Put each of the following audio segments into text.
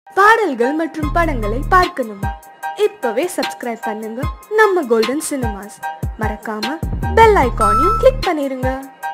பாடல்கள் மற்றும் படங்களை பார்க்கணுமா இப்பவே சப்ஸ்கிரைப் பண்ணுங்க நம்ம கோல்டன் சினிமாஸ் மறக்காம பெல் ஐகானையும் கிளிக் பண்ணிருங்க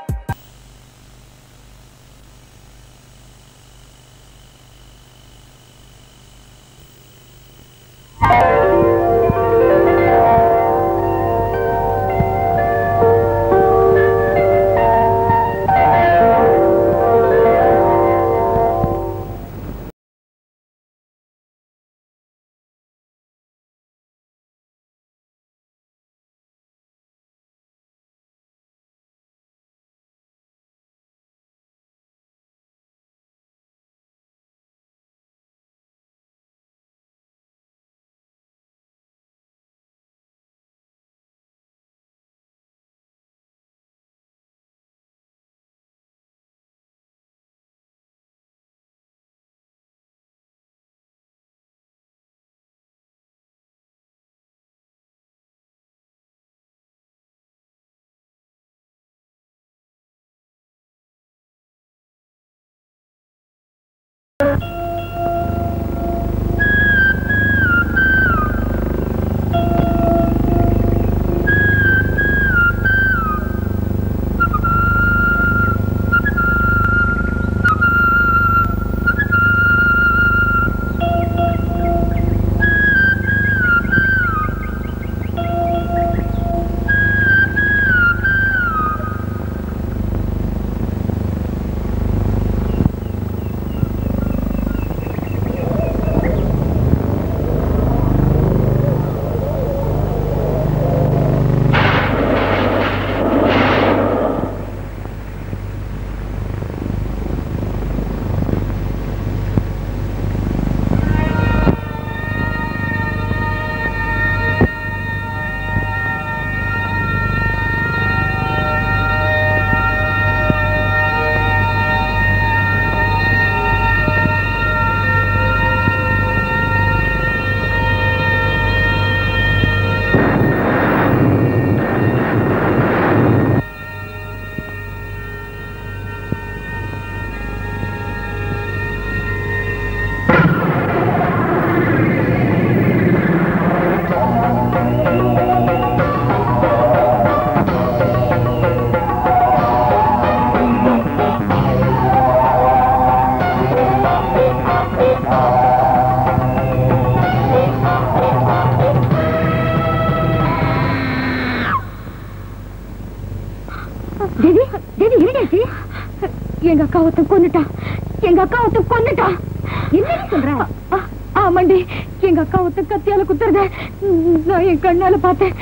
தேவி தேவி இருடாச்சு எங்க அக்கா ஒருத்தன் கொன்னுட்டான் எங்க அக்கா ஒருத்தன் கொன்னுட்டான் என்னடி சொல்ற ஆ- ஆமாண்டி எங்க அக்கா ஒருத்தன் கத்தியால குத்துறத நான் என் கண்ணால பார்த்தேன்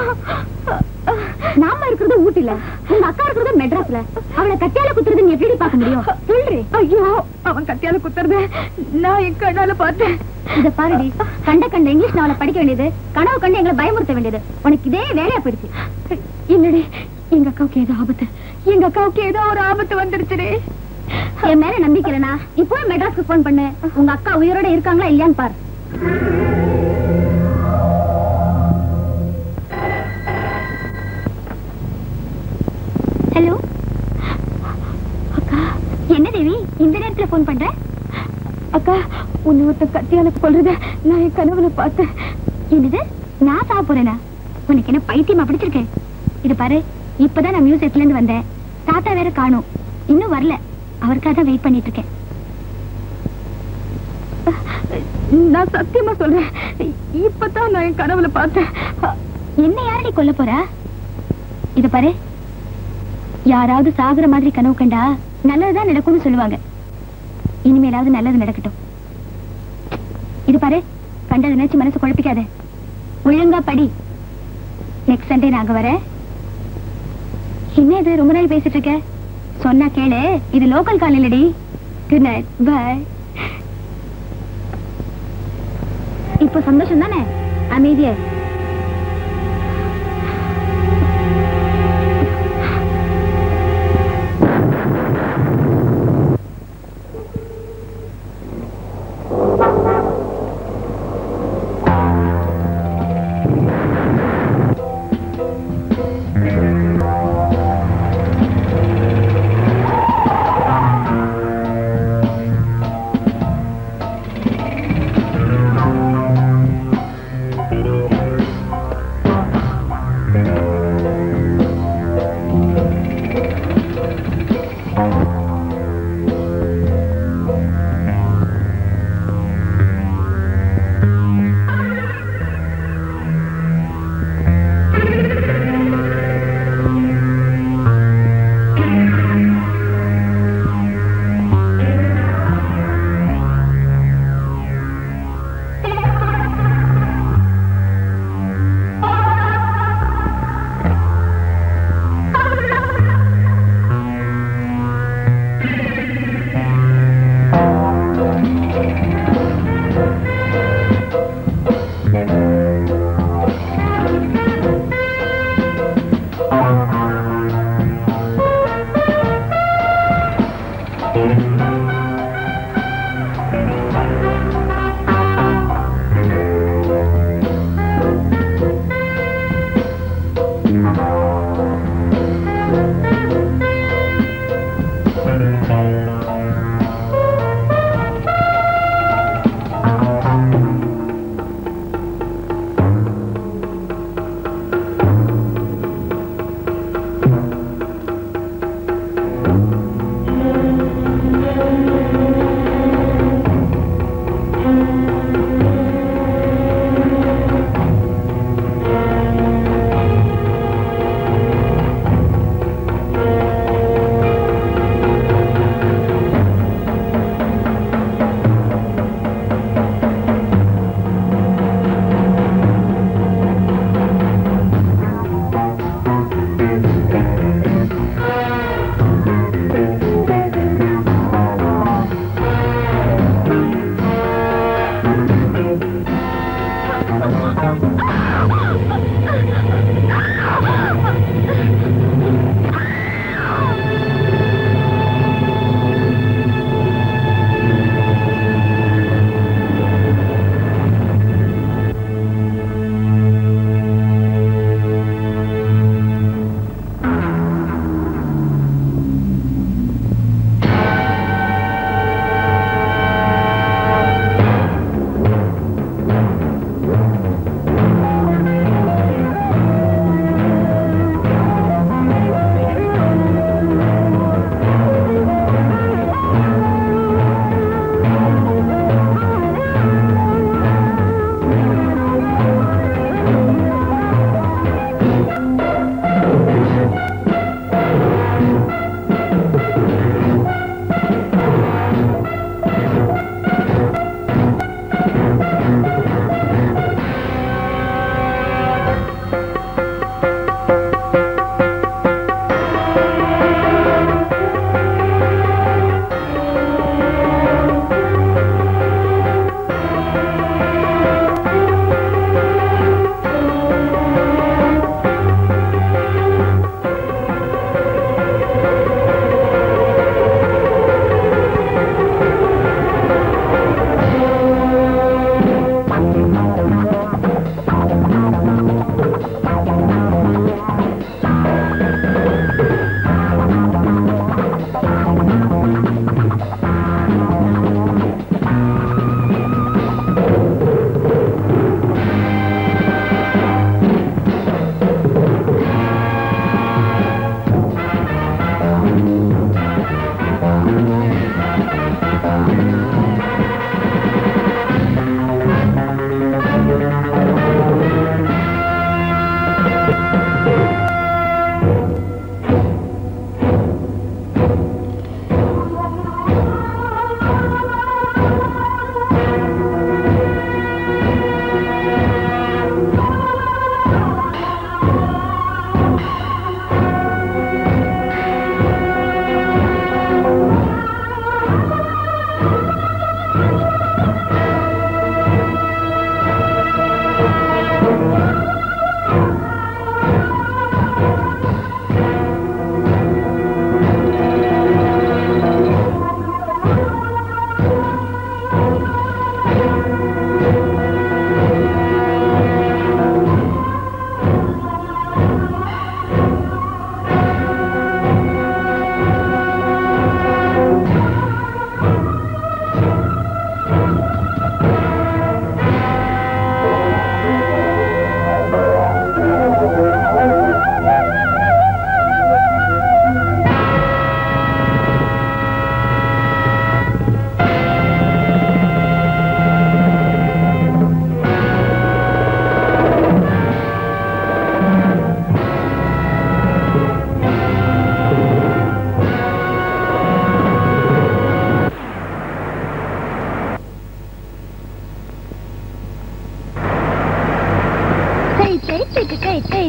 நாம இருக்கிறது ஊட்டில உங்க அக்கா இருக்கிறது மெட்ராஸ்ல அவளை கத்தியால குத்துறது நீ எப்படி பார்க்க முடியும் சொல்றி ஐயோ அவன் கத்தியால குத்துறத நான் என் கண்ணால பார்த்தேன் இத பாருடி கண்ட கண்ட இங்கிலீஷ் நாவல படிக்க வேண்டியது கனவு கண்டு எங்களை பயமுறுத்த வேண்டியது உனக்கு இதே வேலையா போயிடுச்சு இல்லடி எங்க அக்காவுக்கு ஏதோ ஆபத்து எங்க அக்காவுக்கு ஏதோ ஒரு ஆபத்து வந்துருச்சுடே என் மேல நம்பிக்கை இல்லனா இப்போ மெட்ராஸ்க்கு போன் பண்ணு உங்க அக்கா உயிரோட இருக்காங்களா இல்லையான்னு பாரு ஹலோ அக்கா என்ன தேவி இந்த நேரத்துல போன் பண்ற அக்கா உன்னை ஒருத்த கத்தியால கொல்றத நான் என் கனவுல பார்த்தேன் என்னது நான் சாக போறேனா உனக்கு என்ன பைத்தியமா பிடிச்சிருக்கேன் இது பாரு இப்பதான் நான் மியூசியத்துல இருந்து வந்தேன் தாத்தா வேற காணும் இன்னும் வரல அவருக்காக தான் வெயிட் பண்ணிட்டு இருக்கேன் நான் சத்தியமா சொல்றேன் இப்பதான் நான் என் கனவுல பார்த்தேன் என்ன யாரடி கொல்ல போறா இது பாரு யாராவது சாகுற மாதிரி கனவு கண்டா நல்லதுதான் நடக்கும்னு சொல்லுவாங்க இனிமேலாவது நல்லது நடக்கட்டும் இது பாரு கண்டது நினைச்சு மனசு குழப்பிக்காத ஒழுங்கா படி நெக்ஸ்ட் சண்டே நாங்க வரேன் என்ன இது ரொம்ப நாள் பேசிட்டு இருக்க சொன்னா கேளு இது லோக்கல் கால் இல்லடி குட் நைட் பாய் இப்போ சந்தோஷம் தானே அமைதியா இரு.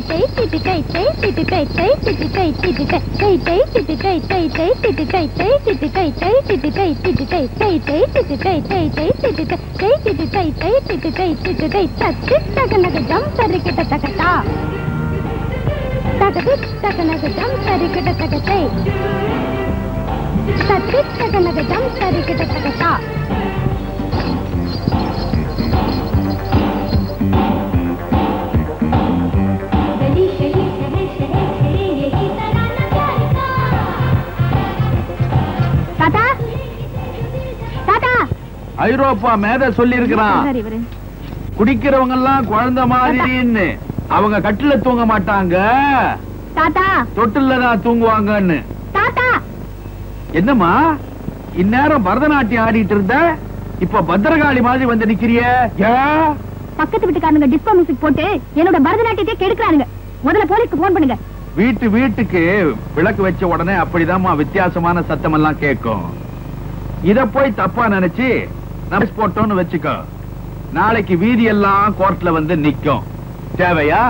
தாத்தா தாத்தா ஐரோப்பா மேத சொல்லி இருக்கிறான் சரி இவரு குடிக்கிறவங்க எல்லாம் குழந்தை மாதிரின்னு அவங்க கட்டில தூங்க மாட்டாங்க தாத்தா தொட்டில தான் தூங்குவாங்கன்னு தாத்தா என்னம்மா இந்நேரம் பரதநாட்டியம் ஆடிட்டு இருந்த இப்ப பத்திரகாளி மாதிரி வந்து நிக்கிறிய ஏன்? பக்கத்து வீட்டுக்காரங்க டிஸ்கோ மியூசிக் போட்டு என்னோட பரதநாட்டியத்தை கெடுக்கிறானுங்க முதல்ல போலீஸ்க்கு போன் பண்ணுங்க வீட்டு வீட்டுக்கு விளக்கு வச்ச உடனே அப்படிதாம்மா வித்தியாசமான சத்தம் எல்லாம் கேட்கும் இத போய் தப்பா நினைச்சு நம்ம போட்டோம்னு வச்சுக்கோ நாளைக்கு வீதி எல்லாம் கோர்ட்ல வந்து நிக்கும் தேவையா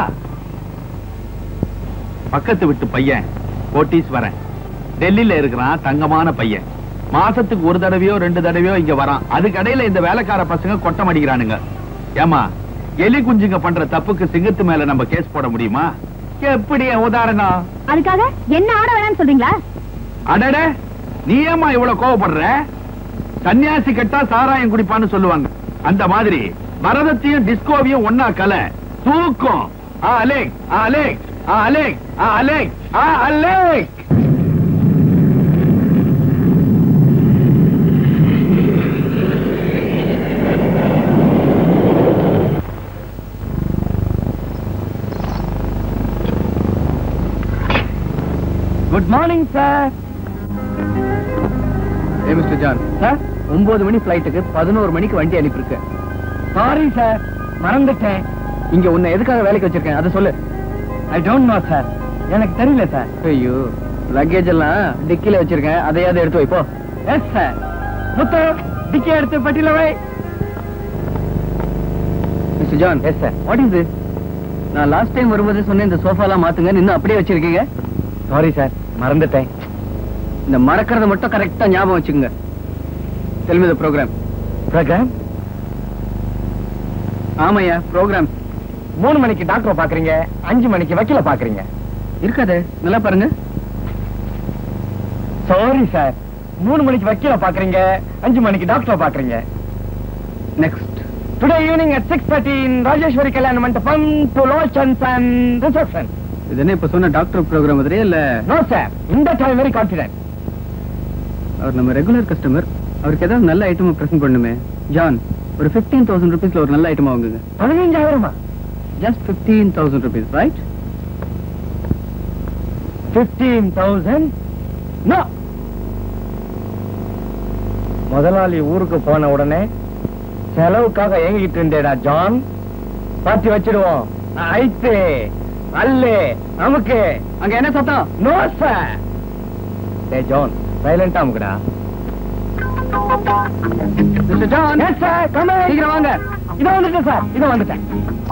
பக்கத்து வீட்டு பையன் கோட்டீஸ்வரன் டெல்லியில இருக்கிறான் தங்கமான பையன் மாசத்துக்கு ஒரு தடவையோ ரெண்டு தடவையோ இங்க வரான் அதுக்கடையில இந்த வேலைக்கார பசங்க கொட்டம் அடிக்கிறானுங்க ஏமா எலி குஞ்சுங்க பண்ற தப்புக்கு சிங்கத்து மேல நம்ம கேஸ் போட முடியுமா எப்படி என் உதாரணம் அதுக்காக என்ன ஆட வேணாம்னு சொல்றீங்களா அடட நீ ஏமா இவ்வளவு கோவப்படுற சன்னியாசி கட்டா சாராயம் குடிப்பான்னு சொல்லுவாங்க அந்த மாதிரி பரதத்தையும் டிஸ்கோவையும் ஒன்னா கல தூக்கம் ஆ அலேக் ஆ அலேக் ஆ அலேக் ஆ அலேக் ஆ அலேக் குட் மார்னிங் சார் ஏ மிஸ்டர் ஜான் சார் ஒன்பது மணி ஃபிளைட்டுக்கு பதினோரு மணிக்கு வண்டி அனுப்பியிருக்கேன் சாரி சார் மறந்துட்டேன் இங்க உன்னை எதுக்காக வேலைக்கு வச்சிருக்கேன் அதை சொல்லு ஐ டோன்ட் நோ சார் எனக்கு தெரியல சார் ஐயோ லக்கேஜ் எல்லாம் டிக்கில வச்சிருக்கேன் அதையாவது எடுத்து வைப்போ எஸ் சார் முத்து டிக்கி எடுத்து பட்டியல வை mister John yes sir what is this நான் லாஸ்ட் டைம் வரும்போது சொன்னேன் இந்த சோஃபாலாம் மாத்துங்க இன்னும் அப்படியே வச்சிருக்கீங்க சாரி சார் மறந்துட்டேன் இந்த மறக்கறத மட்டும் கரெக்டா ஞாபகம் வச்சுக்கோங்க tell me the program program ஆமாய்யா ப்ரோக்ராம் மூணு மணிக்கு டாக்டரை பாக்குறீங்க அஞ்சு மணிக்கு வக்கீல பாக்குறீங்க இருக்காதே நல்லா பாருங்க சாரி சார் மூணு மணிக்கு வக்கீல பாக்குறீங்க அஞ்சு மணிக்கு டாக்டரை பாக்குறீங்க next today evening at six thirty in Rajeshwari Kalyana Mandapam to லோச்சன்ஸ் and reception இது என்ன இப்ப சொன்ன டாக்டர் ப்ரோக்ராம் மாதிரியே இல்ல நோ சார் இந்த டைம் வெரி கான்பிடன்ட் அவர் நம்ம ரெகுலர் கஸ்டமர் அவருக்கு ஏதாவது நல்ல ஐட்டமா பிரசன்ட் பண்ணுமே ஜான் ஒரு ஃபிஃப்டீன் தௌசண்ட் ருபீஸ்ல ஒரு நல்ல ஐட்டமா வாங்குங்க பதினஞ்சாயிரமா just fifteen thousand rupees right fifteen thousand no முதலாளி ஊருக்கு போன உடனே செலவுக்காக ஏங்கிட்டு இருந்தேடா ஜான் பாத்தி வச்சிடுவோம் ஐத்து அல்லு நமக்கு அங்க என்ன சத்தம் நோ சார் டேய் ஜான் சைலண்டா அமுக்குடா mister John yes sir come சீக்கிரம் வாங்க இதோ வந்துட்டேன் சார் இதோ வந்துட்டேன்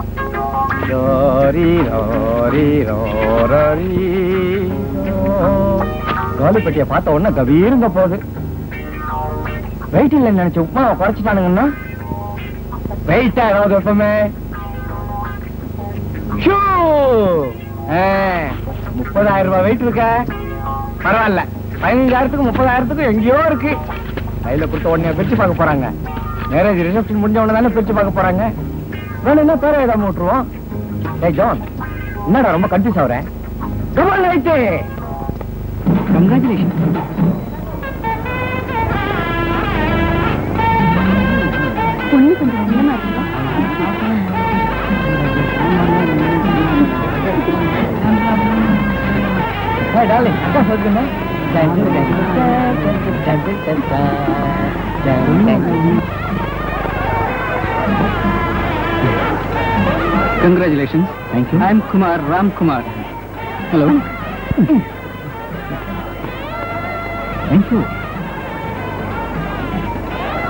ரோரி ரோரி ரோரி கோலிப்பட்டிய பார்த்த உடனே கபீருங்க போகுது வெயிட் இல்லைன்னு நினைச்சு உப்புமாவை குறைச்சிட்டானுங்கன்னா வெயிட்டா ஏதாவது எப்பவுமே ஷூ! ஆ, முப்பதாயிரம் ரூபாய் வெயிட் இருக்க பரவாயில்ல பதினஞ்சாயிரத்துக்கு முப்பதாயிரத்துக்கு எங்கேயோ இருக்கு கையில கொடுத்த உடனே பிரிச்சு பார்க்க போறாங்க மேரேஜ் ரிசப்ஷன் முடிஞ்ச உடனே தானே பிரிச்சு பார்க்க போறாங்க வேணும்னா பேரை ஏதாவது விட்டுருவோம் ஏய் ஜான் என்னடா ரொம்ப கன்ஃபியூஸ் ஆகுறேன் டபுள் லைட்டு கங்க்ராச்சுலேஷன் பொண்ணு கொஞ்சம் நல்லமா இருக்கும் ஏய் டார்லிங் அக்கா சொல்லுங்க congratulation Thank you. I am Kumar Ram Kumar hello thank you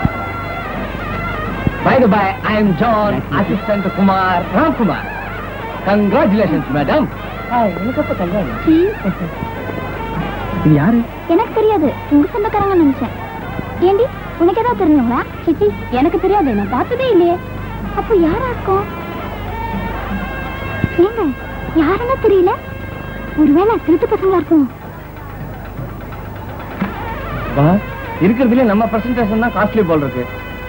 By the by, I am John, assistant to Kumar, Ram Kumar. Congratulations madam எனக்கு அப்ப கல்யாணம் சீ, இது யாரு எனக்கு தெரியாது உங்க சொந்தக்காரங்க நினைச்சேன் ஏண்டி உனக்கு ஏதாவது தெரிஞ்சவங்களா சிச்சி எனக்கு தெரியாது நான் பார்த்ததே இல்லையே அப்போ யாரா இருக்கும் ஏங்க யாருன்னு தெரியல ஒருவேளை திருட்டு பசங்களா இருக்கும் பாஸ் இருக்கிறதுல நம்ம பிரசன்டேஷன் தான் காஸ்ட்லி போல் இருக்கு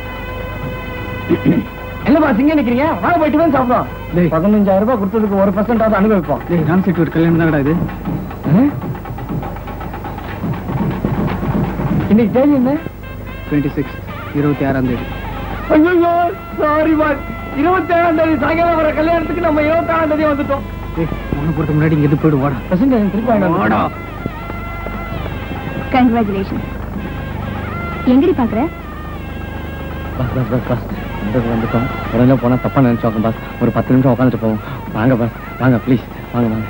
என்ன பாஸ் இங்க நிக்கிறீங்க வாங்க போயிட்டு வந்து சாப்பிடுவோம் டேய். பதினஞ்சாயிரம் ரூபாய் கொடுத்ததுக்கு ஒரு பர்சன்டாவது அனுபவிப்போம் டேய் ராம் செட்டி ஒரு கல்யாணம் தானடா இது இன்னைக்கு தேதி என்ன டுவெண்ட்டி சிக்ஸ் இருபத்தி ஆறாம் தேதி ஐயோ சாரி பாஸ் இருபத்தி ஏழாம் தேதி சாயங்காலம் வர கல்யாணத்துக்கு நம்ம இருபத்தி ஏழாம் தேதி வந்துட்டோம் டேய் உன்னை பொறுத்த முன்னாடி இங்க எது போயிடு வாடா பிரசன்டேஷன் திருப்பி வாங்கிட்டு வாடா வாடா. கங்க்ராச்சுலேஷன் எங்கடி பாக்குற பஸ் பஸ் பஸ் பஸ் இந்த வந்துட்டோம் உடனே போனா தப்பா நினைச்சோம் பாஸ் ஒரு பத்து நிமிஷம் உட்காந்துட்டு போவோம் வாங்க பாஸ் வாங்க ப்ளீஸ் வாங்க வாங்க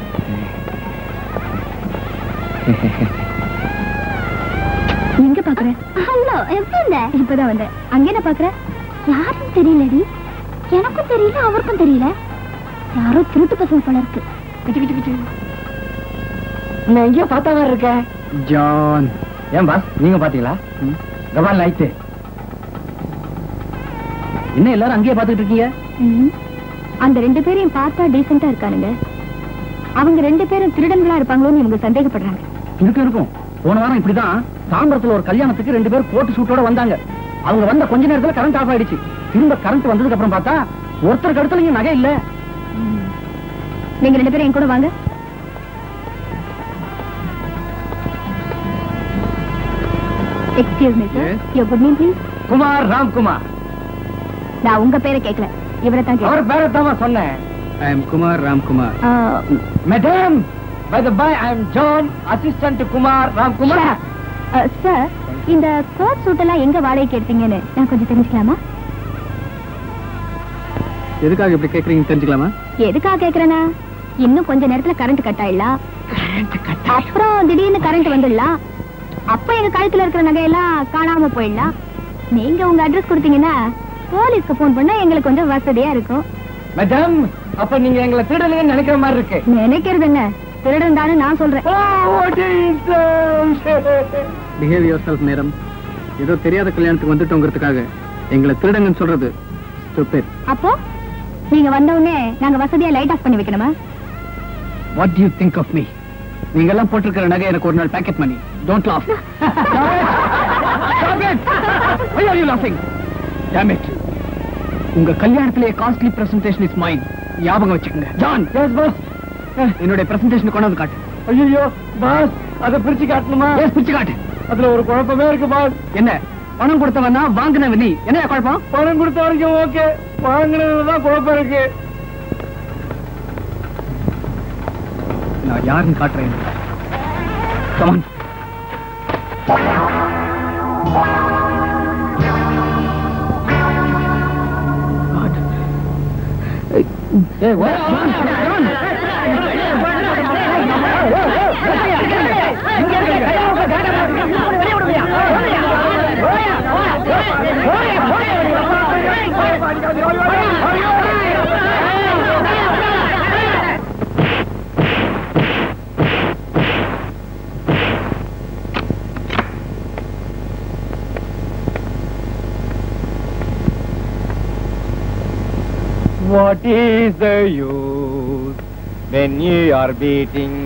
எங்க பாக்குற ஹலோ எப்படி இருந்த இப்பதான் வந்தேன் அங்க என்ன பாக்குற யாரும் தெரியலடி எனக்கும் தெரியல அவருக்கும் தெரியல யாரோ திருட்டு பசங்க போல இருக்கு விட்டு விட்டு விட்டு நான் எங்கேயோ பார்த்தா மாதிரி இருக்க ஜான் ஏன் பாஸ் நீங்க பாத்தீங்களா ம். கபால் லைட்டு என்ன எல்லாரும் அங்கேயே பாத்துட்டு இருக்கீங்க ம். அந்த ரெண்டு பேரையும் பார்த்தா டீசெண்டா இருக்கானுங்க அவங்க ரெண்டு பேரும் திருடன்களா இருப்பாங்களோன்னு இவங்க சந்தேகப்படுறாங்க இருக்கும் இருக்கும் போன வாரம் இப்படிதான் தாம்பரத்துல ஒரு கல்யாணத்துக்கு ரெண்டு பேர் கோட்டு சூட்டோட வந்தாங்க அவங்க வந்த கொஞ்ச நேரத்துல கரண்ட் ஆஃப் ஆயிடுச்சு திரும்ப கரண்ட் வந்ததுக்கு அப்புறம் பார்த்தா ஒருத்தருக்கு அடுத்துல இங்க நகை இல்ல நீங்க ரெண்டு பேரும் என் கூட வாங்க excuse me sir Yes. Your good name please Kumar Ramkumar நான் உங்க பேரை கேட்கல இவரை தான் அவர் கேட்கல பேரை தான் சொன்னேன் I am Kumar Ramkumar madam by the by I am John assistant Kumar Ramkumar sir இந்த கோட் சூட் எல்லாம் எங்க வாடகைக்கு எடுத்தீங்கன்னு நான் கொஞ்சம் தெரிஞ்சுக்கலாமா எதுக்காக இப்படி கேக்குறீங்க தெரிஞ்சுக்கலாமா எதுக்காக கேக்குறேனா இன்னும் கொஞ்ச நேரத்துல கரண்ட் கட் ஆயிடலாம் அப்புறம் திடீர்னு கரண்ட் வந்துடலாம் அப்ப எங்க கழுத்துல இருக்கிற நகையெல்லாம் காணாம போயிடலாம் நீங்க உங்க அட்ரஸ் கொடுத்தீங்கன்னா போலீஸ்க்கு போன் பண்ணா எங்களுக்கு கொஞ்சம் வசதியா இருக்கும் மேடம் அப்ப நீங்க எங்களை திருடலன்னு நினைக்கிற மாதிரி இருக்கு நினைக்கிறது என்ன திருடன் தானே நான் சொல்றேன் பிஹேவ் யுவர் செல்ஃப் நேரம் ஏதோ தெரியாத கல்யாணத்துக்கு வந்துட்டோங்கிறதுக்காக எங்களை திருடங்கன்னு சொல்றது stupid. அப்போ நீங்க வந்த உடனே நாங்க வசதியா லைட் ஆஃப் பண்ணி வைக்கணுமா What do you think of me? நீங்க எல்லாம் போட்டிருக்கிற நகை எனக்கு ஒரு நாள் packet money don't laugh Stop it! Why are you laughing? Damn it! உங்க கல்யாணத்திலே காஸ்ட்லி பிரசன்டேஷன் இஸ் மைன் ஞாபகம் வச்சுக்கோங்க ஜான் எஸ் பாஸ் என்னுடைய பிரசன்டேஷன் கொண்டாந்து காட்டு ஐயோ பாஸ் அதை பிரிச்சு காட்டணுமா எஸ் பிச்சு காட்டு அதுல ஒரு குழப்பமே இருக்கு பாஸ் என்ன பணம் கொடுத்தவனா வாங்கினவன் நீ என்ன குழப்பம் பணம் கொடுத்த வரைக்கும் ஓகே வாங்கினதுலதான் குழப்பம் இருக்கு நான் யாருன்னு காட்டுறேன் கமான் ஏய், what? What is the use when you are beating?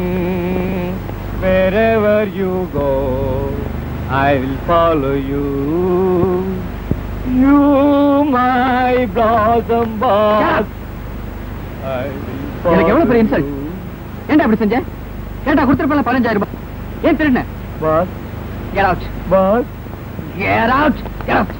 Wherever you go, I will follow you. You, my blossom boss. I will எனக்கு எவ்வளவு பெரிய follow insult? you. ஏன்டா அப்படி செஞ்ச ஏன்டா கொடுத்துருப்பல பதினஞ்சாயிரம் ரூபாய் ஏன் திருடின Boss, Get out. boss. Get out. Get out.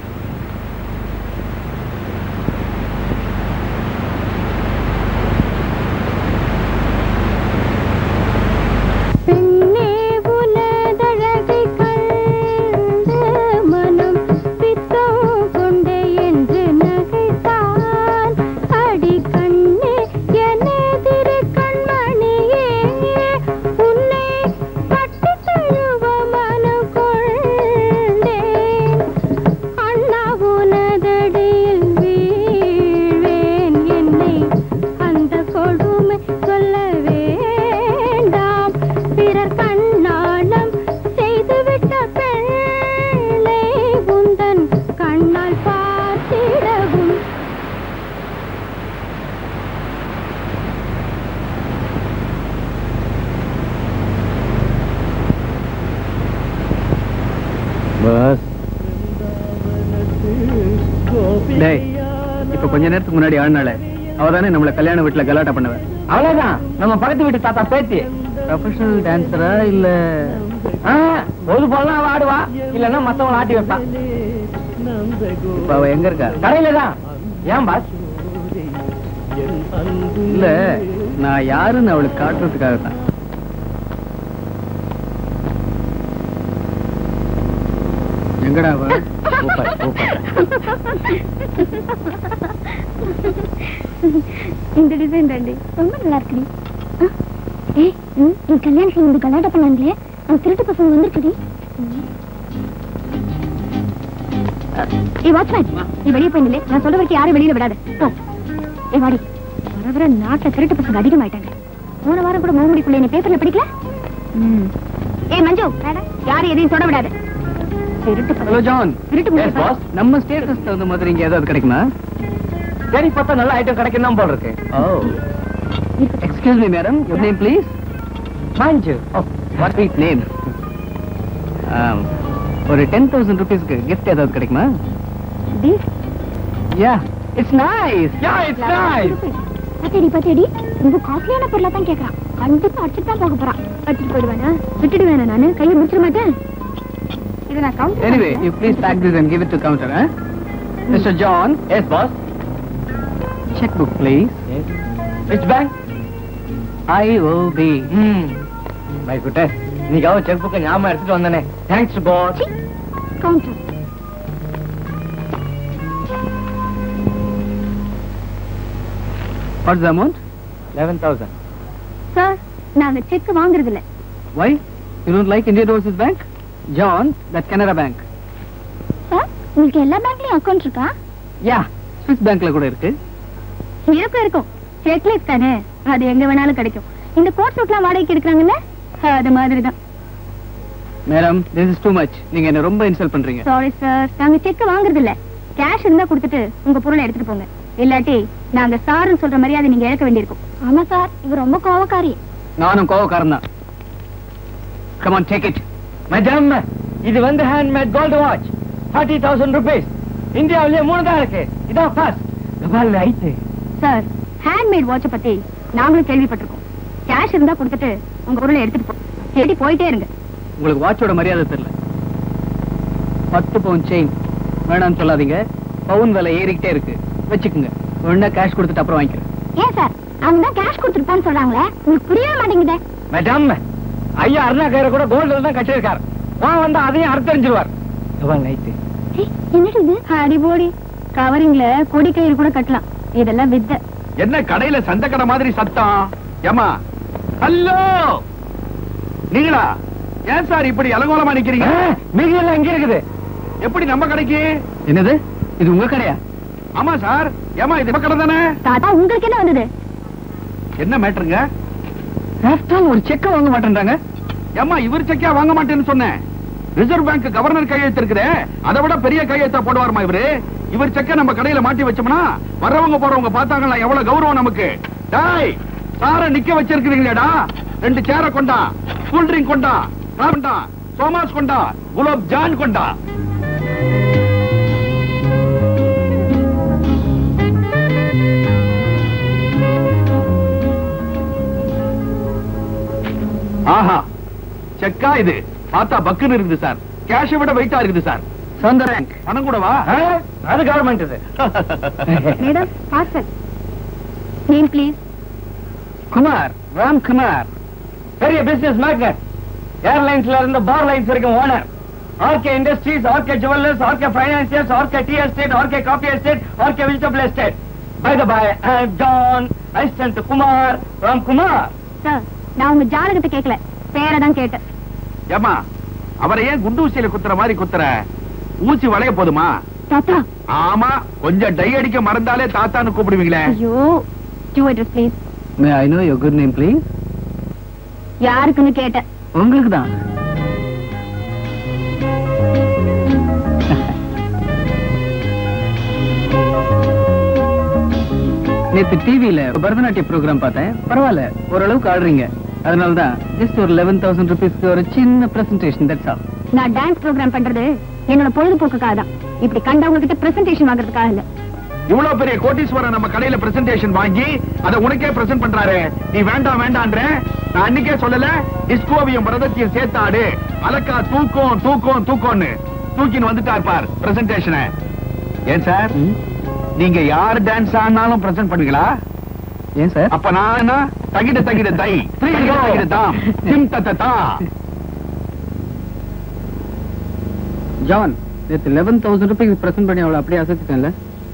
பெண்ணே உனதழகை கண்டு மனம் பித்தம் கொண்டே என்று நகைத்தான் அடி கண்ணே எனதிரு கண்மணியே உன்னை கட்டி தழுவ மனம் கொண்டேன் டேய் இப்ப கொஞ்ச நேரத்துக்கு முன்னாடி ஆடினால அவதானே நம்மள கல்யாண வீட்டுல கலாட்டா பண்ணுவேன் அவ்வளவுதான் நம்ம பக்கத்து வீட்டு தாத்தா பேத்தி ப்ரொஃபஷனல் டான்சரா இல்ல ஆ, ஒரு போலாம் அவ ஆடுவா இல்லன்னா மத்தவங்க ஆட்டி வைப்பா இப்ப அவ எங்க இருக்கா கடையில தான் ஏன் பாஸ் இல்ல நான் யாருன்னு அவளுக்கு காட்டுறதுக்காக தான் எங்கடா அவ சூப்பர் சூப்பர் இந்த டிசைன் தாண்டி ரொம்ப நல்லா இருக்குடி ஏ என் கல்யாணத்துல வந்து கலாட்டா பண்ணாங்களே அந்த திருட்டு பசங்க வந்திருக்குடி ஏ வாட்ச்மேன் நீ வெளியே போய் நில்லு நான் சொல்ற வரைக்கும் யாரும் வெளியில விடாத போ ஏ வாடி வர வர நாட்டுல திருட்டு பசங்க அதிகமாயிட்டாங்க போன வாரம் கூட மோமுடிக்குள்ள என்ன பேப்பர்ல படிக்கல ம். ஏய் மஞ்சு யாரும் எதையும் தொட விடாத திருட்டு பசங்க. ஹலோ ஜான் திருட்டு Yes, boss. பசங்க. நம்ம ஸ்டேட்டஸ் தகுந்த மாதிரி இங்க ஏதாவது கிடைக்குமா சரி பார்த்தா நல்ல ஐட்டம் கிடைக்கும் தான் போல இருக்கு oh excuse me madam your name please Manju what sweet name ஒரு டென் தௌசண்ட் ருபீஸ்க்கு கிஃப்ட் ஏதாவது கிடைக்குமா This ya it's nice ya it's nice பத்தடி பத்தடி ரொம்ப காஸ்ட்லியான பொருளா தான் கேக்குறான் கண்டிப்பா அடிச்சுட்டு தான் போக போறான் அடிச்சுட்டு போயிடுவானா விட்டுடுவேனா நானு கையை முடிச்சிட மாட்டேன் இதை நான் count anyway you please pack this and give it to counter mister John yes boss check book please which bank I O B hmm my குட்டர் இன்னைக்காவது செக் புக்கை ஞாபகம் எடுத்துட்டு வந்தனே thanks boss counter what's the amount eleven thousand sir நாங்க check வாங்குறது இல்ல why you don't like Indian Overseas Bank John that Canara bank sir உங்களுக்கு எல்லா பேங்க்லயும் அக்கவுண்ட் இருக்கா யா ஸ்விஸ் பேங்க்ல கூட இருக்கு இருக்கும் இருக்கும் செக்லெஸ் தானே அது எங்க வேணாலும் கிடைக்கும் இந்த கோட் சூட்லாம் வாடகைக்கு எடுக்கிறாங்கல்ல அது மாதிரி தான் madam this is too much நீங்க என்ன ரொம்ப இன்சல்ட் பண்றீங்க சாரி சார் நாங்க செக் வாங்குறது இல்ல கேஷ் இருந்தா கொடுத்துட்டு உங்க பொருளை எடுத்துட்டு போங்க இல்லாட்டி நாங்க சாருன்னு சொல்ற மரியாதை நீங்க இழக்க வேண்டியிருக்கும் ஆமா சார் இவர் ரொம்ப கோவக்காரி நானும் கோவக்காரன் தான் கமான் டேக் இட் மேடம் இது வந்து handmade gold watch forty thousand rupees இந்தியாவிலேயே மூணு தான் இருக்கு இதான் ஃபர்ஸ்ட் கபால் ஐட்டு சார் ஹேண்ட்மேட் வாட்ச பத்தி நாங்களும் கேள்விப்பட்டிருக்கோம் கேஷ் இருந்தா கொடுத்துட்டு உங்க பொருளை எடுத்துட்டு போ தேடி போயிட்டே இருங்க உங்களுக்கு வாட்சோட மரியாதை தெரியல பத்து பவுன் செயின் வேணாம்னு சொல்லாதீங்க பவுன் விலை ஏறிக்கிட்டே இருக்கு வச்சுக்குங்க ஒழுங்கா கேஷ் கொடுத்துட்டு அப்புறம் வாங்கிக்கிறேன் ஏன் சார் அவங்க தான் கேஷ் கொடுத்துருப்பான்னு சொல்றாங்களே உங்களுக்கு புரியவே மாட்டேங்குதே மேடம் ஐயா அருணா கயிறை கூட கோல்டு தான் கட்டியிருக்காரு வா வந்தா அதையும் அறுத்தறிஞ்சிருவார் கபால் நைட்டு என்னது இது அடி போடி கவரிங்ல கொடி கயிறு கூட கட்டலாம் இதெல்லாம் வித்தை என்ன கடையில சந்தக்கடை மாதிரி சத்தம் ஏமா ஹலோ நீங்களா ஏன் சார் இப்படி அலங்கோலமா நிக்கிறீங்க மீதி எல்லாம் இங்க இருக்குது எப்படி நம்ம கடைக்கு என்னது இது உங்க கடையா ஆமா சார் ஏமா இது நம்ம கடை தானே தாத்தா உங்களுக்கு என்ன வந்தது என்ன மேட்டருங்க After all, ஒரு செக்க வாங்க மாட்டேன்றாங்க ஏமா இவர் செக்கா வாங்க மாட்டேன்னு சொன்னேன் ரிசர்வ் பேங்க் கவர்னர் கையெழுத்து இருக்குதே அதை விட பெரிய கையெழுத்தா போடுவாருமா இவரு இவர் செக்க நம்ம கடையில மாட்டி வச்சோம்னா வர்றவங்க போறவங்க பார்த்தாங்களா எவ்வளவு கௌரவம் நமக்கு டாய் சார நிக்க வச்சிருக்கிறீங்களேடா ரெண்டு சேர கொண்டா கூல் ட்ரிங்க் கொண்டா காபி கொண்டா சோமாஸ் கொண்டா குலோப் ஜான் கொண்டா ஆஹா செக்கா இது பார்த்தா பக்குன்னு இருக்குது சார் கேஷை விட வெயிட்டா இருக்குது சார் சொந்த ரேங்க் பணம் கூடவா ஆ, அது கவர்மெண்ட் இது madam parcel name please Kumar Ram Kumar பெரிய பிசினஸ் மேக்னட் ஏர்லைன்ஸ்ல இருந்து பார் லைன்ஸ் வரைக்கும் owner RK industries RK jewellers RK financiers RK tea estate RK coffee estate RK vegetable estate by the by John assistant Kumar Ram Kumar sir நான் உங்க ஜாதகத்தை கேட்கல பேரை தான் கேட்டேன் ஏமா அவரை ஏன் குண்டு ஊசியில குத்துற மாதிரி குத்துற ஊசி வளைய போதுமா தாத்தா ஆமா கொஞ்சம் டை அடிக்க மறந்தாலே தாத்தான்னு கூப்பிடுவீங்களே ஐயோ to address please may I know your good name please யாருக்குன்னு கேட்டேன் உங்களுக்கு தான் நேத்து டிவில பரதநாட்டிய ப்ரோக்ராம் பார்த்தேன் பரவாயில்ல ஓரளவுக்கு ஆடுறீங்க அதனால தான் ஜஸ்ட் ஒரு லெவன் தௌசண்ட் ருபீஸ்க்கு ஒரு சின்ன பிரசன்டேஷன் தட்ஸ் ஆல் நான் டான்ஸ் ப்ரோக்ராம் பண்றது என்னோட பொழுதுபோக்குக்காக தான் இப்படி கண்டவங்க கிட்ட பிரசன்டேஷன் வாங்குறதுக்காக இல்ல இவ்வளவு பெரிய கோட்டீஸ்வரன் நம்ம கடையில பிரசன்டேஷன் வாங்கி அதை உனக்கே பிரசன்ட் பண்றாரு நீ வேண்டாம் வேண்டான்ற நான் அன்னைக்கே சொல்லல டிஸ்கோவியம் பிரதத்தியம் சேர்த்தாடு அலக்கா தூக்கம் தூக்கம் தூக்கம்னு தூக்கின்னு வந்துட்டார் பார் பிரசன்டேஷனை ஏன் சார் நீங்க யார் டான்ஸ் ஆனாலும் பிரசன்ட் பண்ணுவீங்களா ஏன் சார் அப்ப நான் என்ன? தகிட தகிட தை தகிட தகிட தாம் திம் தத்த தா ஜான் நேத்து லெவன் தௌசண்ட் ருபீஸ் பிரசன்ட் பண்ணி அவளை அப்படியே அசத்திட்டேன்ல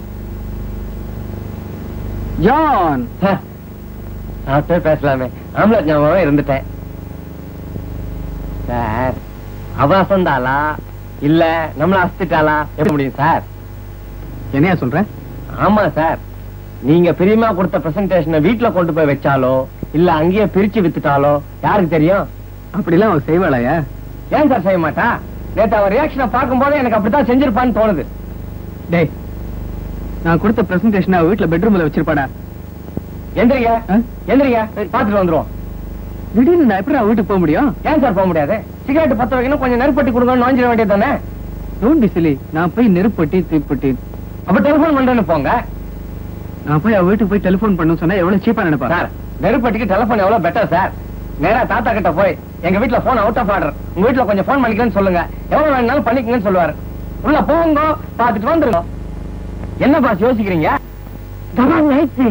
ஜான் அப்படியே பேசலாமே ஆம்பளை ஞாபகம் இருந்துட்டேன் சார் அவ அசந்தாளா இல்ல நம்மள அசத்திட்டாளா எப்படி முடியும் சார் என்னையா சொல்ற ஆமா சார் நீங்க பிரியமா கொடுத்த பிரசன்டேஷனை வீட்டுல கொண்டு போய் வச்சாலோ இல்ல அங்கேயே பிரிச்சு வித்துட்டாலோ யாருக்கு தெரியும் அப்படிலாம் அவ செய்வாளையா ஏன் சார் செய்ய மாட்டா நேத்து அவன் ரியாக்ஷனை பார்க்கும்போது எனக்கு அப்படித்தான் செஞ்சிருப்பான்னு தோணுது டேய் நான் கொடுத்த பிரசன்டேஷன் அவ வீட்டுல பெட்ரூம்ல வச்சிருப்பாடா எந்திரிங்க ஆ? எந்திரிங்க பாத்துட்டு வந்துருவோம் திடீர்னு நான் எப்படி அவ வீட்டுக்கு போக முடியும் ஏன் சார் போக முடியாது சிகரெட் பத்த வைக்கணும் கொஞ்சம் நெருப்பட்டி கொடுங்க நோஞ்சிட வேண்டியது தானே டோன்ட் பி சிலி நான் போய் நெருப்பட்டி தீப்பட்டி அப்ப டெலிபோன் பண்றேன்னு போங்க நான் போய் அவ வீட்டுக்கு போய் டெலிபோன் பண்ண சொன்னா எவ்வளவு சீப்பா நினைப்பா சார் நெருப்பட்டிக்கு டெலிபோன் எவ்வளவு பெட்டர் சார் நேரா தாத்தா கிட்ட போய் எங்க வீட்ல போன் அவுட் ஆஃப் ஆர்டர் உங்க வீட்ல கொஞ்சம் போன் பண்ணிக்கன்னு சொல்லுங்க எவ்வளவு வேணாலும் பண்ணிக்கங்கன்னு சொல்லுவாரு உள்ள போங்க பாத்துட்டு வந்துருங்க என்ன பாஸ் யோசிக்கிறீங்க தபால் ஆயிடுச்சு.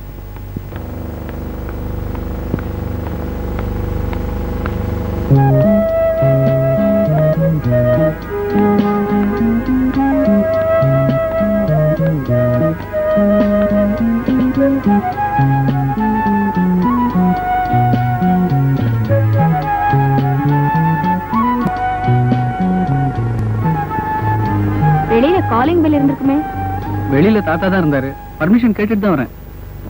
வெளியில காலிங் பெல் இருந்திருக்குமே வெளியில தாத்தா தான் இருந்தாரு பர்மிஷன் கேட்டுட்டு தான் வரேன்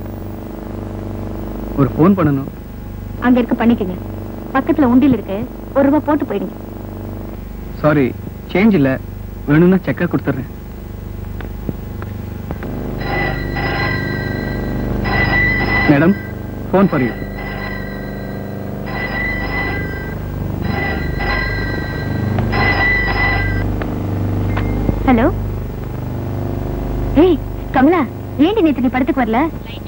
ஒரு ஃபோன் பண்ணணும் அங்க இருக்க பண்ணிக்கங்க பக்கத்துல உண்டில் இருக்கு ஒரு ரூபாய் போட்டு போயிடுங்க சாரி சேஞ்ச் இல்ல வேணும்னா செக்கா கொடுத்துறேன் madam phone for you hello ஏய் கமலா ஏண்டி நேத்து நீ படத்துக்கு வரல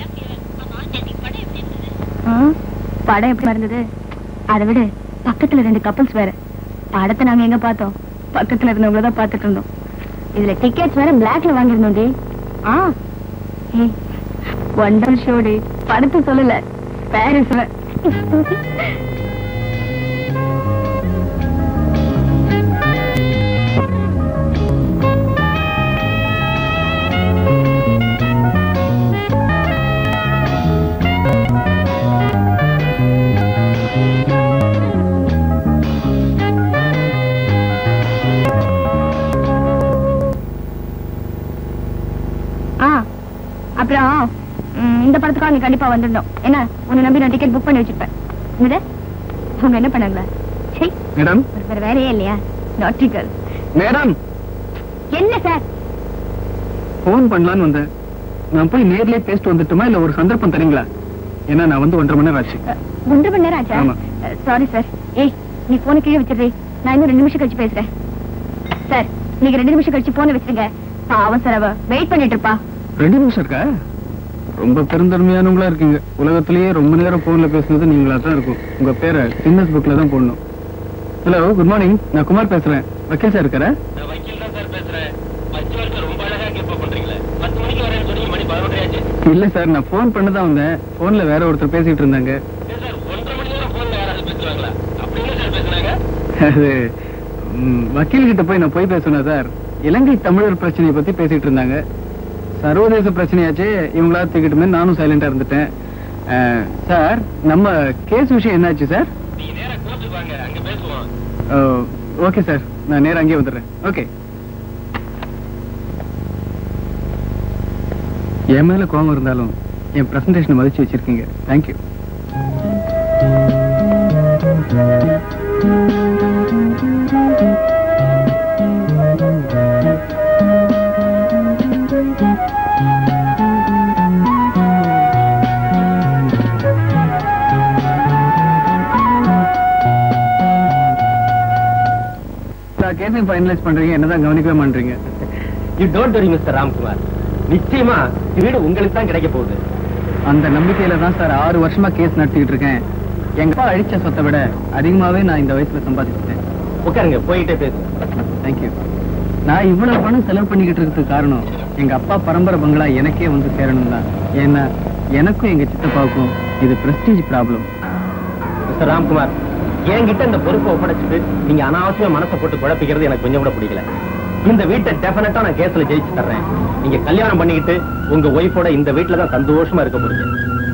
ஆ, படம் எப்படி இருந்தது அதை விட பக்கத்துல ரெண்டு கப்பல்ஸ் வேற படத்தை நாங்க எங்க பார்த்தோம் பக்கத்துல இருந்தவங்கள தான் பார்த்துட்டு இருந்தோம் இதுல டிக்கெட்ஸ் வேற பிளாக்ல வாங்கியிருந்தோம் டி ஆ ஏய் ஒண்டர் ஷோடி படத்தை சொல்லல பாரிஸ்ல ஆ அப்புறம் ம், இந்த படத்துக்காக நீ கண்டிப்பா வந்துடணும் என்ன உன்னை நம்பி நான் டிக்கெட் புக் பண்ணி வச்சிருப்பேன் என்னது அவங்க என்ன பண்ணாங்களா சரி மேடம் ஒரு வேற வேலையே இல்லையா நாட்டிக்கல் மேடம் என்ன சார் ஃபோன் பண்ணலான்னு வந்தேன் நான் போய் நேர்லயே பேசிட்டு வந்துட்டுமா இல்ல ஒரு சந்தர்ப்பம் தரீங்களா ஏன்னா நான் வந்து ஒன்றரை மணி நேரம் ஆச்சு அஹ், ஒன்றரை மணி நேரம் ஆச்சா ஆமா. சாரி சார் ஏய் நீ போன கீழே வச்சிடுறீ நான் இன்னும் ரெண்டு நிமிஷம் கழிச்சு பேசுறேன் சார் நீங்க ரெண்டு நிமிஷம் கழிச்சு போன வச்சிருங்க பாவம் சார் அவ வெயிட் பண்ணிட்டு இருப்பா ரெண்டு நிமிஷம் இருக்கா ரொம்ப பெருந்தன்மையானவங்களா இருக்கீங்க உலகத்திலேயே ரொம்ப நேரம் போன்ல பேசுனது நீங்களா தான் இருக்கும் உங்க பேரை கின்னஸ் புக்ல தான் போடணும் ஹலோ குட் மார்னிங் நான் குமார் பேசுறேன் வக்கீல் சார் இருக்காரா நான் வக்கீல் தான் சார் பேசுறேன் பத்து வருஷம் ரொம்ப அழகா கேப்ப பண்றீங்களே பத்து மணிக்கு வரேன்னு சொன்னீங்க மணி பதினொன்றரை ஆச்சு இல்ல சார் நான் ஃபோன் பண்ண தான் வந்தேன் போன்ல வேற ஒருத்தர் பேசிட்டு இருந்தாங்க ஏன் சார் ஒன்றரை மணி நேரம் போன்ல யாராவது பேசுவாங்களா அப்படி என்ன சார் பேசுனாங்க அது ம், வக்கீல் கிட்ட போய் நான் போய் பேசுனேன் சார் இலங்கை தமிழர் பிரச்சனையை பத்தி பேசிட்டு இருந்தாங்க சர்வதேச பிரச்சனையாச்சே இவங்களா தூக்கிட்டுமே நானும் சைலண்டா இருந்துட்டேன் அஹ், சார் நம்ம கேஸ் விஷயம் என்னாச்சு சார் நீங்க நேரா கோர்ட்டுக்கு வாங்க அங்க பேசுவோம் ஓகே சார் நான் நேரா அங்கேயே வந்துடுறேன் ஓகே என் மேல கோபம் இருந்தாலும் என் பிரசன்டேஷனை மதிச்சு வச்சிருக்கீங்க தேங்க்யூ கேஸையும் ஃபைனலைஸ் பண்றீங்க என்னதான் கவனிக்கவே மாட்டீங்க you don't worry mister Ramkumar நிச்சயமா வீடு உங்களுக்கு தான் கிடைக்க போகுது அந்த நம்பிக்கையில தான் சார் ஆறு வருஷமா கேஸ் நடத்திட்டு இருக்கேன் எங்க அப்பா அழிச்ச சொத்தை விட அதிகமாவே நான் இந்த வயசுல சம்பாதிச்சிட்டேன் உட்காருங்க போயிட்டே பேசு தேங்க்யூ நான் இவ்வளவு பணம் செலவு பண்ணிக்கிட்டு இருக்கிறதுக்கு காரணம் எங்க அப்பா பரம்பரை பங்களா எனக்கே வந்து சேரணும் தான் ஏன்னா எனக்கும் எங்க சித்தப்பாவுக்கும் இது பிரஸ்டீஜ் ப்ராப்ளம் மிஸ்டர் ராம்குமார் என்கிட்ட இந்த பொறுப்பை ஒப்படைச்சிட்டு நீங்க அனாவசியமா மனசை போட்டு குழப்பிக்கிறது எனக்கு கொஞ்சம் கூட பிடிக்கல இந்த வீட்டை டெஃபினட்டா நான் கேஸ்ல ஜெயிச்சு தர்றேன் நீங்க கல்யாணம் பண்ணிக்கிட்டு உங்க ஒய்ஃபோட இந்த வீட்டுல தான் சந்தோஷமா இருக்க போறீங்க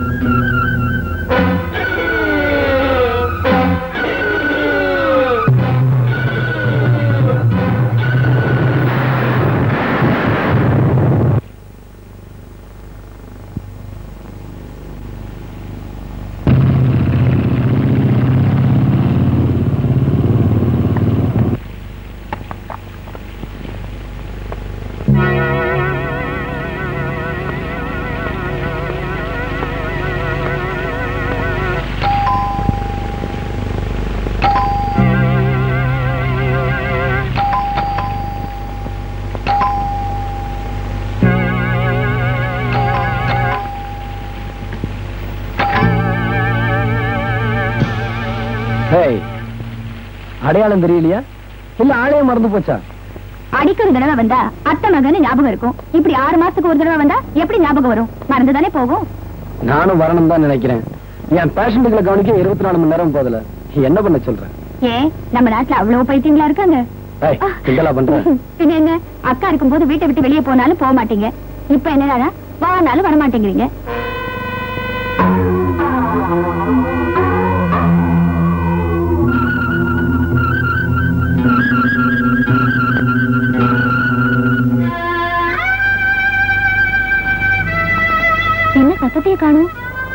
அடையாளம் தெரியலையா இல்ல ஆளே மறந்து போச்சா அடிக்கிற தடவை வந்தா அத்தை மகன்னு ஞாபகம் இருக்கும் இப்படி ஆறு மாசத்துக்கு ஒரு தடவை வந்தா எப்படி ஞாபகம் வரும் மறந்து தானே போகும் நானும் வரணும் தான் நினைக்கிறேன் என் பேஷண்ட்டுகளை கவனிக்க இருபத்தி நாலு மணி நேரம் போதல என்ன பண்ண சொல்றேன் ஏன் நம்ம நாட்டுல அவ்வளவு பைத்தியங்களா இருக்காங்க ஏய், கிண்டலா பண்ற பின்ன என்ன அக்கா இருக்கும்போது வீட்டை விட்டு வெளியே போனாலும் போக மாட்டீங்க இப்ப என்னடா வானாலும் வர மாட்டேங்கிறீங்க என்ன சத்தத்தையே காணும்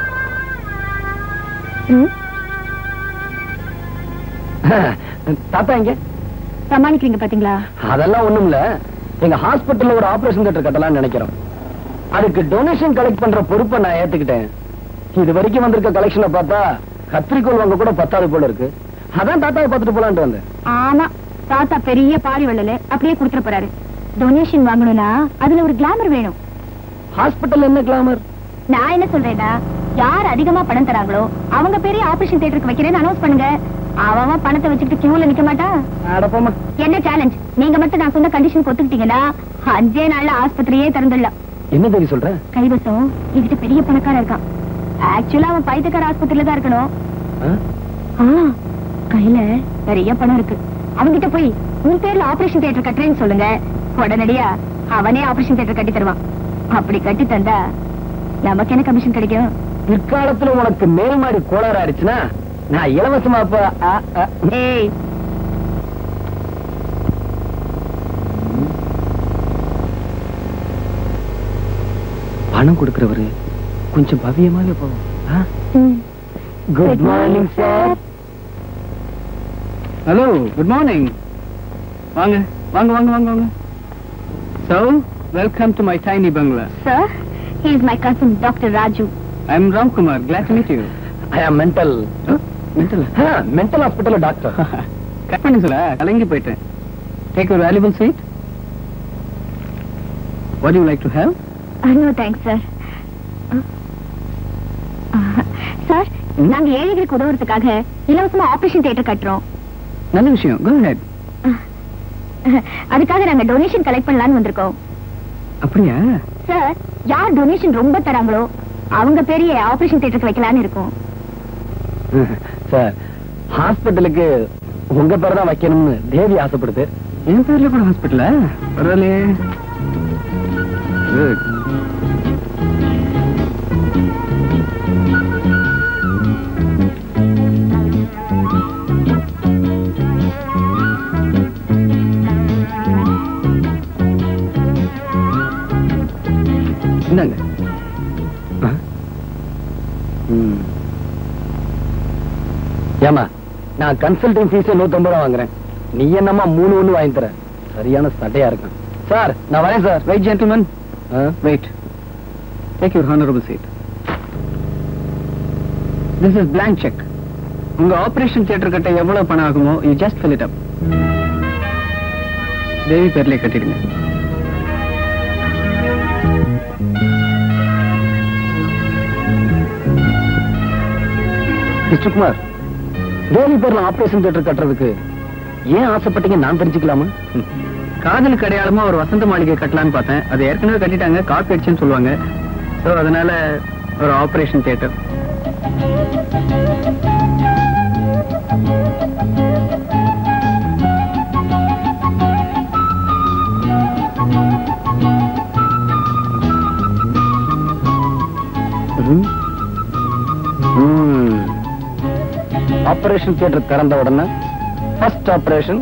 ம், தாத்தா எங்க சமாளிக்கிறீங்க பாத்தீங்களா அதெல்லாம் ஒண்ணும் இல்ல எங்க ஹாஸ்பிட்டல்ல ஒரு ஆபரேஷன் தியேட்டர் கட்டலாம்னு நினைக்கிறோம் அதுக்கு டொனேஷன் கலெக்ட் பண்ற பொறுப்பை நான் ஏத்துக்கிட்டேன் இது வரைக்கும் வந்திருக்க கலெக்ஷனை பார்த்தா கத்திரிக்கோள் வாங்க கூட பத்தாது போல இருக்கு அதான் தாத்தாவை பார்த்துட்டு போலான்ட்டு வந்தேன் ஆமா தாத்தா பெரிய பாரி வள்ளல அப்படியே கொடுத்துட போறாரு டொனேஷன் வாங்கணும்னா அதுல ஒரு கிளாமர் வேணும் ஹாஸ்பிட்டல் என்ன கிளாமர் நான் என்ன சொல்றேன்னா யார் அதிகமா பணம் தராங்களோ அவங்க பெரிய ஆபரேஷன் தியேட்டருக்கு வைக்கிறேன்னு அனௌன்ஸ் பண்ணுங்க அவன் அவன் பணத்தை வச்சுக்கிட்டு கியூல நிக்க மாட்டான் அடப்போமா என்ன சேலஞ்ச் நீங்க மட்டும் நான் சொன்ன கண்டிஷன் ஒத்துக்கிட்டீங்கன்னா அஞ்சே நாள்ல ஆஸ்பத்திரியே திறந்துடலாம் என்ன தெரிய சொல்ற கைவசம் இதுகிட்ட பெரிய பணக்காரன் இருக்கான் ஆக்சுவலா அவன் பைத்தியக்கார ஆஸ்பத்திரியில தான் இருக்கணும் ஆ? ஆ, கையில நிறைய பணம் இருக்கு அவன்கிட்ட போய் உன் பேர்ல ஆபரேஷன் தியேட்டர் கட்டுறேன்னு சொல்லுங்க உடனடியா அவனே ஆபரேஷன் தியேட்டர் கட்டி தருவான் அப்படி கட்டி தந்தா நமக்கு என்ன கமிஷன் கிடைக்கும் பிற்காலத்துல உனக்கு மேல் மாடி கோளாறு ஆயிடுச்சுன்னா நான் இலவசமா இப்ப ஆ, ஆ, ஏய் பணம் கொடுக்கறவரு கொஞ்சம் பவியமாவே போவோம் ம். Good morning sir hello good morning வாங்க வாங்க வாங்க வாங்க வாங்க So, welcome to my tiny bungalow. Sir, he is my cousin, Dr. Raju. I'm Ram Kumar. Glad to meet you. I am mental Mental. Mental hospital doctor cut பண்ணி சொல்ல கலங்கி போயிட்டேன் take ஒரு valuable seat what you like to have Uh, no thanks, sir. Sir ம்? நாங்க ஏழைகளுக்கு உதவுறதுக்காக இலவசமா operation theatre கட்டுறோம் நல்ல விஷயம் கோ ஹெட் அதுக்காக நாங்க டொனேஷன் கலெக்ட் பண்ணலாம்னு வந்திருக்கோம் அப்படியா சார் யார் டொனேஷன் ரொம்ப தராங்களோ அவங்க பெரிய ஆபரேஷன் தியேட்டருக்கு வைக்கலாம்னு இருக்கோம் சார் ஹாஸ்பிட்டலுக்கு உங்க பேர் தான் வைக்கணும்னு தேவி ஆசைப்படுது என் பேர்ல கூட ஹாஸ்பிட்டலா பரவாயில்லையே Good. இந்தாங்க ம். ஏம்மா நான் கன்சல்டிங் ஃபீஸ் நூத்தம்பது ரூபா வாங்குறேன் நீ என்னம்மா மூணு ஒண்ணு வாங்கி தர சரியான சட்டையா இருக்கும் சார் நான் வரேன் சார் Wait, gentlemen. ஆ? Wait. Take your honorable seat. This is blank check. உங்க ஆபரேஷன் தியேட்டர் கட்ட எவ்வளவு பணம் ஆகுமோ you just fill it up. Devi பேர்லயே கட்டிடுங்க கிருஷ்ணகுமார் தேவி பேர்ல ஆபரேஷன் தியேட்டர் கட்டுறதுக்கு ஏன் ஆசைப்பட்டீங்க நான் தெரிஞ்சுக்கலாமா காதலுக்கு அடையாளமா ஒரு வசந்த மாளிகை கட்டலான்னு பார்த்தேன் அது ஏற்கனவே கட்டிட்டாங்க காப்பி அடிச்சுன்னு சொல்லுவாங்க ஸோ அதனால ஒரு ஆபரேஷன் தியேட்டர் ஆபரேஷன் தியேட்டர் திறந்த உடனே ஃபர்ஸ்ட் ஆபரேஷன்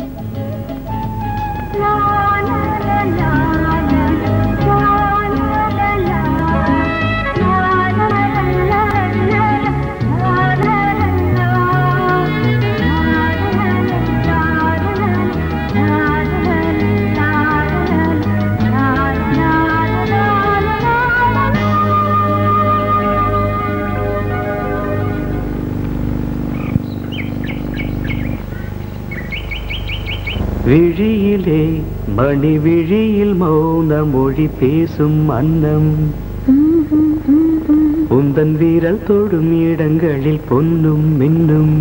விழியிலே மணி விழியில் மௌன மொழி பேசும் அன்னம் உந்தன் வீரல் தொடும் இடங்களில் பொன்னும் மின்னும்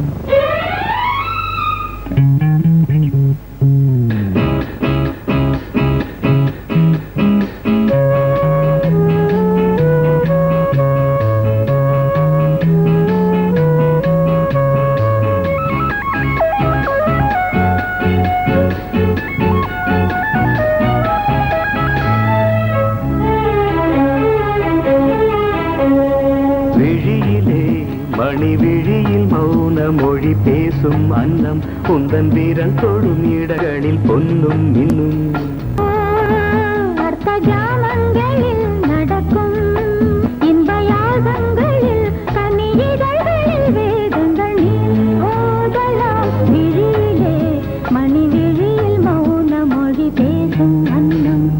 விழியிலே மணி விழியில் மௌன மொழி பேசும் அன்னம் உந்தன் வீரல் தொடும் இடங்களில் பொன்னும் மின்னும் அர்த்த ஜாமங்களில் நடக்கும் இன்ப யாகங்களில் கனியிதழ்களில் வேதங்கள் நீ ஓதலாம் விழியிலே மணி விழியில் மௌன மொழி பேசும் அன்னம்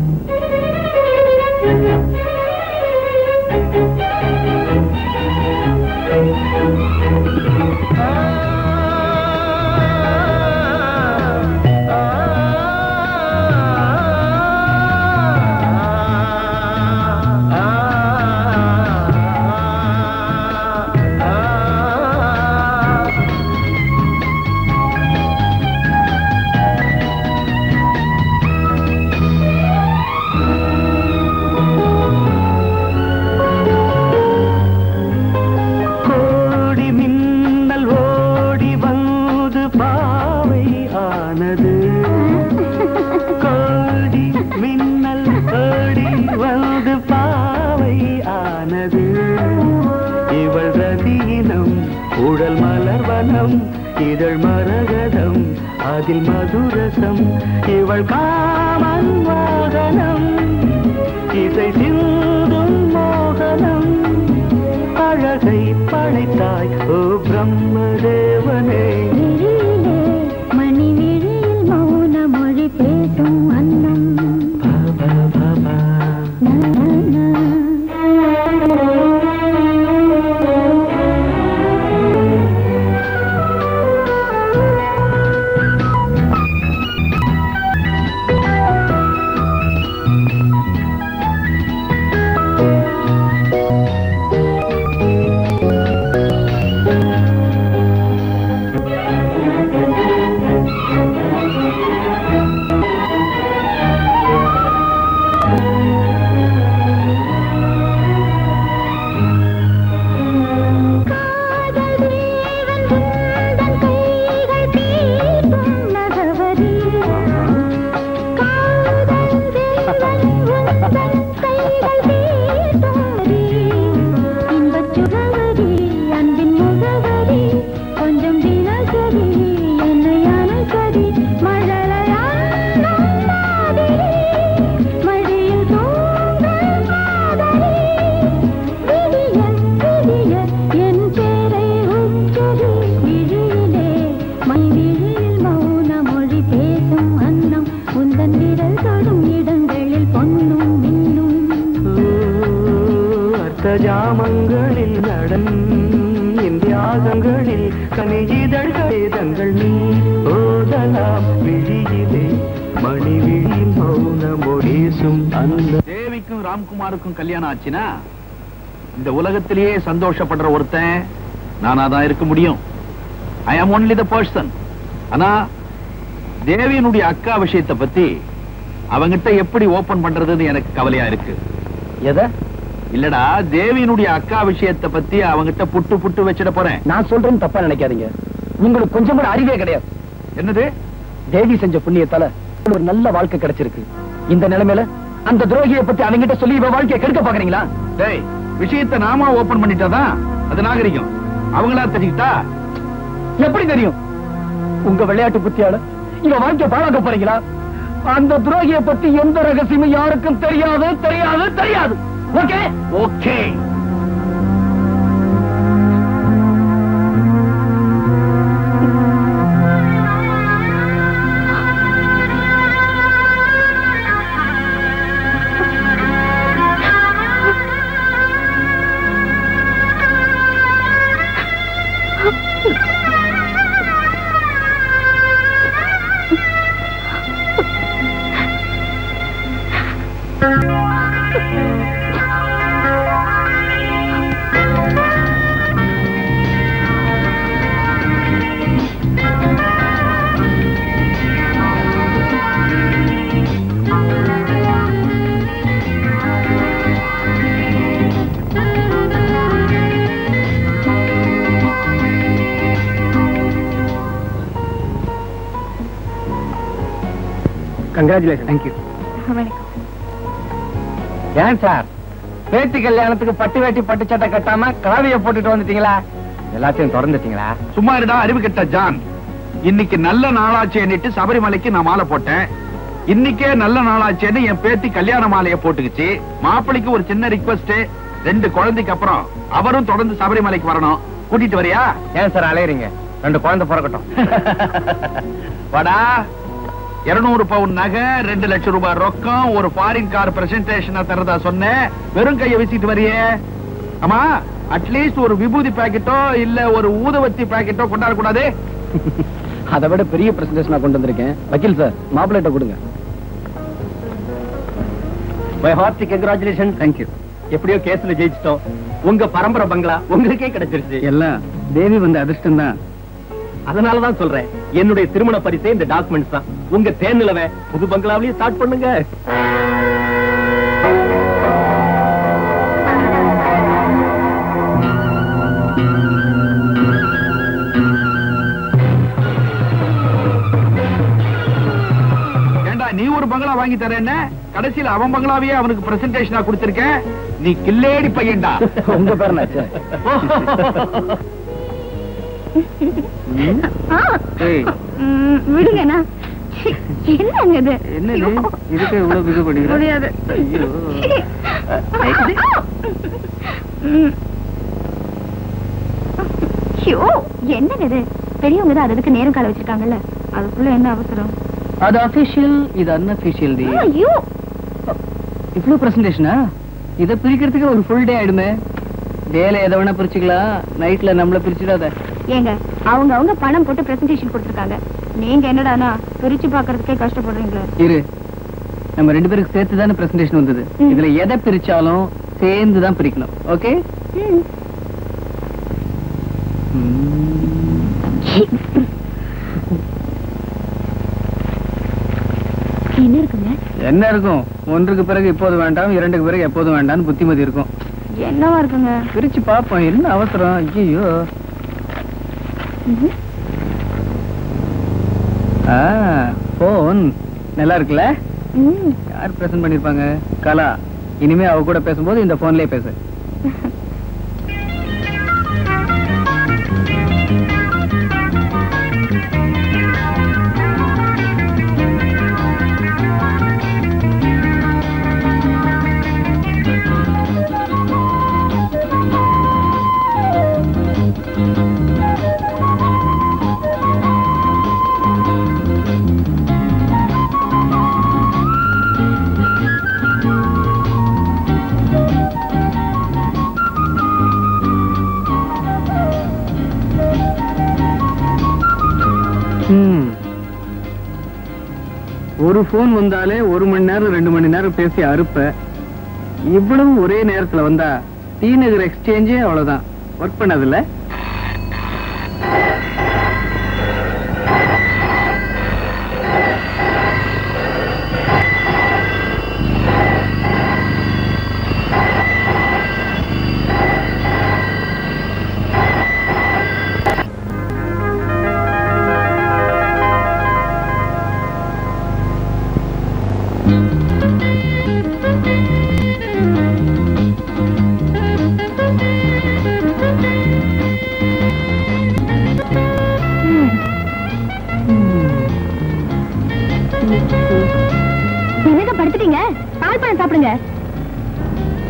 கோடி மின்னல் ஓடி வந்து பாவை ஆனது கோடி மின்னல் ஓடி வந்து பாவை ஆனது இவள் ரதியினம் உடல் மலர்வனம் இதழ் மரகதம் அதில் மதுரசம் இவள் காமன் வாகனம் இசை சிந்தும் மோகனம் அழகை படைத்தாய் ஓ பிரம்மதேவனே விழியிலே மணி விழியில் மௌன மொழி பேசும் அன்னம் பாபா பாபா நா, நா, காதல் தேவன் உந்தன் கைகள் தீட்டும் நகவரி காதல் தேவன் உந்தன் கைகள் தீட்டும் நகவரி இன்பச் சுகவரி அன்பின் முகவரி கொஞ்சம் தினசரி என்னை அணைக்கடி மழலையாடும் மாதிரி மடியில் தூங்கும் காதலி விடிய விடிய என் பேரை உச்சரி விழியிலே மை விழியில் மௌன மொழி பேசும் அன்னம் உந்தன் விரல் தொடும் இடங்களில் பொன்னும் மின்னும் அர்த்த ஜாமங்களில் நடன் இந்தியாகங்களில் கனியிதழ் வேதங்கள் நீ ஓதலாம் விழியிலே மணி விழியில் மௌன மொழேசும் அந்த தேவிக்கும் ராம்குமாருக்கும் கல்யாணம் ஆச்சுன்னா இந்த உலகத்திலேயே சந்தோஷப்படுற ஒருத்தன் நானா தான் இருக்க முடியும் ஐ ஆம் ஒன்லி த பர்சன் ஆனா தேவியனுடைய அக்கா விஷயத்தை பத்தி அவங்கிட்ட எப்படி ஓபன் பண்றதுன்னு எனக்கு கவலையா இருக்கு எதை இல்லடா தேவியனுடைய அக்கா விஷயத்தை பத்தி அவங்கிட்ட புட்டு புட்டு வச்சிட போறேன் நான் சொல்றேன்னு தப்பா நினைக்காதீங்க உங்களுக்கு கொஞ்சம் கூட அறிவே கிடையாது என்னது தேவி செஞ்ச புண்ணியத்தால ஒரு நல்ல வாழ்க்கை கிடைச்சிருக்கு இந்த நிலைமையில அந்த துரோகியை பத்தி அவங்கிட்ட சொல்லி இவ வாழ்க்கையை கெடுக்க பாக்குறீங்களா டேய் விஷயத்தை நாம ஓபன் பண்ணிட்டாதான் அது நாகரிகம் அவங்களா தெரிஞ்சுக்கிட்டா எப்படி தெரியும் உங்க விளையாட்டு புத்தியால இவ வாழ்க்கைய பாழாக்க போறீங்களா அந்த துரோகியை பத்தி எந்த ரகசியமும் யாருக்கும் தெரியாது தெரியாது தெரியாது ஓகே ஓகே கங்க்ராச்சுலேஷன் தேங்க்யூ ஏன் சார் பேத்தி கல்யாணத்துக்கு பட்டு வேட்டி பட்டு சட்டை கட்டாம காவிய போட்டுட்டு வந்துட்டீங்களா எல்லாத்தையும் திறந்துட்டீங்களா சும்மா இருடா அறிவு கெட்ட ஜான் இன்னைக்கு நல்ல நாளாச்சு எண்ணிட்டு சபரிமலைக்கு நான் மாலை போட்டேன் இன்னைக்கே நல்ல நாளாச்சேன்னு என் பேத்தி கல்யாண மாலைய போட்டுக்குச்சு மாப்பிளைக்கு ஒரு சின்ன ரிக்வெஸ்ட் ரெண்டு குழந்தைக்கு அப்புறம் அவரும் தொடர்ந்து சபரிமலைக்கு வரணும் கூட்டிட்டு வரியா ஏன் சார் அலையறீங்க ரெண்டு குழந்தை பிறக்கட்டும் வாடா இருநூறு பவுன் நகை ரெண்டு லட்சம் ரூபாய் ரொக்கம் ஒரு ஃபாரின் கார் பிரசன்டேஷனா தரதா சொன்னேன் வெறும் கைய வீசிட்டு வரியே ஆமா அட்லீஸ்ட் ஒரு விபூதி பாக்கெட்டோ இல்ல ஒரு ஊதுவத்தி பாக்கெட்டோ கொண்டாட கூடாது அதை விட பெரிய பிரசன்டேஷன் கொண்டு வந்திருக்கேன் வக்கீல் சார் மாப்பிள்ளைட்ட கொடுங்க மை ஹார்ட்டி கங்க்ராச்சுலேஷன் தேங்க்யூ எப்படியோ கேஸ்ல ஜெயிச்சிட்டோம் உங்க பரம்பரை பங்களா உங்களுக்கே கிடைச்சிருச்சு எல்லாம் தேவி வந்த அதிர்ஷ்டம் தான் அதனாலதான் சொல்றேன் என்னுடைய திருமண பரிசே இந்த டாக்குமெண்ட்ஸ் தான் உங்க தேன் நிலவை புது பங்களாவிலேயே ஸ்டார்ட் பண்ணுங்க ஏண்டா நீ ஒரு பங்களா வாங்கி தரேன்னு கடைசியில அவன் பங்களாவையே அவனுக்கு பிரசன்டேஷனா கொடுத்திருக்கேன் நீ கில்லேடி பையன்டா உங்க பேர் என்னாச்சு ஏய், விடுங்கண்ணா சி, என்னங்க இது என்ன இது? இதுக்கு இவ்வளவு பிகு பண்ணிக்கிற? முடியாது ஐயோ. ம். ஐயோ, என்னங்க இது பெரியவங்க தான் அதுக்கு நேரம் கால வச்சிருக்காங்கல்ல அதுக்குள்ள என்ன அவசரம் அது அபிஷியல் இது அன்அபிஷியல் டி ஐயோ இவ்வளவு பிரசன்டேஷனா இத பிரிக்கிறதுக்கு ஒரு ஃபுல் டே ஆயிடுமே டேல எதை வேணா பிரிச்சுக்கலாம் நைட்ல நம்மள பிரிச்சுடாத ஏங்க அவங்க அவங்க பணம் போட்டு பிரசன்டேஷன் கொடுத்துருக்காங்க நீங்க என்னடானா பிரிச்சு பாக்குறதுக்கே கஷ்டப்படுறீங்களே இரு நம்ம ரெண்டு பேருக்கு சேர்த்து தானே பிரசன்டேஷன் வந்தது ம். இதுல எதை பிரிச்சாலும் சேர்ந்து தான் பிரிக்கணும் ஓகே ம். என்ன இருக்குங்க என்ன இருக்கும் ஒன்றுக்கு பிறகு இப்போது வேண்டாம் இரண்டுக்கு பிறகு எப்போதும் வேண்டாம்னு புத்திமதி இருக்கும் என்னவா இருக்குங்க பிரிச்சு பாப்போம் என்ன அவசரம் ஐயோ ம்ஹும். ஆ போன் நல்லா இருக்குல்ல ம். யார் பிரசன்ட் பண்ணிருப்பாங்க கலா இனிமே அவ கூட பேசும்போது இந்த போன்லயே பேசு ம். ஒரு போன் வந்தாலே ஒரு மணி நேரம் ரெண்டு மணி நேரம் பேசி அறுப்ப இவ்வளவு ஒரே நேரத்துல வந்தா டி நகர் எக்ஸ்சேஞ்சே அவ்வளவுதான் ஒர்க் பண்ணதில்ல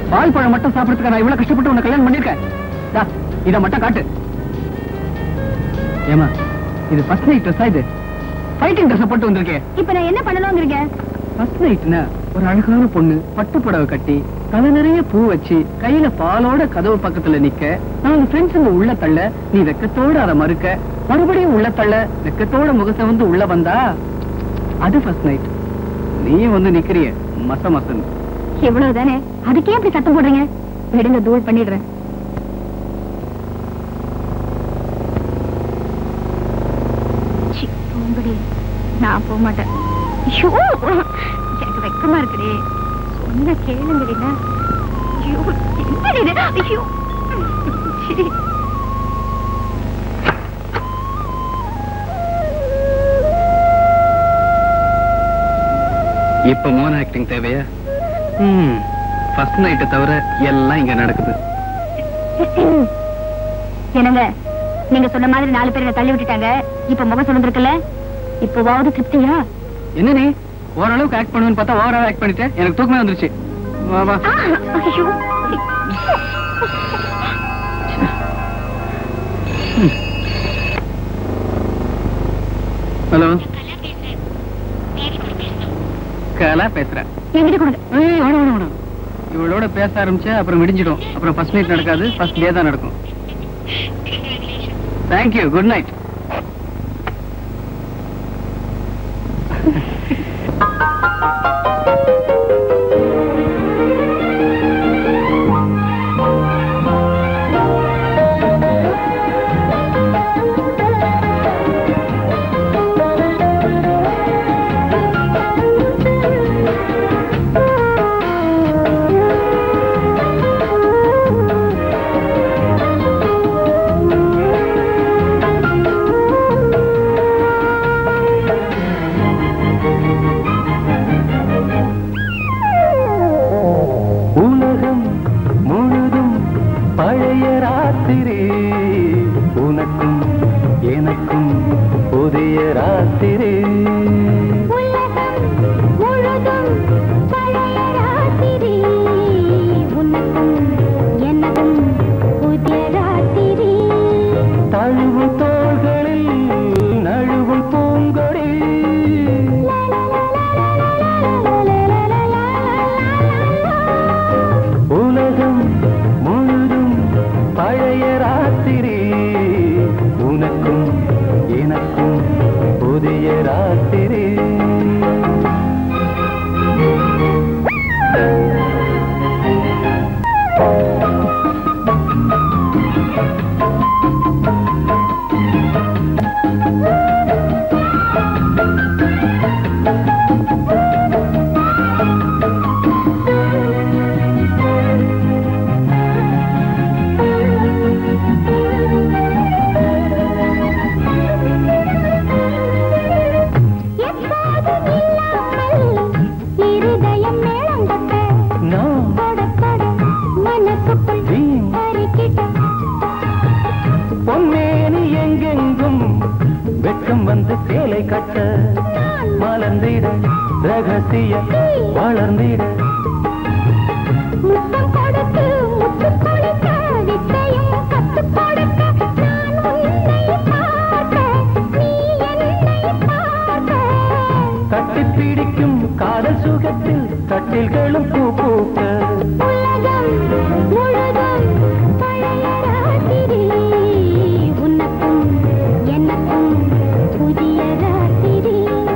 பால் பழம் மட்டும் சாப்பிடறதுக்கு நான் இவ்வளவு கஷ்டப்பட்டு உன்னை கல்யாணம் பண்ணிருக்கேன் தா, இத மட்டும் காட்டு ஏமா இது ஃபர்ஸ்ட் நைட் ட்ரெஸ்ஸா இது ஃபைட்டிங் ட்ரெஸ் போட்டு வந்திருக்கேன் இப்ப நான் என்ன பண்ணணுங்கிறீங்க ஃபர்ஸ்ட் நைட்னா ஒரு அழகான பொண்ணு பட்டு புடவை கட்டி தலை நிறைய பூ வச்சு கையில பாலோட கதவு பக்கத்துல நிக்க நாங்க ஃப்ரெண்ட்ஸுங்க உள்ள தள்ள நீ வெக்கத்தோட அதை மறுக்க மறுபடியும் உள்ள தள்ள வெக்கத்தோட முகத்தை வந்து உள்ள வந்தா அது ஃபர்ஸ்ட் நைட் நீ வந்து நிக்கிறிய மச மசன் இவ்வளவுதானே அதுக்கே அப்படி சத்தம் போடுறீங்க விடுங்க தூள் பண்ணிடுறேன் சி, போங்கடி. நான் போக மாட்டேன் ஐயோ, எனக்கு வெக்கமா இருக்குடி சொன்ன கேளுங்கடினா ஐயோ என்னடி இது? ஐயோ சரி இப்ப மோன ஆக்டிங் தேவையா ஃபர்ஸ்ட் நைட்டை தவிர எல்லாம் இங்க நடக்குது என்னங்க நீங்க சொன்ன மாதிரி நாலு பேர் என்னை தள்ளி விட்டுட்டாங்க இப்ப முகம் சுழந்திருக்குல்ல இப்போவாவது திருப்தியா என்ன நீ ஓரளவுக்கு ஆக்ட் பண்ணுவேன்னு பார்த்தா ஓவரா ஆக்ட் பண்ணிட்டேன் எனக்கு தூக்கமே வந்துருச்சு வா வா ஆ, ஐயோ ஹலோ கலா பேசுறேன் என்கிட்ட கொடுங்க ஏய் வேணாம் வேணாம் வேணாம் இவளோட பேச ஆரம்பிச்சா அப்புறம் விடிஞ்சிடும் அப்புறம் ஃபர்ஸ்ட் நைட் நடக்காது ஃபர்ஸ்ட் டே தான் நடக்கும் தேங்க்யூ குட் நைட் உலகம் முழுதும் பழைய ராத்திரி உனக்கும் எனக்கும் புதிய ராத்திரி முழுதும் பழைய ராத்திரி உனக்கும் எனக்கும் புதிய ராத்திரி தழுவும் தோள்களில் நழுவும் பூங்கொடி உலகம் முழுதும் பழைய ராத்திரி உனக்கும் எனக்கும் புதிய ராத்திரி இருதயம் மேளங்கட்ட நான் பட பட மனசுக்குள் வீண் அறிக்கிட்ட பொன்னேனி எங்கெங்கும் வெட்கம் வந்து சேலை கட்ட மலர்ந்திட ரகசிய வளர்ந்திட முத்தம் கொடுத்து முத்து கொடுக்க வித்தையும் கத்து கொடுக்க நான் உன்னை பார்க்க நீ என்னை பார்க்க கட்டி பிடிக்கும் காதல் சுகத்தில் கட்டில்களும் பூ பூக்க உலகம் முழுதும் பழைய ராத்திரி உனக்கும் எனக்கும் புதிய ராத்திரி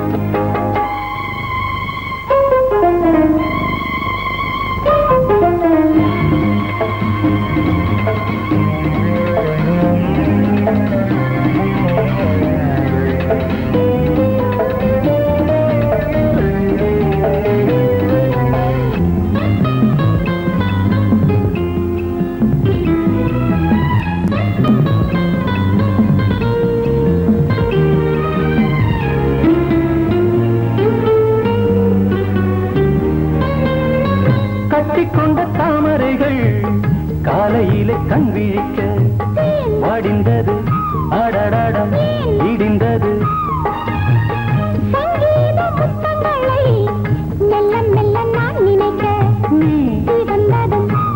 கட்டிக்கொண்ட தாமரைகள் காலையிலே கண் விழிக்க வாடிந்தது அடடடம் இடிந்தது சங்கீத புத்தங்களை மெல்ல மெல்ல நான் நினைக்க நீ சிவந்ததும்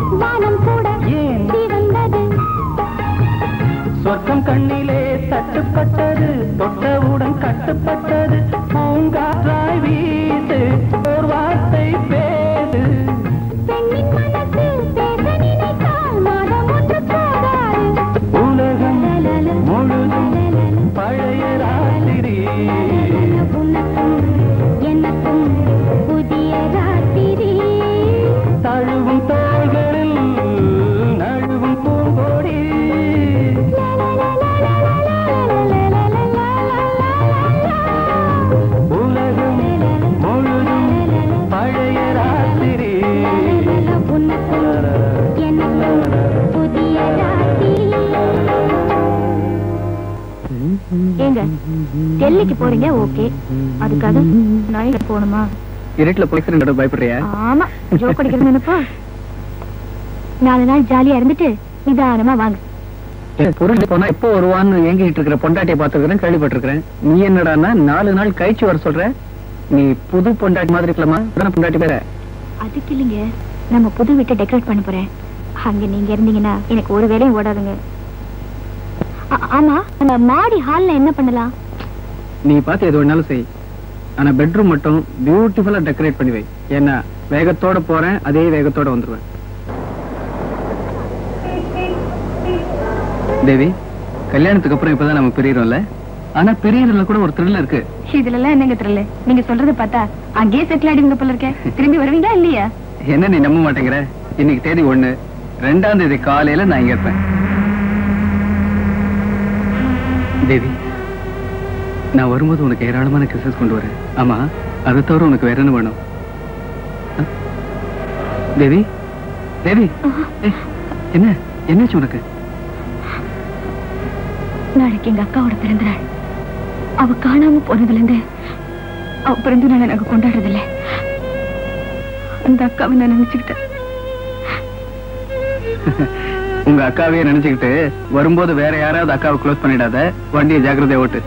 கண்ணிலே தட்டுப்பட்டது தொட்டவுடன் கட்டுப்பட்டது பூங்காற்றாய் வீசு ஒரு வார்த்தை பேசு பெண்ணின் மனசு பேச நினைத்தால் மாதம் ஒன்று போதாது உலகம் முழுதும் பழைய ராத்திரி உனக்கும் எனக்கும் புதிய ராத்திரி தழுவும் தோள்களில் நழுவும் பூங்கோடி உலகம் முழுதும் பழைய ராத்திரி உனக்கும் எனக்கும் புதிய ராத்திரி ஏங்க டெல்லிக்கு போறீங்க ஓகே அதுக்காக நைட் போகணுமா இருட்டுல போய் ஃப்ரெண்டோட பயப்படுறியா ஆமா ஜோக் அடிக்கிறது நினைப்பா நாலு நாள் ஜாலியா இருந்துட்டு நிதானமா வாங்க பொருள் போனா எப்போ வருவான்னு ஏங்கிட்டு இருக்கிற பொண்டாட்டியை பார்த்துருக்கிறேன் கேள்விப்பட்டிருக்கிறேன் நீ என்னடான்னா நாலு நாள் கழிச்சு வர சொல்ற நீ புது பொண்டாட்டி மாதிரி இருக்கலாமா அதான பொண்டாட்டி பேர அதுக்கு இல்லைங்க நம்ம புது வீட்டை டெக்கரேட் பண்ண போறேன் அங்க நீங்க இருந்தீங்கன்னா எனக்கு ஒரு வேலையும் ஓடாதுங்க ஆ- ஆமா நம்ம மாடி ஹால்ல என்ன பண்ணலாம் நீ பார்த்து எது வேணாலும் செய் ஆனா பெட்ரூம் மட்டும் பியூட்டிஃபுல்லா டெக்கரேட் பண்ணி வை ஏன்னா வேகத்தோட போறேன் அதே வேகத்தோட வந்துருவேன் தேவி கல்யாணத்துக்கு அப்புறம் இப்பதான் நம்ம பிரியறோம்ல ஆனா பிரியறதுல கூட ஒரு த்ரில் இருக்கு இதுல எல்லாம் என்னங்க தெரியல நீங்க சொல்றது பார்த்தா அங்கேயே செட்டில் ஆயிடுங்க போல இருக்கேன் திரும்பி வருவீங்களா இல்லையா என்ன நீ நம்ப மாட்டேங்கிற இன்னைக்கு தேதி ஒண்ணு ரெண்டாம் தேதி காலையில நான் இங்க இருப்பேன் தேவி நான் வரும்போது உனக்கு ஏராளமான கிசஸ் கொண்டு வரேன் ஆமா அதை தவிர உனக்கு வேற என்ன வேணும் ஆ? தேவி தேவி ஏய், என்ன என்னாச்சு உனக்கு நாளைக்கு எங்க அக்காவோட பிறந்த நாள் அவ காணாம போனதுல இருந்து அவ பிறந்த நாளை நாங்க கொண்டாடுறது இல்ல அந்த அக்காவை நான் நினைச்சுக்கிட்டேன் உங்க அக்காவையே நினைச்சுக்கிட்டு வரும்போது வேற யாராவது அக்காவை க்ளோஸ் பண்ணிடாத வண்டியை ஜாக்கிரதையா ஓட்டு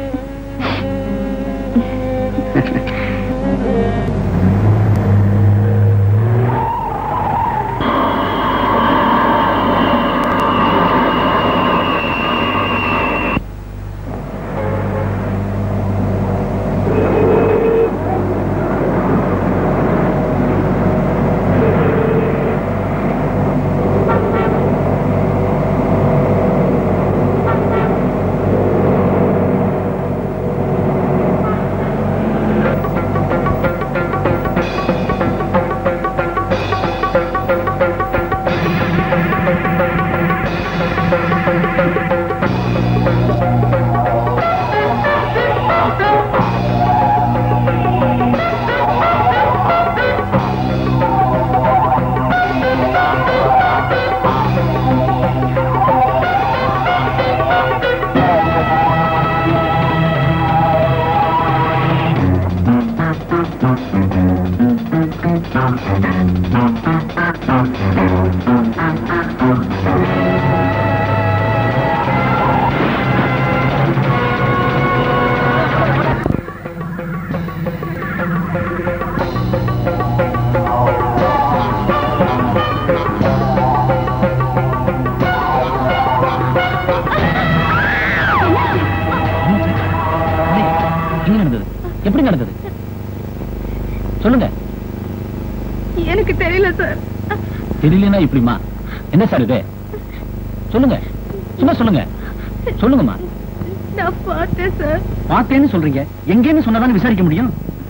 என்ன நடந்தது எப்படி நடந்தது சொல்லுங்க எனக்கு தெரியல சார் தெரியலனா இப்படிமா என்ன சார் இது சொல்லுங்க சும்மா சொல்லுங்க சொல்லுங்கம்மா நான் பார்த்தேன் சார் பார்த்தேன்னு சொல்றீங்க எங்கேன்னு சொன்னதானே விசாரிக்க முடியும்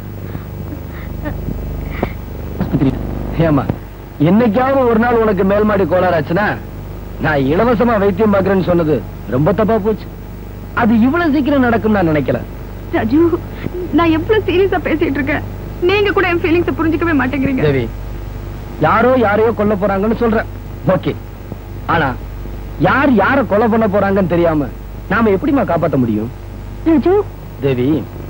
ஆஸ்பத்திரி ஏமா என்னைக்காவது ஒரு நாள் உனக்கு மேல்மாடி கோளாறு ஆச்சுன்னா நான் இலவசமா வைத்தியம் பார்க்கறேன்னு சொன்னது ரொம்ப தப்பா போச்சு அது இவ்வளவு சீக்கிரம் நடக்கும் நான் நினைக்கல ராஜு நான் எவ்வளவு சீரியஸா பேசிட்டு இருக்கேன் நீங்க கூட என் ஃபீலிங்ஸ் புரிஞ்சுக்கவே மாட்டேங்கிறீங்க தேவி யாரோ யாரையோ கொல்ல போறாங்கன்னு சொல்றேன் ஓகே ஆனா யார் யார கொலை பண்ண போறாங்கன்னு தெரியாம நாம எப்படிம்மா காப்பாத்த முடியும் ராஜு தேவி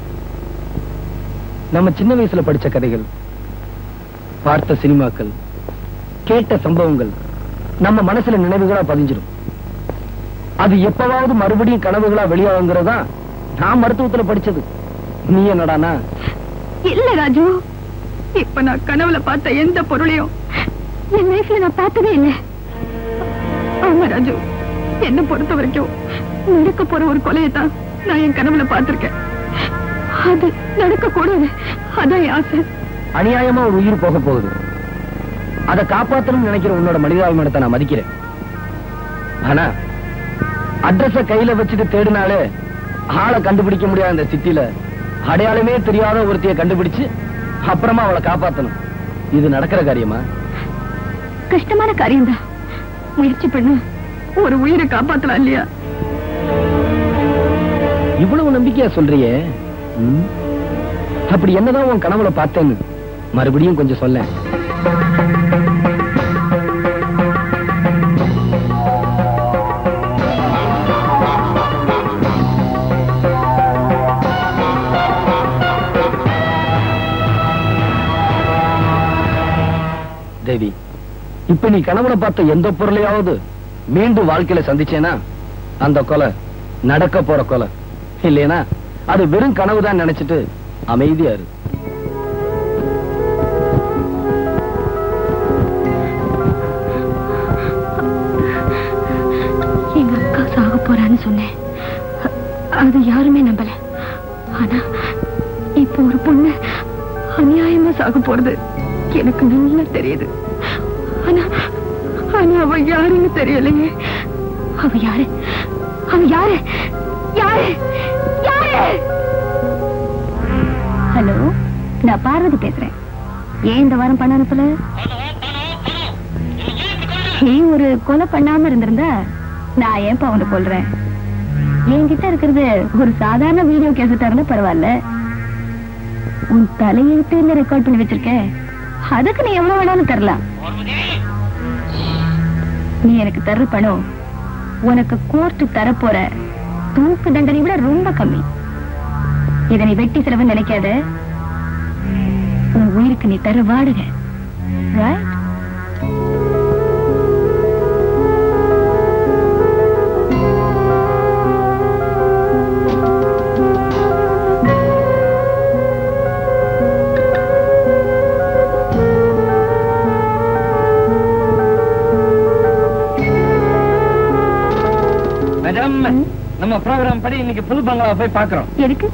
நம்ம சின்ன வயசுல படிச்ச கதைகள் பார்த்த சினிமாக்கள் கேட்ட சம்பவங்கள் நம்ம மனசுல நினைவுகளா பதிஞ்சிடும் அது எப்பவாவது மறுபடியும் கனவுகளா வெளியாகுங்கிறதா நான் மருத்துவத்துல படிச்சது நீ என்னடானா இல்ல ராஜு இப்ப நான் கனவுல பார்த்த எந்த பொருளையும் என் லைஃப்ல நான் பார்த்ததே இல்ல ஆமா ராஜு என்ன பொறுத்த வரைக்கும் நடக்க போற ஒரு கொலையை தான் நான் என் கனவுல பார்த்திருக்கேன் அது நடக்க கூடாது அதான் என் ஆசை அநியாயமா ஒரு உயிர் போக போகுது அதை காப்பாத்தணும்னு நினைக்கிற உன்னோட மனிதாபிமானத்தை நான் மதிக்கிறேன் ஆனா அட்ரஸ கையில வச்சுட்டு தேடினாலே ஆளை கண்டுபிடிக்க முடியாத இந்த சிட்டில அடையாளமே தெரியாத ஒருத்தைய கண்டுபிடிச்சு அப்புறமா அவளை காப்பாத்தணும் இது நடக்கிற காரியமா கஷ்டமான காரியம்தான் முயற்சி பண்ணு ஒரு உயிரை காப்பாத்தலாம் இல்லையா இவ்வளவு நம்பிக்கையா சொல்றியே ம்? அப்படி என்னதான் உன் கனவுல பார்த்தேன்னு மறுபடியும் கொஞ்சம் சொல்ல தேவி இப்ப நீ கனவுல பார்த்த எந்த பொருளையாவது மீண்டும் வாழ்க்கையில சந்திச்சேனா அந்த கொலை நடக்க போற கொலை இல்லைனா அது வெறும் கனவுதான் நினைச்சிட்டு அமைதியா இரு எங்க அக்கா சாக போறான்னு சொன்னேன் அ- அது யாருமே நம்பல ஆனா இப்போ ஒரு பொண்ணு அநியாயமா சாக போறது எனக்கு நல்லா தெரியுது ஆனா ஆனா அவ யாருன்னு தெரியலையே அவ யாரு அவ யாரு யாரு யாரு ஹலோ நான் பார்வதி பேசுறேன் ஏன் இந்த வாரம் பண்ண அனுப்பல நீ ஒரு கொலை பண்ணாம இருந்திருந்தா நான் ஏன் அவனை கொல்றேன் என்கிட்ட இருக்கிறது ஒரு சாதாரண வீடியோ கேசட்டா இருந்தா பரவாயில்ல உன் தலையெழுத்து ரெக்கார்ட் பண்ணி வச்சிருக்கேன் அதுக்கு நீ எவ்வளவு வேணாலும் தரலாம் நீ எனக்கு தர்ற பணம் உனக்கு கோர்ட்டு தரப்போற தூக்கு தண்டனை விட ரொம்ப கம்மி இதை நீ வெட்டி செலவு நினைக்காத உன் உயிருக்கு நீ தர வாடுக right? மேடம் நம்ம ப்ரோக்ராம் படி இன்னைக்கு புது பங்களாவை போய் பாக்குறோம் எதுக்கு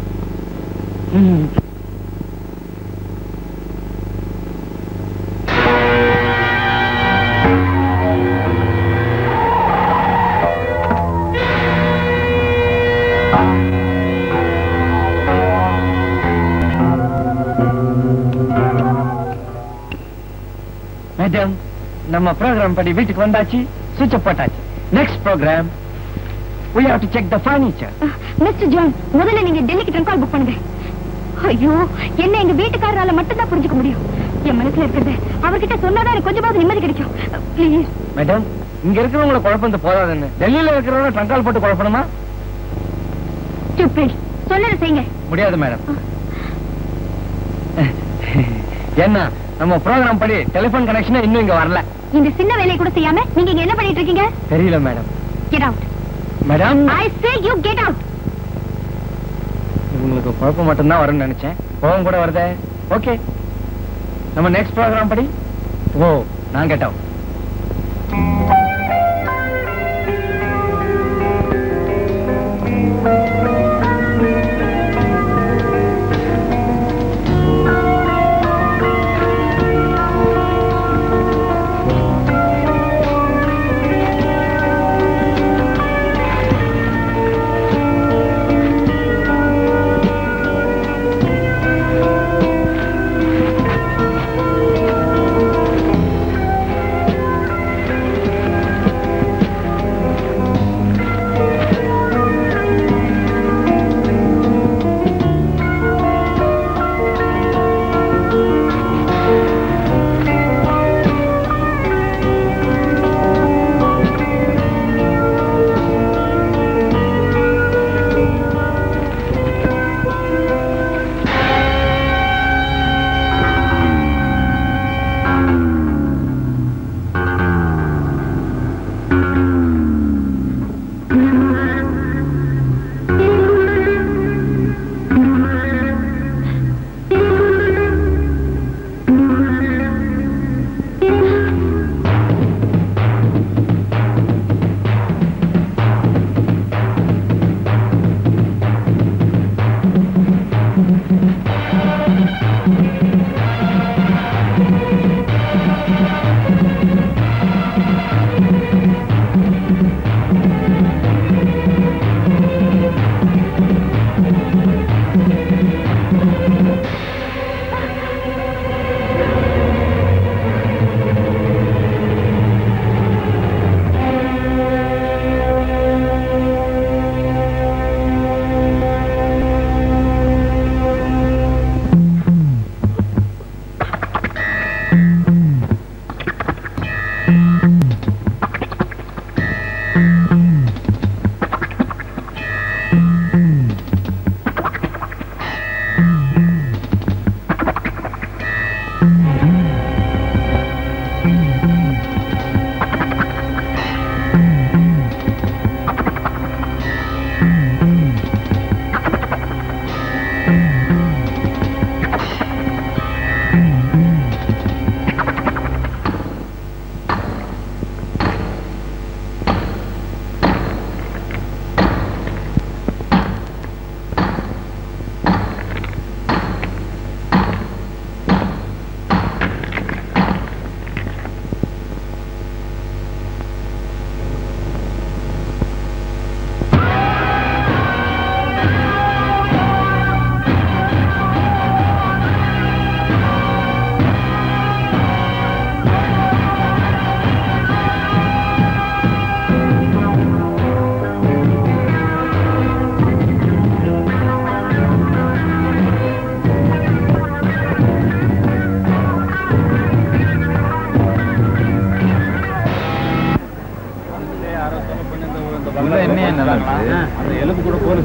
மேடம் நம்ம ப்ரோக்ராம் படி வீட்டுக்கு வந்தாச்சு சுவிட்ச் போட்டாச்சு next program we have to check the furniture mister John முதல்ல நீங்க டெல்லிக்கு ட்ரங்க் கால் புக் பண்ணுங்க ஐயோ என்ன எங்க வீட்டுக்காரரால மட்டும்தான் புரிஞ்சுக்க முடியும் என் மனசுல இருக்கிறது அவர்கிட்ட சொன்னாதான் எனக்கு கொஞ்சமாவது நிம்மதி கிடைக்கும் ப்ளீஸ் மேடம் இங்க இருக்கிறவங்கள குழப்பம் போதாதுன்னு டெல்லியில இருக்கிறவங்க ட்ரங்கால் போட்டு குழப்பணுமா ஸ்டூபிட் சொல்லத செய்யுங்க முடியாது மேடம் என்ன நம்ம ப்ரோக்ராம் படி டெலிபோன் கனெக்ஷன் இன்னும் இங்க வரல இந்த சின்ன வேலையை கூட செய்யாம நீங்க இங்க என்ன பண்ணிட்டு இருக்கீங்க தெரியல madam get out madam I say you get out உங்களுக்கு குழப்பம் மட்டும்தான் வரும்னு நினைச்சேன் கோவம் கூட வருதே ஓகே நம்ம நெக்ஸ்ட் ப்ரோக்ராம் படி ஓ நான் கேட்டோம்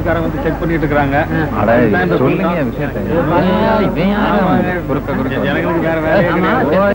போலீஸ்காரங்க வந்து செக் பண்ணிட்டு இருக்காங்க அட, சொல்லுங்க விஷயத்தை. இவன் யாரு அவன்? குறுக்க, குறுக்க. ஜனங்களுக்கு வேற வேலையே ஆமா, கிடையாது.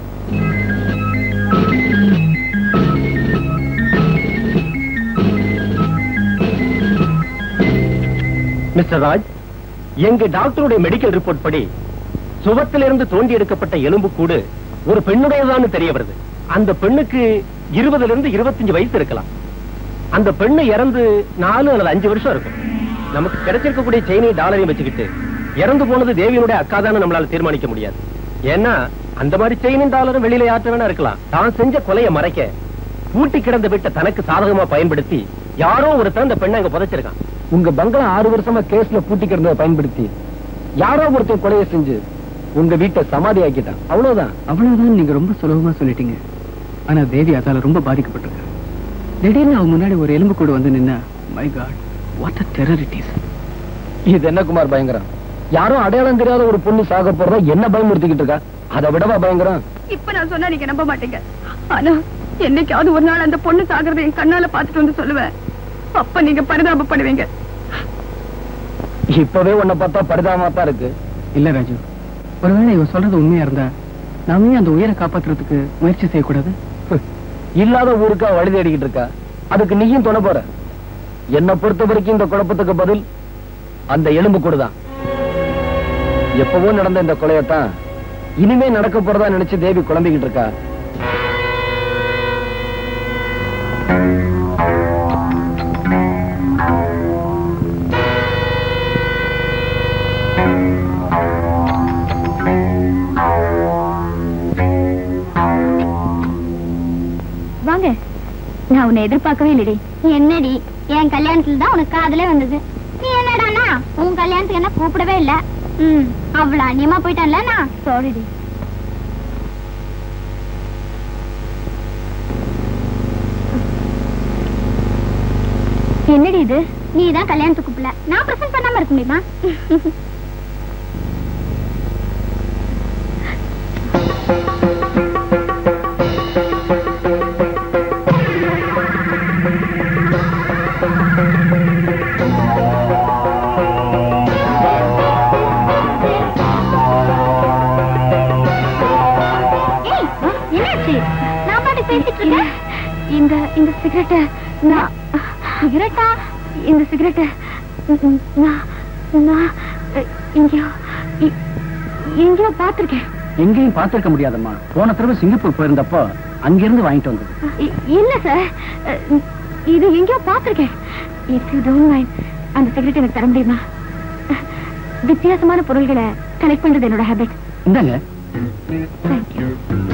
மிஸ்டர் ராஜ் எங்க டாக்டருடைய மெடிக்கல் ரிப்போர்ட் படி சுவத்திலிருந்து தோண்டி எடுக்கப்பட்ட எலும்பு கூடு ஒரு பெண்ணுடையதான்னு தெரிய வருது அந்த பெண்ணுக்கு இருபதுல இருந்து இருபத்தஞ்சு வயசு இருக்கலாம் அந்த பெண்ணு இறந்து நாலு அல்லது அஞ்சு வருஷம் இருக்கும் நமக்கு கிடைச்சிருக்கக்கூடிய செயினையும் டாலரையும் வச்சுக்கிட்டு இறந்து போனது தேவியனுடைய அக்காதான்னு நம்மளால தீர்மானிக்க முடியாது ஏன்னா அந்த மாதிரி செயினும் டாலரும் வெளியில யாற்ற வேணா இருக்கலாம் தான் செஞ்ச கொலையை மறைக்க பூட்டி கிடந்த வீட்டை தனக்கு சாதகமா பயன்படுத்தி யாரோ ஒருத்தன் அந்த பெண்ணை அங்க புதைச்சிருக்கான் உங்க பங்களா ஆறு வருஷமா கேஸ்ல பூட்டி கிடந்ததை பயன்படுத்தி யாரோ ஒருத்தன் கொலையை செஞ்சு உங்க வீட்டை சமாதி ஆக்கிட்டான் அவ்வளவுதான் அவ்வளவுதான் நீங்க ரொம்ப சுலபமா சொல்லிட்டீங்க ஆனா தேவி அதால ரொம்ப பாதிக்கப்பட்டிருக்கா திடீர்னு அவங்க முன்னாடி ஒரு எலும்பு கூடு வந்து நின்னா my god what a terror it is இது என்ன குமார் பயங்கரம் யாரோ அடையாளம் தெரியாத ஒரு பொண்ணு சாக போறதா என்ன பயமுறுத்திக்கிட்டு இருக்கா அதை விடவா பயங்கரம் இப்ப நான் சொன்னா நீங்க நம்ப மாட்டீங்க ஆனா என்னைக்காவது ஒரு நாள் அந்த பொண்ணு சாகிறத என் கண்ணால பாத்துட்டு வந்து சொல்லுவேன் அப்ப நீங்க பரிதாபப்படுவீங்க இப்பவே உன்னை பார்த்தா பரிதாபமா தான் இருக்கு இல்ல ராஜு ஒருவேளை இவன் சொல்றது உண்மையா இருந்தா நாமே அந்த உயிரை காப்பாத்துறதுக்கு முயற்சி செய்யக்கூடாது இல்லாத ஊருக்கா வழி தேடிக்கிட்டு இருக்கா அதுக்கு நீயும் துணை போற என்னை பொறுத்த வரைக்கும் இந்த குழப்பத்துக்கு பதில் அந்த எலும்பு கூடுதான் எப்பவோ நடந்த இந்த கொலையத்தான் இனிமே நடக்க போறதா நினைச்சு தேவி குழம்பிக்கிட்டு இருக்கா வாங்க நான் உன்னை எதிர்பார்க்கவே இல்லடி என்னடி என் கல்யாணத்துல தான் உனக்கு காதலே வந்தது நீ என்னடானா உன் கல்யாணத்துக்கு என்ன கூப்பிடவே இல்ல ம் அவ்வளவு அந்நியமா போயிட்டான்ல நான் சாரிடி என்னடி இது நீ தான் கல்யாணத்துக்கு கூப்பிடல நான் பிரசன்ட் பண்ணாம இருக்க முடியுமா ஏய், என்னாச்சு நான் பாட்டு பேசிட்டு இருக்கேன் இந்த இந்த சிகரெட்டை நான் சிகரெட்டா இந்த சிகரெட்டை நான் நான் எங்கேயோ எ- எங்கேயோ பார்த்திருக்கேன் எங்கேயும் பார்த்திருக்க முடியாதம்மா போன தடவை சிங்கப்பூர் போயிருந்தப்போ அங்கிருந்து வாங்கிட்டு வந்தது இ- இல்ல சார் இது எங்கேயோ பார்த்திருக்கேன் இஃப் யூ டோன்ட் மைண்ட் அந்த சிகரெட் எனக்கு தர முடியுமா வித்தியாசமான பொருள்களை கலெக்ட் பண்றது என்னோட ஹேபிட் இந்தாங்க தேங்க்யூ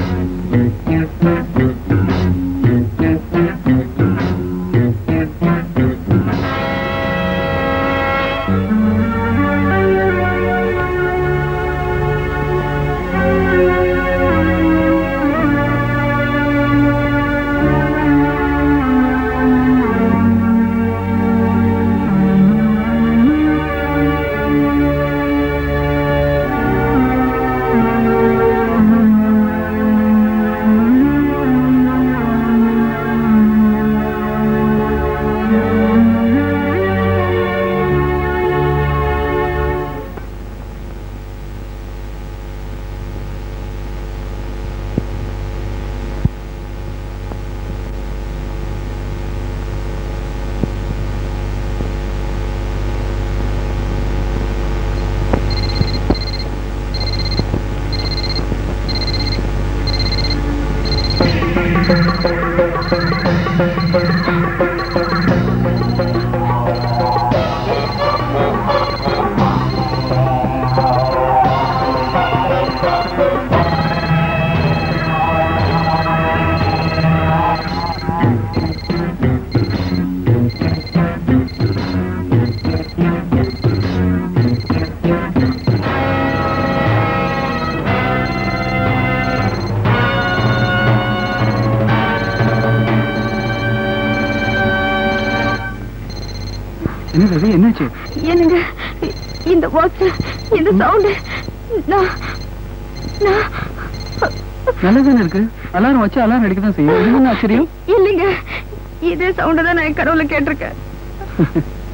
என்ன ரவி என்னாச்சு என்னங்க இ- இந்த வாட்ச் இந்த சவுண்ட் நான் நான் நல்லதானே இருக்கு அலாரம் வச்சு அலாரம் அடிக்க தான் செய்யும் இது என்ன ஆச்சரியம் இல்லைங்க இதே சவுண்ட் தான் நான் என் கனவுல கேட்டிருக்கேன்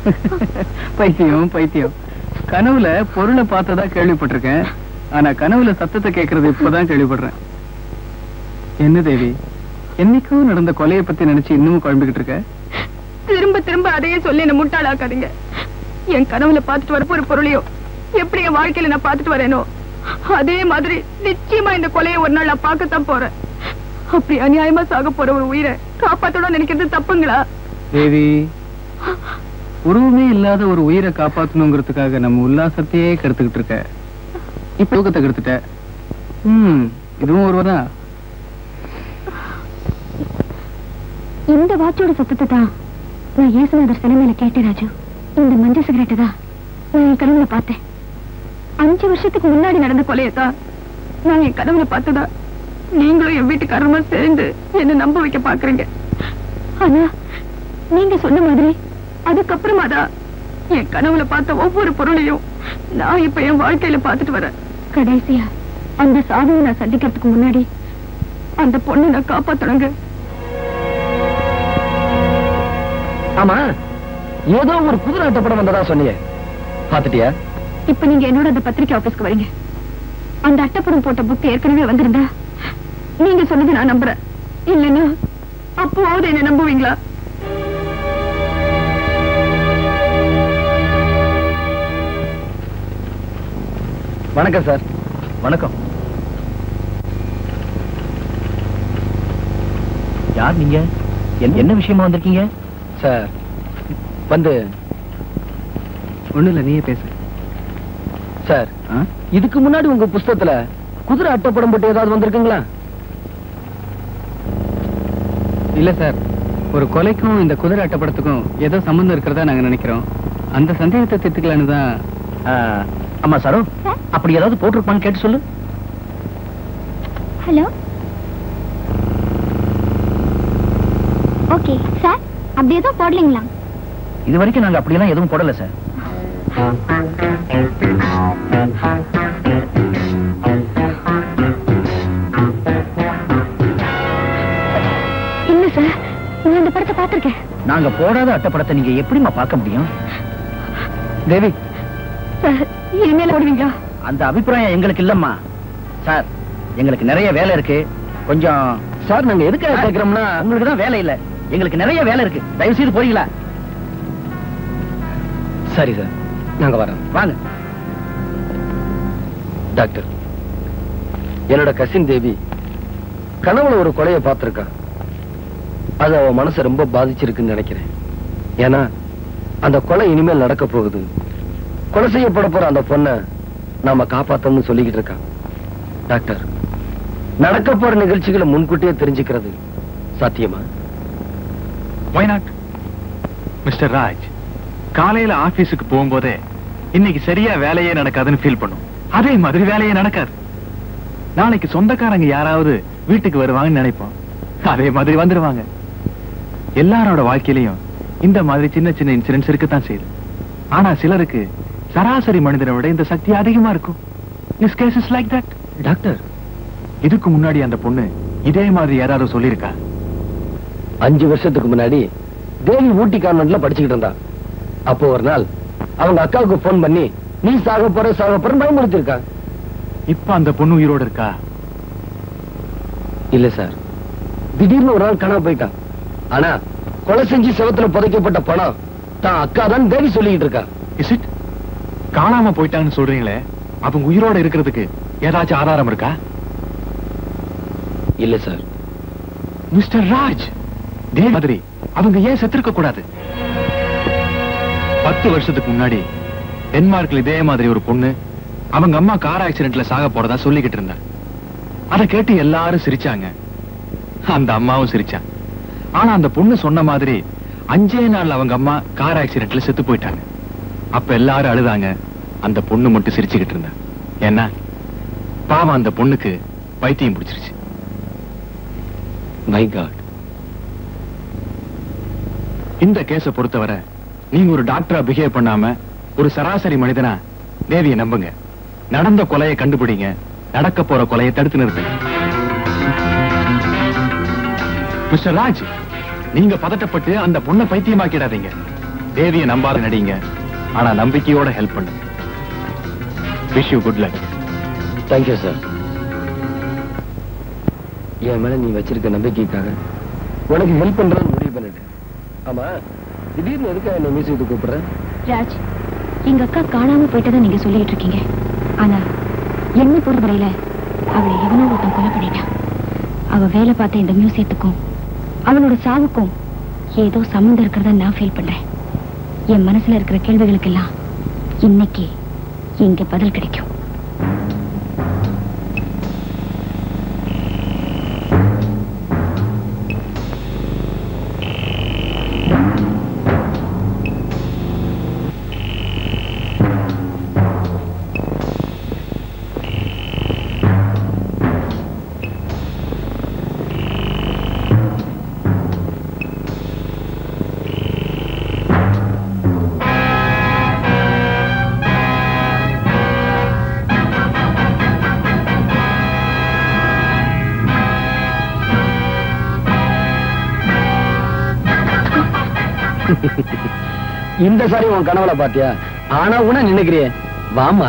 பைத்தியம் பைத்தியம் கனவுல பொருளை பார்த்ததா கேள்விப்பட்டிருக்கேன் ஆனா கனவுல சத்தத்தை கேட்கறது இப்பதான் கேள்விப்படுறேன் என்ன தேவி என்னைக்கும் நடந்த கொலையை பத்தி நினைச்சு இன்னமும் குழம்பிக்கிட்டு இருக்க திரும்ப திரும்ப அதையே சொல்லி என்ன முட்டாளாக்காதீங்க என் கனவுல பார்த்துட்டு வரப்போ ஒரு பொருளையோ எப்படி என் வாழ்க்கையில நான் பார்த்துட்டு வரேனோ அதே மாதிரி நிச்சயமா இந்த கொலையை ஒரு நாள் நான் பார்க்கத்தான் போறேன் அப்படி அநியாயமா சாக போற ஒரு உயிரை காப்பாத்தோட நினைக்கிறது தப்புங்களா தேவி உருவமே இல்லாத ஒரு உயிரை காப்பாத்தணுங்கிறதுக்காக நம்ம உல்லாசத்தையே கெடுத்துக்கிட்டு இருக்க இப்ப தூக்கத்தை கெடுத்துட்ட ம் இதுவும் ஒருவதான் இந்த வாட்சோட சத்தத்தை தான் நான் இயேசுநாதர் சிலை மேல கேட்டேன் ராஜு இந்த மஞ்சள் சிகரெட்டை தான் நான் என் கனவுல பார்த்தேன் அஞ்சு வருஷத்துக்கு முன்னாடி நடந்த கொலையை தான் நான் என் கனவுல பார்த்ததா நீங்களும் என் வீட்டுக்காரமா சேர்ந்து என்ன நம்ப வைக்க பாக்குறீங்க ஆனா நீங்க சொன்ன மாதிரி அதுக்கப்புறமா தான் என் கனவுல பார்த்த ஒவ்வொரு பொருளையும் நான் இப்ப என் வாழ்க்கையில பார்த்துட்டு வரேன் கடைசியா அந்த சாதுவை நான் சந்திக்கிறதுக்கு முன்னாடி அந்த பொண்ணை நான் காப்பாத்தணுங்க ஆமா ஏதோ ஒரு புது நாட்டு படம் வந்ததா சொன்னீங்க பாத்துட்டியா இப்ப நீங்க என்னோட அந்த பத்திரிக்கை ஆபீஸ்க்கு வரீங்க அந்த அட்டைப்படம் போட்ட புக் ஏற்கனவே வந்திருந்தா நீங்க சொன்னது நான் நம்புறேன் இல்லைன்னா அப்போவாவது என்ன நம்புவீங்களா வணக்கம் சார் வணக்கம் யார் நீங்க என்ன- என்ன விஷயமா வந்திருக்கீங்க சார் வந்து ஒண்ணு இல்ல நீயே பேசு சார் ஆ? இதுக்கு முன்னாடி உங்க புஸ்தகத்துல குதிரை அட்டைப்படம் போட்டு ஏதாவது வந்திருக்குங்களா இல்ல சார் ஒரு கொலைக்கும் இந்த குதிரை அட்டப்படத்துக்கும் ஏதோ சம்பந்தம் இருக்கிறதா நாங்க நினைக்கிறோம் அந்த சந்தேகத்தை தீர்த்துக்கலான்னு தான் ஆ, ஆமா சாரோ அப்படி ஏதாவது போட்டிருப்பான்னு கேட்டு சொல்லு ஹலோ ஓகே சார் அப்படி எதுவும் போடலீங்களா இது வரைக்கும் நாங்க அப்படியெல்லாம் எதுவும் போடல சார் இல்ல சார் நான் அந்த படத்தை பார்த்திருக்கேன் நாங்க போடாத அட்டைப்படத்தை நீங்க எப்படிம்மா பார்க்க முடியும் தேவி சார் இனிமேல் போடுவீங்களா அந்த அபிப்பிராயம் எங்களுக்கு இல்லம்மா சார் எங்களுக்கு நிறைய வேலை இருக்கு கொஞ்சம் சார் நாங்க எதுக்காக கேட்கிறோம்னா உங்களுக்கு தான் வேலை இல்ல எங்களுக்கு நிறைய வேலை இருக்கு தயவு செய்து போறீங்களா சரி சார் நாங்க வரோம் வாங்க டாக்டர் என்னோட கசின் தேவி கனவுல ஒரு கொலையை பார்த்திருக்கா அது அவ மனசை ரொம்ப பாதிச்சிருக்குன்னு நினைக்கிறேன் ஏன்னா அந்த கொலை இனிமேல் நடக்க போகுது கொலை செய்யப்பட போற அந்த பொண்ணை நாம காப்பாத்தணும்னு சொல்லிக்கிட்டு இருக்கா டாக்டர் நடக்க போற நிகழ்ச்சிகளை முன்கூட்டியே தெரிஞ்சுக்கிறது சாத்தியமா Why not? மிஸ்டர் ராஜ் காலையில ஆபீஸுக்கு போகும்போதே இன்னைக்கு சரியா வேலையே நடக்காதுன்னு ஃபீல் பண்ணும் அதே மாதிரி வேலையே நடக்காது நாளைக்கு சொந்தக்காரங்க யாராவது வீட்டுக்கு வருவாங்கன்னு நினைப்போம் அதே மாதிரி வந்துருவாங்க எல்லாரோட வாழ்க்கையிலயும் இந்த மாதிரி சின்ன சின்ன இன்சிடென்ட்ஸ் இருக்கத்தான் செய்யுது ஆனா சிலருக்கு சராசரி மனிதனை விட இந்த சக்தி அதிகமா இருக்கும் this case is like that doctor இதுக்கு முன்னாடி அந்த பொண்ணு இதே மாதிரி யாராவது சொல்லியிருக்கா அஞ்சு வருஷத்துக்கு முன்னாடி தேவி ஊட்டி கான்வென்ட்ல படிச்சுக்கிட்டு இருந்தா அப்போ ஒரு நாள் அவங்க அக்காவுக்கு போன் பண்ணி நீ சாக போற சாக போறன்னு பயமுறுத்திருக்கா இப்ப அந்த பொண்ணு உயிரோட இருக்கா இல்ல சார் திடீர்னு ஒரு நாள் காணாம போயிட்டான் ஆனா கொலை செஞ்சு செவத்துல புதைக்கப்பட்ட பணம் தான் அக்கா தான் தேவி சொல்லிக்கிட்டு இருக்கா இஸ் இட் காணாம போயிட்டாங்கன்னு சொல்றீங்களே அவங்க உயிரோட இருக்கிறதுக்கு ஏதாச்சும் ஆதாரம் இருக்கா இல்ல சார் மிஸ்டர் ராஜ் இதே மாதிரி அவங்க ஏன் செத்திருக்க கூடாது பத்து வருஷத்துக்கு முன்னாடி டென்மார்க்ல இதே மாதிரி ஒரு பொண்ணு அவங்க அம்மா கார் ஆக்சிடென்ட்ல சாக போறதா சொல்லிக்கிட்டு இருந்தா அதை கேட்டு எல்லாரும் சிரிச்சாங்க அந்த அம்மாவும் சிரிச்சான் ஆனா அந்த பொண்ணு சொன்ன மாதிரி அஞ்சே நாள் அவங்க அம்மா கார் ஆக்சிடென்ட்ல செத்து போயிட்டாங்க அப்ப எல்லாரும் அழுதாங்க அந்த பொண்ணு மட்டும் சிரிச்சுக்கிட்டு இருந்தா ஏன்னா பாவம் அந்த பொண்ணுக்கு பைத்தியம் பிடிச்சிருச்சு மை காட் இந்த கேஸ பொறுத்தவரை நீங்க ஒரு டாக்டரா பிஹேவ் பண்ணாம ஒரு சராசரி மனிதனா தேவியை நம்புங்க நடந்த கொலையை கண்டுபிடிங்க நடக்க போற கொலையை தடுத்து நிறுத்துங்க மிஸ்டர் ராஜ் நீங்க பதட்டப்பட்டு அந்த பொண்ணை பைத்தியமாக்கிடாதீங்க தேவியை நம்பாத நடிங்க ஆனா நம்பிக்கையோட ஹெல்ப் பண்ணுங்க wish you good luck thank you sir என் மேல நீ வச்சிருக்க நம்பிக்கைக்காக உனக்கு ஹெல்ப் பண்றேன்னு முடிவு பண்ணிட்டேன் ஆமா திடீர்னு எதுக்கு என்ன மியூசியத்துக்கு கூப்பிடுற ராஜ் எங்க அக்கா காணாம போயிட்டதை நீங்க சொல்லிட்டு இருக்கீங்க ஆனா என்ன பொறுத்தவரையில அவளை எவனோ ஒருத்தன் கொலை பண்ணிட்டான் அவ வேலை பார்த்த இந்த மியூசியத்துக்கும் அவளோட சாவுக்கும் ஏதோ சம்மந்தம் இருக்கிறதா நான் ஃபீல் பண்றேன் என் மனசுல இருக்கிற கேள்விகளுக்கெல்லாம் இன்னைக்கு இங்க பதில் கிடைக்கும் இந்த சாரி உன் கனவுல பாத்தியா ஆனா உன நினைக்கிறியே வாமா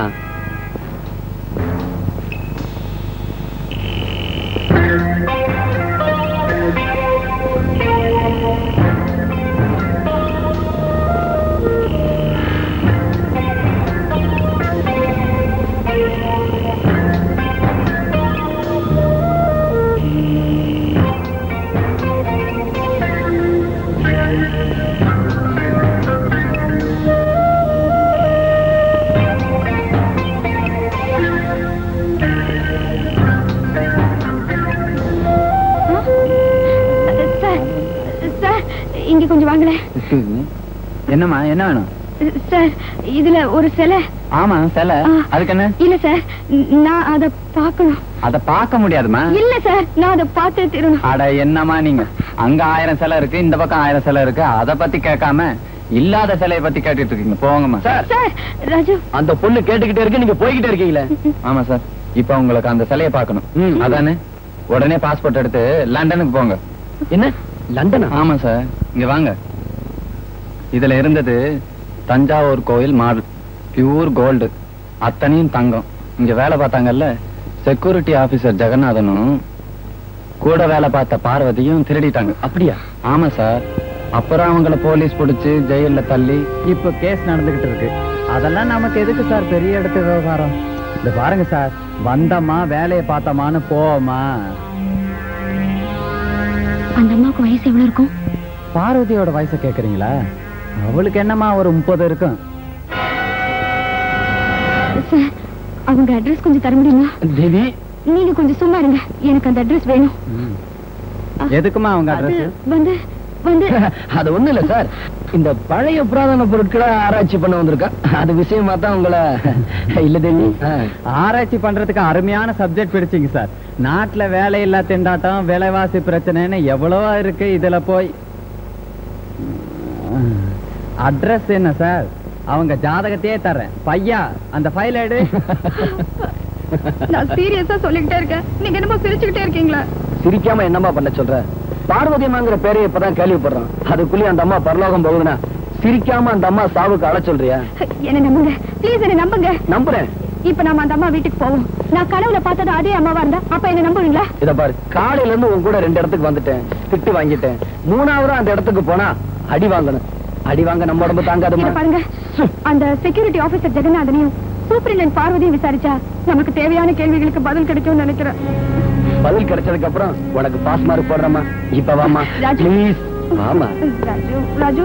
சார் சார் இங்க கொஞ்சம் வாங்களேன் என்னம்மா என்ன வேணும் சார் இதுல ஒரு சிலை ஆமா சிலை ஆ. அதுக்கு என்ன இல்ல சார் ந- நான் அத பார்க்கணும் அத பார்க்க முடியாதுமா இல்ல சார் நான் அத பார்த்தே தீரணும் அட என்னம்மா நீங்க அங்க ஆயிரம் சிலை இருக்கு இந்த பக்கம் ஆயிரம் சிலை இருக்கு அத பத்தி கேட்காம இல்லாத சிலையை பத்தி கேட்டுட்டு இருக்கீங்க போங்கம்மா சார் சார் ராஜு அந்த பொண்ணு கேட்டுக்கிட்டே இருக்கு நீங்க போய்கிட்டே இருக்கீங்களே ஆமா சார் இப்ப உங்களுக்கு அந்த சிலையை பார்க்கணும் ம். அதானே உடனே பாஸ்போர்ட் எடுத்து லண்டனுக்கு போங்க என்ன லண்டனா ஆமா சார் இங்க வாங்க இதுல இருந்தது தஞ்சாவூர் கோயில் மாடல் பியூர் கோல்டு அத்தனையும் தங்கம் இங்க வேலை பார்த்தாங்கல்ல செக்யூரிட்டி ஆபீசர் ஜெகநாதனும் கூட வேலை பார்த்த பார்வதியும் திருடிட்டாங்க அப்படியா ஆமா சார் அப்புறம் அவங்கள போலீஸ் பிடிச்சு ஜெயில்ல தள்ளி இப்ப கேஸ் நடந்துகிட்டு இருக்கு அதெல்லாம் நமக்கு எதுக்கு சார் பெரிய இடத்து விவகாரம் இந்த பாருங்க சார் வந்தம்மா வேலையை பார்த்தோமான்னு போவோமா அந்த அம்மாவுக்கு வயசு எவ்வளவு இருக்கும் பார்வதியோட வயசை கேக்குறீங்களா அவளுக்கு என்னம்மா ஒரு முப்பது இருக்கும் சார் அவங்க அட்ரஸ் கொஞ்சம் தர முடியுமா தேவி நீங்க கொஞ்சம் சும்மா இருங்க எனக்கு அந்த அட்ரஸ் வேணும் எதுக்குமா அவங்க அது அட்ரஸ் வந்து வந்து அது ஒண்ணு இல்ல சார் இந்த பழைய புராதன பொருட்களை ஆராய்ச்சி பண்ண வந்திருக்கா அது விஷயமா தான் உங்களை இல்ல தேவி ஆ. ஆராய்ச்சி பண்றதுக்கு அருமையான சப்ஜெக்ட் பிடிச்சிங்க சார் நாட்டுல வேலையில்லா திண்டாட்டம் விலைவாசி பிரச்சனைன்னு எவ்வளவோ இருக்கு இதுல போய் அட்ரஸ் என்ன சார் அவங்க ஜாதகத்தையே தர்றேன் பையா அந்த ஃபைல் எடு நான் சீரியஸா சொல்லிக்கிட்டே இருக்கேன் நீங்க என்னமோ சிரிச்சுக்கிட்டே இருக்கீங்களா சிரிக்காம என்னம்மா பண்ண சொல்ற பார்வதி அம்மாங்கிற பேரை இப்பதான் கேள்விப்படுறோம் அதுக்குள்ளேயே அந்த அம்மா பரலோகம் போகுதுன்னா சிரிக்காம அந்த அம்மா சாவுக்கு அழ சொல்றியா என்ன நம்புங்க ப்ளீஸ் என்ன நம்புங்க நம்புறேன் இப்ப நாம அந்த அம்மா வீட்டுக்கு போவோம் நான் கனவுல பார்த்தது அதே அம்மாவா இருந்தா அப்ப என்ன நம்புவீங்களா இத பாரு காலையில இருந்து உன் கூட ரெண்டு இடத்துக்கு வந்துட்டேன் திட்டு வாங்கிட்டேன் மூணாவது அந்த இடத்துக்கு போனா அடி வாங்கணும் அடி வாங்க நம்ம உடம்பு இத தாங்காதுமா பாருங்க அந்த செக்யூரிட்டி ஆபீசர் ஜெகநாதனையும் சூப்பரிண்டென்ட் பார்வதியும் விசாரிச்சா நமக்கு தேவையான கேள்விகளுக்கு பதில் கிடைக்கும்னு நினைக்கிறேன் பதில் கிடைச்சதுக்கு அப்புறம் உனக்கு பாஸ் மார்க் போடுறமா இப்ப வாமா ராஜு. ப்ளீஸ் வாமா ராஜு ராஜு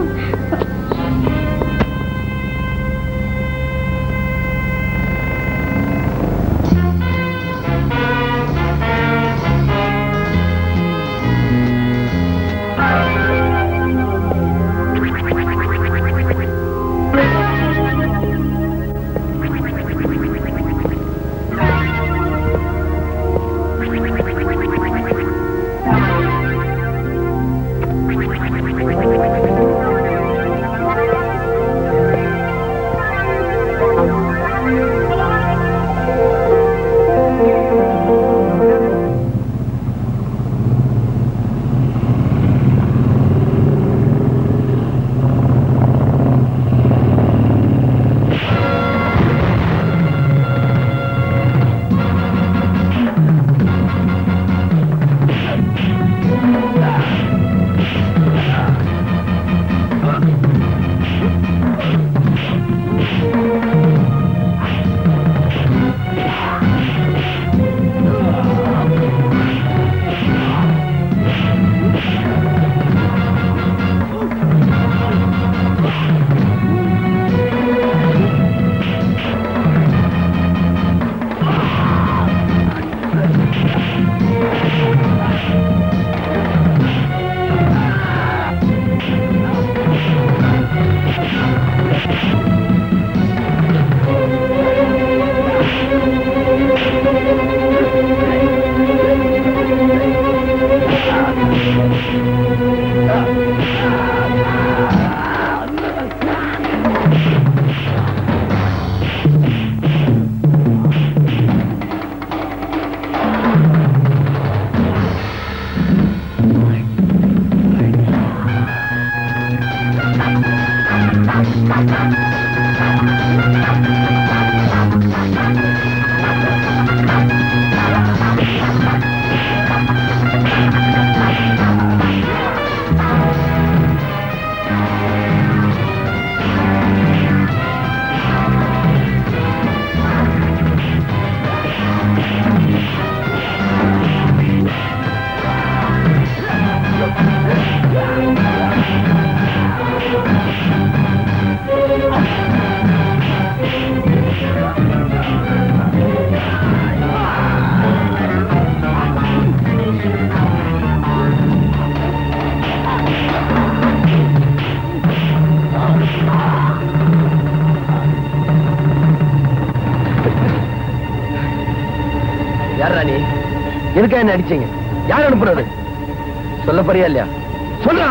யார் ராணி எதுக்கா என்ன அடிச்சீங்க யார் அனுப்புறது சொல்ல போறியா இல்லையா சொல்ல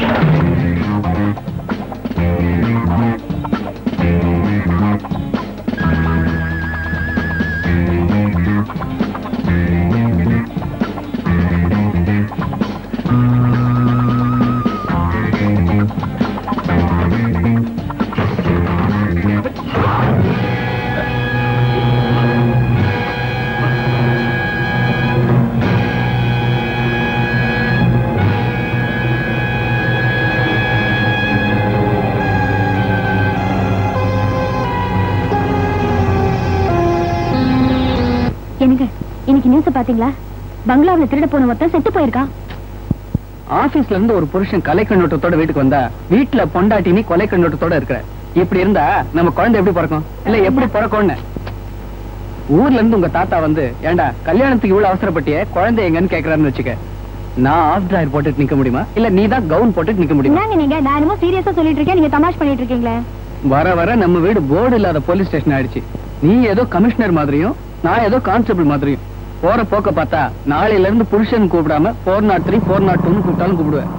எனக்கு இன்னைக்கு நியூஸ் பாத்தீங்களா பங்களாவுல திருட போன ஒருத்தன் செத்து போயிருக்கான் ஆபீஸ்ல இருந்து ஒரு புருஷன் கலை கண்ணோட்டத்தோட வீட்டுக்கு வந்தா வீட்டுல பொண்டாட்டி நீ கொலை கண்ணோட்டத்தோட இருக்கிற இப்படி இருந்தா நம்ம குழந்தை எப்படி பிறக்கும் இல்ல எப்படி பிறக்கும்னு ஊர்ல இருந்து உங்க தாத்தா வந்து ஏண்டா கல்யாணத்துக்கு இவ்வளவு அவசரப்பட்டியே குழந்தை எங்கன்னு கேக்குறாருன்னு வச்சுக்க நான் ஆஃப் டிராயர் போட்டுட்டு நிக்க முடியுமா இல்ல நீ தான் கவுன் போட்டுட்டு நிக்க முடியுமா என்னங்க நீங்க நான் என்னமோ சீரியஸா சொல்லிட்டு இருக்கேன் நீங்க தமாஷ் பண்ணிட்டு இருக்கீங்களே வர வர நம்ம வீடு போர்டு இல்லாத போலீஸ் ஸ்டேஷன் ஆயிடுச்சு நீ ஏதோ கமிஷனர் மாதிரியும் நான் ஏதோ கான்ஸ்டபிள் மாதிரியும் போற போக்க பார்த்தா நாளையில இருந்து புருஷன் கூப்பிடாம four naught three four naught டூன்னு கூப்பிட்டாலும் கூப்பிடுவேன்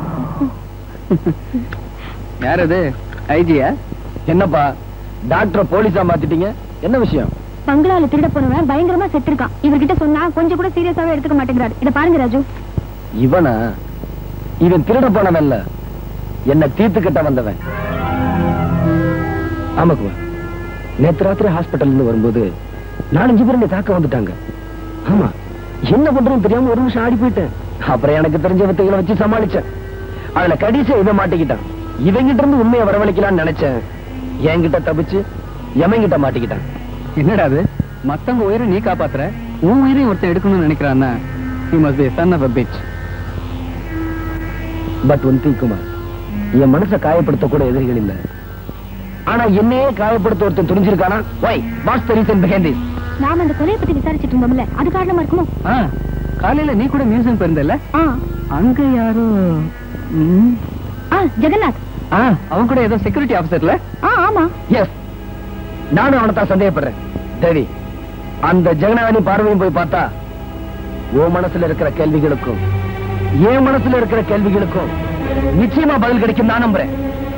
யார் அது ஐஜியா என்னப்பா டாக்டர் போலீஸா மாத்திட்டீங்க என்ன விஷயம் பங்களால திருட போனவன் பயங்கரமா செத்துருக்கான் இவர்கிட்ட சொன்னா கொஞ்சம் கூட சீரியஸாவே எடுத்துக்க மாட்டேங்கிறாரு இத பாருங்க ராஜு இவனா இவன் திருட போனவன் இல்ல என்ன தீர்த்து கட்ட வந்தவன் ஆமாக்குமா நேத்து ராத்திரி ஹாஸ்பிட்டல் இருந்து வரும்போது நாலஞ்சு பேர் என்னை தாக்க வந்துட்டாங்க ஆமா என்ன பண்றதுன்னு தெரியாம ஒரு நிமிஷம் ஆடி போயிட்டேன் அப்புறம் எனக்கு தெரிஞ்ச வித்தைகளை வச்சு சமாளிச்சேன் அதுல கடைசியா இவன் மாட்டிக்கிட்டான் இவங்கிட்ட இருந்து உண்மையை வரவழைக்கலாம்னு நினைச்சேன் என்கிட்ட தப்பிச்சு எவங்கிட்ட மாட்டிக்கிட்டான் என்னடா அது மத்தவங்க உயிரை நீ காப்பாத்துற உன் உயிரையும் ஒருத்தன் எடுக்கணும்னு நினைக்கிறான்னா he must be a son of a bitch but one thing Kumar என் மனசை காயப்படுத்த கூட எதிரிகள் இல்ல ஆனா என்னையே காயப்படுத்த ஒருத்தன் துணிஞ்சிருக்கானா why what's the reason behind this நாம அந்த கொலையை பத்தி விசாரிச்சுட்டு இருந்தோம்ல அது காரணமா இருக்குமோ ஆ, காலையில நீ கூட மியூசியம் போயிருந்தல ஆ அங்க யாரோ ம், ஆ ஜெகநாத் ஆ, அவன் கூட ஏதோ செக்யூரிட்டி ஆபீசர்ல ஆ ஆமா எஸ் நானும் அவனை தான் சந்தேகப்படுறேன் தேவி அந்த ஜெகனாவனி பார்வையும் போய் பார்த்தா உன் மனசுல இருக்கிற கேள்விகளுக்கும் என் மனசுல இருக்கிற கேள்விகளுக்கும் நிச்சயமா பதில் கிடைக்கும் நான் நம்புறேன்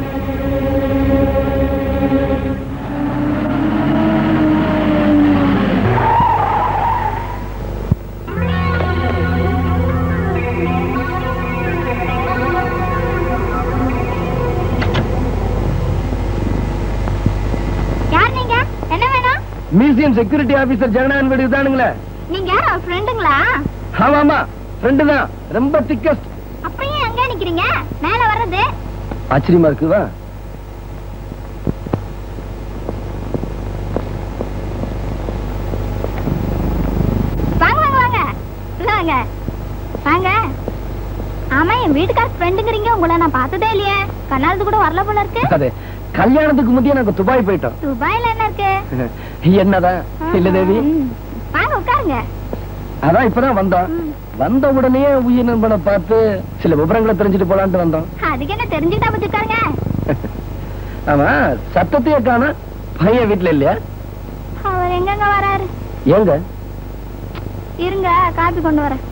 யார் நீங்க என்ன வேணும் மியூசியம் செக்யூரிட்டி ஆபீசர் ஜெகனாவன் வீடு தானுங்களே நீங்க யார் ஃப்ரெண்டுங்களா ஆமா ஆமா ஃப்ரெண்டு தான் ரொம்ப திக்கஸ்ட் அப்படியே எங்க நிக்கிறீங்க மேல வர்றது ஆச்சரியமா இருக்குவா வாங்க வாங்க வாங்க உள்ள வாங்க வாங்க ஆமா என் வீட்டுக்கார ஃப்ரெண்டுங்கிறீங்க உங்களை நான் பார்த்ததே இல்லையே கண்ணாலது கூட வரல போல இருக்கு அது கல்யாணத்துக்கு முந்தைய நாங்க துபாய் போயிட்டோம் துபாயில என்ன இருக்கு என்னதான் இல்ல தேவி ம். வாங்க உட்காருங்க அதான் இப்பதான் வந்தோம் வந்த உடனே உயிர் நண்பனை பார்த்து சில விவரங்களை தெரிஞ்சுட்டு போலான்ட்டு வந்தோம் அதுக்கு என்ன தெரிஞ்சுக்கிட்டா பத்தி உட்காருங்க ஆமா சத்தத்தையே காண பையன் வீட்டுல இல்லையா அவர் எங்கெங்க வராரு ஏங்க இருங்க காப்பி கொண்டு வரேன்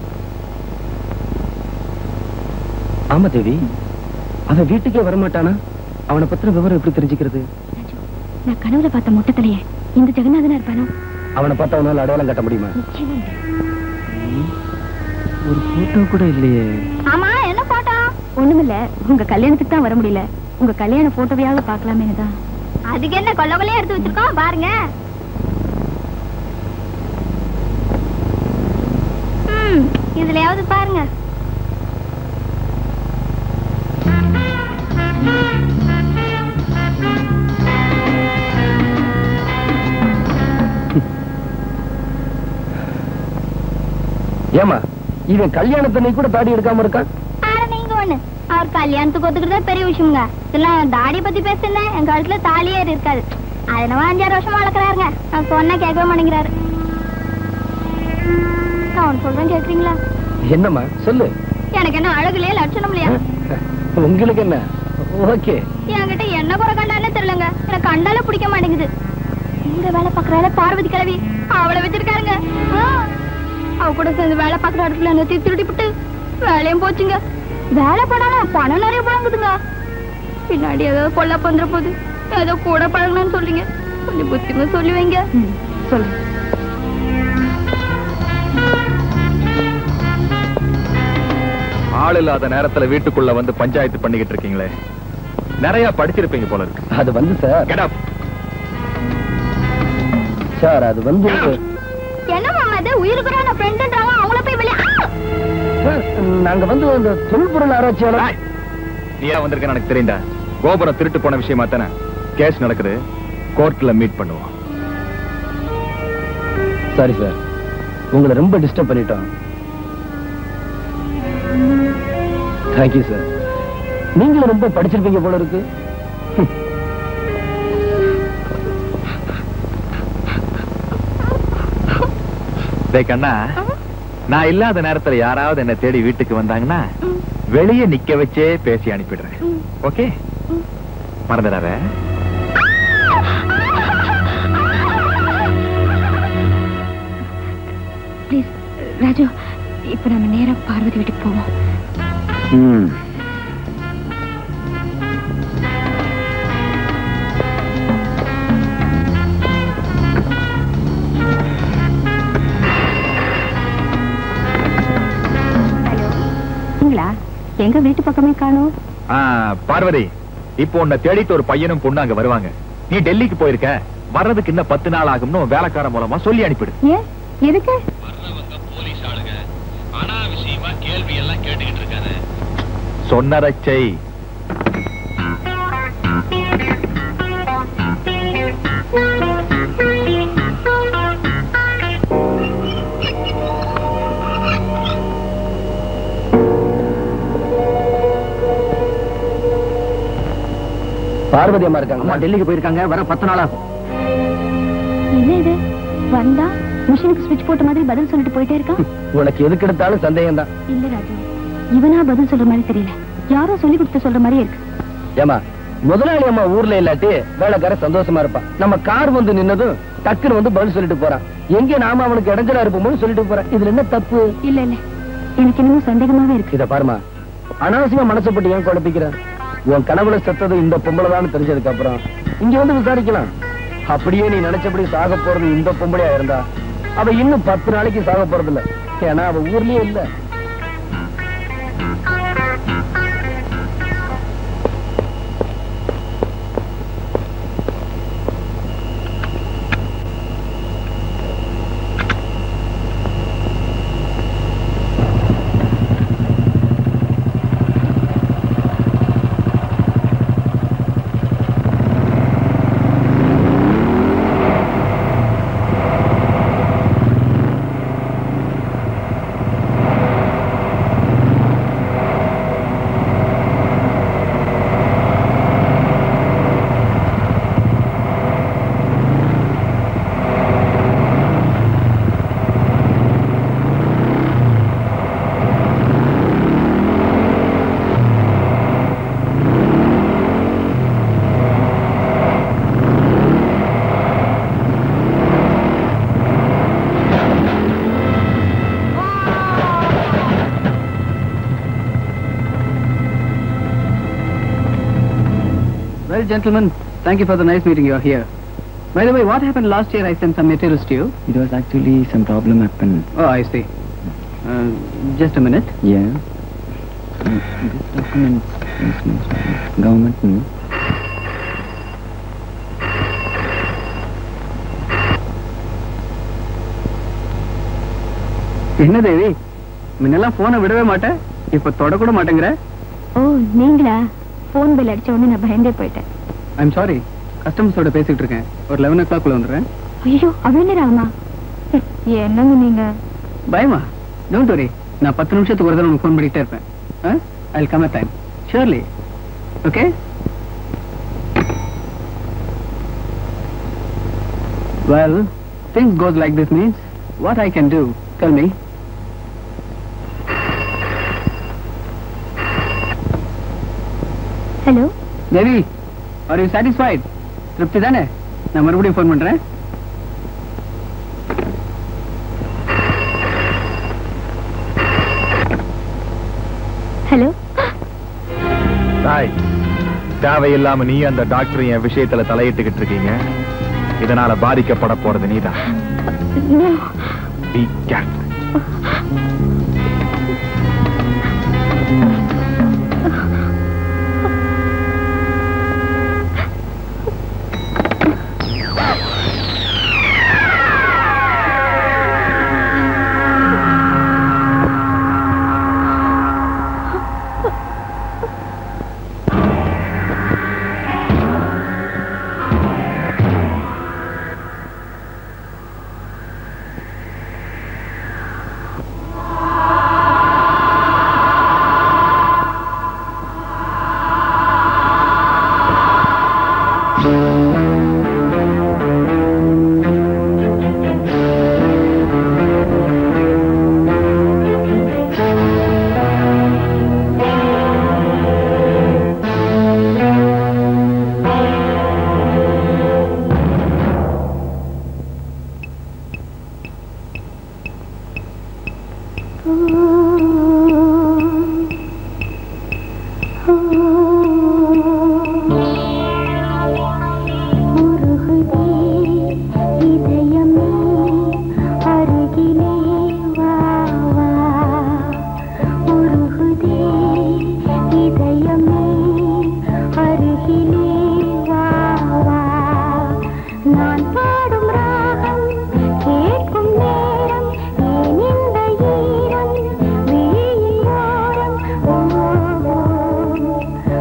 ஆமா தேவி அவன் வீட்டுக்கே வரமாட்டானா அவனை பத்தின விவரம் எப்படி தெரிஞ்சுக்கிறது நான் கனவுல பார்த்த மொட்டத்திலேயே இந்த ஜெகநாதனா இருப்பானோ அவனை பார்த்து அவனால அடையாளம் கட்ட முடியுமா நிச்சயமா இல்லை. ஒரு போட்டோ கூட இல்லையே ஆமா என்ன போட்டோ ஒண்ணுமில்ல உங்க கல்யாணத்துக்கு தான் வர முடியல உங்க கல்யாண போட்டோவையாவது பார்க்கலாமே தான் அதுக்கு என்ன கொல்ல கொள்ளையா எடுத்து வச்சிருக்கோம் பாருங்க ம், இதுலயாவது பாருங்க ஏமா இவன் கல்யாணத்தன்னை கூட தாடி எடுக்காம இருக்கான் ஆனா நீங்க ஒண்ணு அவர் கல்யாணத்துக்கு ஒத்துக்கிட்டதே பெரிய விஷயங்க இதெல்லாம் தாடி பத்தி பேசுனேன் என் கழுத்துல தாலியே இருக்காது அதனால அஞ்சாறு வருஷமா வளர்க்குறாருங்க நான் சொன்னா கேட்கவே மாட்டேங்கிறாரு அவன் சொல்றேன் கேக்குறீங்களா என்னம்மா சொல்லு எனக்கு என்ன அழகுலயே லட்சணம் இல்லையா உங்களுக்கு என்ன ஓகே என்கிட்ட என்ன குறை கண்டானே தெரியலங்க எனக்கு கண்டாலே பிடிக்க மாட்டேங்குது இங்க வேலை பாக்குறால பார்வதி கிழவி அவளை வச்சிருக்காருங்க ஆ. அவ கூட சேர்ந்து வேலை பார்க்குற இடத்துல என்ன திருடி விட்டு வேலையும் போச்சுங்க வேலை போனாலும் பணம் நிறைய பழங்குதுங்க பின்னாடி ஏதாவது பொல்லா பந்துற போது ஏதோ கூட பழகணும்னு சொல்றீங்க கொஞ்சம் புத்திமா சொல்லி வைங்க சொல்லு ஆள் இல்லாத நேரத்துல வீட்டுக்குள்ள வந்து பஞ்சாயத்து பண்ணிக்கிட்டு இருக்கீங்களே நிறைய படிச்சிருப்பீங்க போல இருக்கு அது வந்து சார் Get up. சார் அது வந்து என்ன மாமா இது உயிருக்குறான ஃப்ரெண்டுன்றாங்க அவங்கள போய் வெளியே சார், நாங்க வந்து அந்த தொல்பொருள் ஆராய்ச்சியாளர் ஏய், நீ ஏன் வந்திருக்கன்னு எனக்கு தெரியும்டா கோபுரம் திருட்டு போன விஷயமா தானே கேஸ் நடக்குது கோர்ட்ல மீட் பண்ணுவோம் சாரி சார் உங்களை ரொம்ப டிஸ்டர்ப் பண்ணிட்டோம் தேங்க்யூ சார் நீங்களும் ரொம்ப படிச்சிருப்பீங்க போல இருக்கு டேய் கண்ணா நான் இல்லாத நேரத்துல யாராவது என்ன தேடி வீட்டுக்கு வந்தாங்கன்னா வெளியே நிக்க வச்சே பேசி அனுப்பிடுறேன் ஓகே மறந்துடாத ப்ளீஸ் ராஜு இப்ப நம்ம நேரா பார்வதி வீட்டுக்கு போவோம் ம் நீங்களா எங்க வீட்டு பக்கமே காணோம் ஆ, பார்வதி இப்போ உன்னை தேடிட்டு ஒரு பையனும் பொண்ணு அங்க வருவாங்க நீ டெல்லிக்கு போயிருக்க வர்றதுக்கு இன்னும் பத்து நாள் ஆகும்னு உன் வேலைக்காரன் மூலமா சொல்லி அனுப்பிடு ஏன் எதுக்கு போலீஸ் ஆளுங்க அனாவசியமா கேள்வி எல்லாம் கேட்டுக்கிட்டு இருக்காரு சொன்னதை செய் பார்வதி அம்மா இருக்காங்க டெல்லிக்கு போயிருக்காங்க வர பத்து நாள் ஆகும் என்ன இது வந்தா மிஷினுக்கு ஸ்விட்ச் போட்ட மாதிரி பதில் சொல்லிட்டு போயிட்டே இருக்கான் உனக்கு எதுக்கு எடுத்தாலும் சந்தேகம் தான் இல்ல ராஜு இவனா பதில் சொல்ற மாதிரி தெரியல யாரோ சொல்லி கொடுத்து சொல்ற மாதிரி இருக்கு ஏமா முதலாளி அம்மா ஊர்ல இல்லாட்டி வேலைக்கார சந்தோஷமா இருப்பான் நம்ம கார் வந்து நின்னதும் டக்குன்னு வந்து பதில் சொல்லிட்டு போறான் எங்க நாம அவனுக்கு இடைஞ்சலா இருப்போம்னு சொல்லிட்டு போறான் இதுல என்ன தப்பு இல்ல இல்ல எனக்கு இன்னமும் சந்தேகமாவே இருக்கு இத பாருமா அனாவசியமா மனசை போட்டு ஏன் குழப்பிக்கிற உன் கனவுல செத்தது இந்த பொம்பளைதான் தெரிஞ்சதுக்கு அப்புறம் இங்க வந்து விசாரிக்கலாம் அப்படியே நீ நினைச்சபடி சாக போறது இந்த பொம்பளையா இருந்தா அவ இன்னும் பத்து நாளைக்கு சாக போறது இல்ல ஏன்னா அவ ஊர்லயே இல்ல Well, gentlemen, thank you for the nice meeting you are here. By the way, what happened last year? I sent some materials to you. It was actually some problem happened. Oh, I see. Uh, just a minute. Yeah. Uh, this document is mentioned. government. Hmm? என்ன தேவி முன்னெல்லாம் போனை விடவே மாட்டேன் இப்ப தொடக்கூட மாட்டேங்கிற ஓ நீங்களா phone bill அடிச்ச உடனே நான் பயந்தே போயிட்டேன் ஐம் சாரி கஸ்டமர்ஸோட பேசிட்டு இருக்கேன் ஒரு லெவன் ஓ கிளாக் வந்துடுறேன் ஐயோ அவ்வளவு நேரம் ஆகுமா ஹம், என்னங்க நீங்க பயமா டோன்ட் வரி நான் பத்து நிமிஷத்துக்கு ஒரு தடவை உங்களுக்கு ஃபோன் பண்ணிட்டே இருப்பேன் I come a time surely okay well things goes like this means what I can do tell me hello Devi are you satisfied திருப்தி தானே நான் மறுபடியும் ஃபோன் பண்றேன் தேவையில்லாம நீ அந்த டாக்டர் என் விஷயத்துல தலையிட்டுக்கிட்டு இருக்கீங்க இதனால பாதிக்கப்பட போறது நீதான் Be careful. நான் பாடும் ராகம் கேட்கும் நேரம் ஏன் இந்த ஈரம் விழியின் ஓரம் ஓ, ஓ,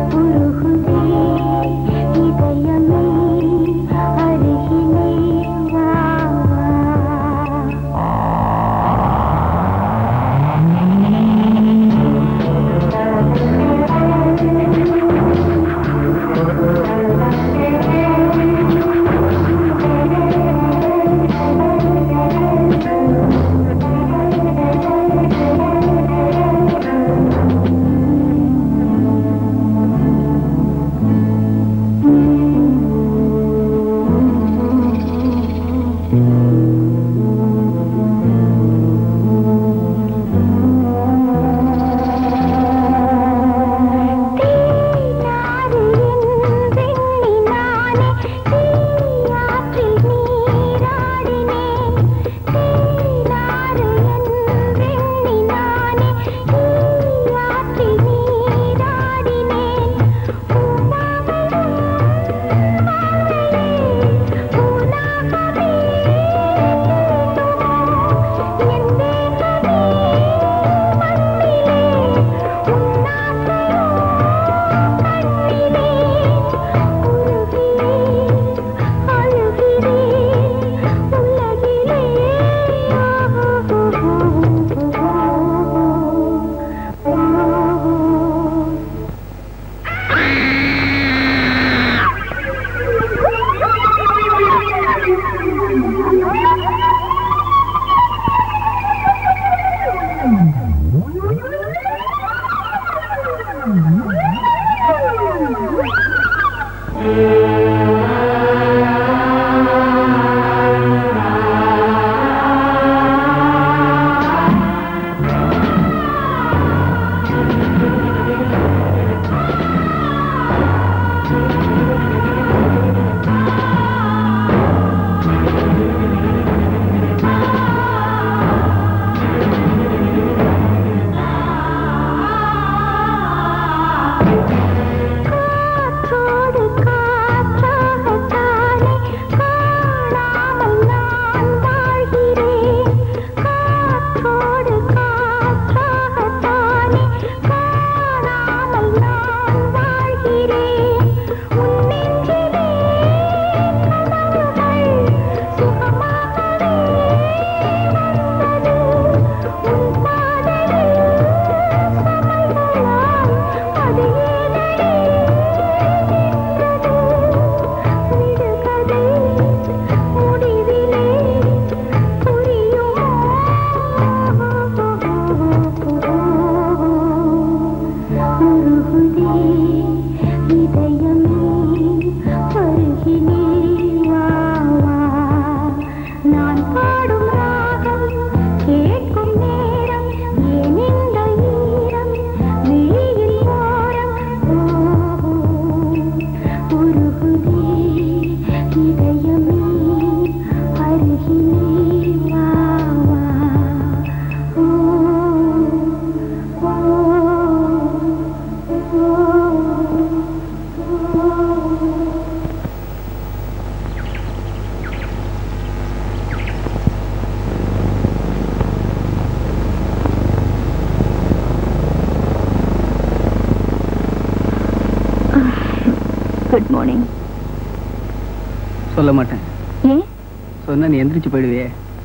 குட் மார்னிங் சொல்ல மாட்டேன் ஏன் சொன்னா நீ எந்திரிச்சு போயிடுவே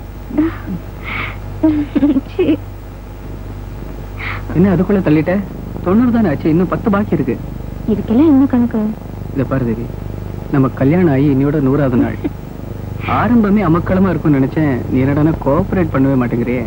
சீ. என்ன அதுக்குள்ள தள்ளிட்ட தொண்ணூறு தானே ஆச்சு இன்னும் பத்து பாக்கி இருக்கு இதுக்கெல்லாம் என்ன கணக்கு இத பாரு தேவி நம்ம கல்யாணம் ஆகி இன்னையோட நூறாவது நாள் ஆரம்பமே அமக்களமா இருக்கும்னு நினைச்சேன் நீ என்னடானா கோஆபரேட் பண்ணவே மாட்டேங்கிறியே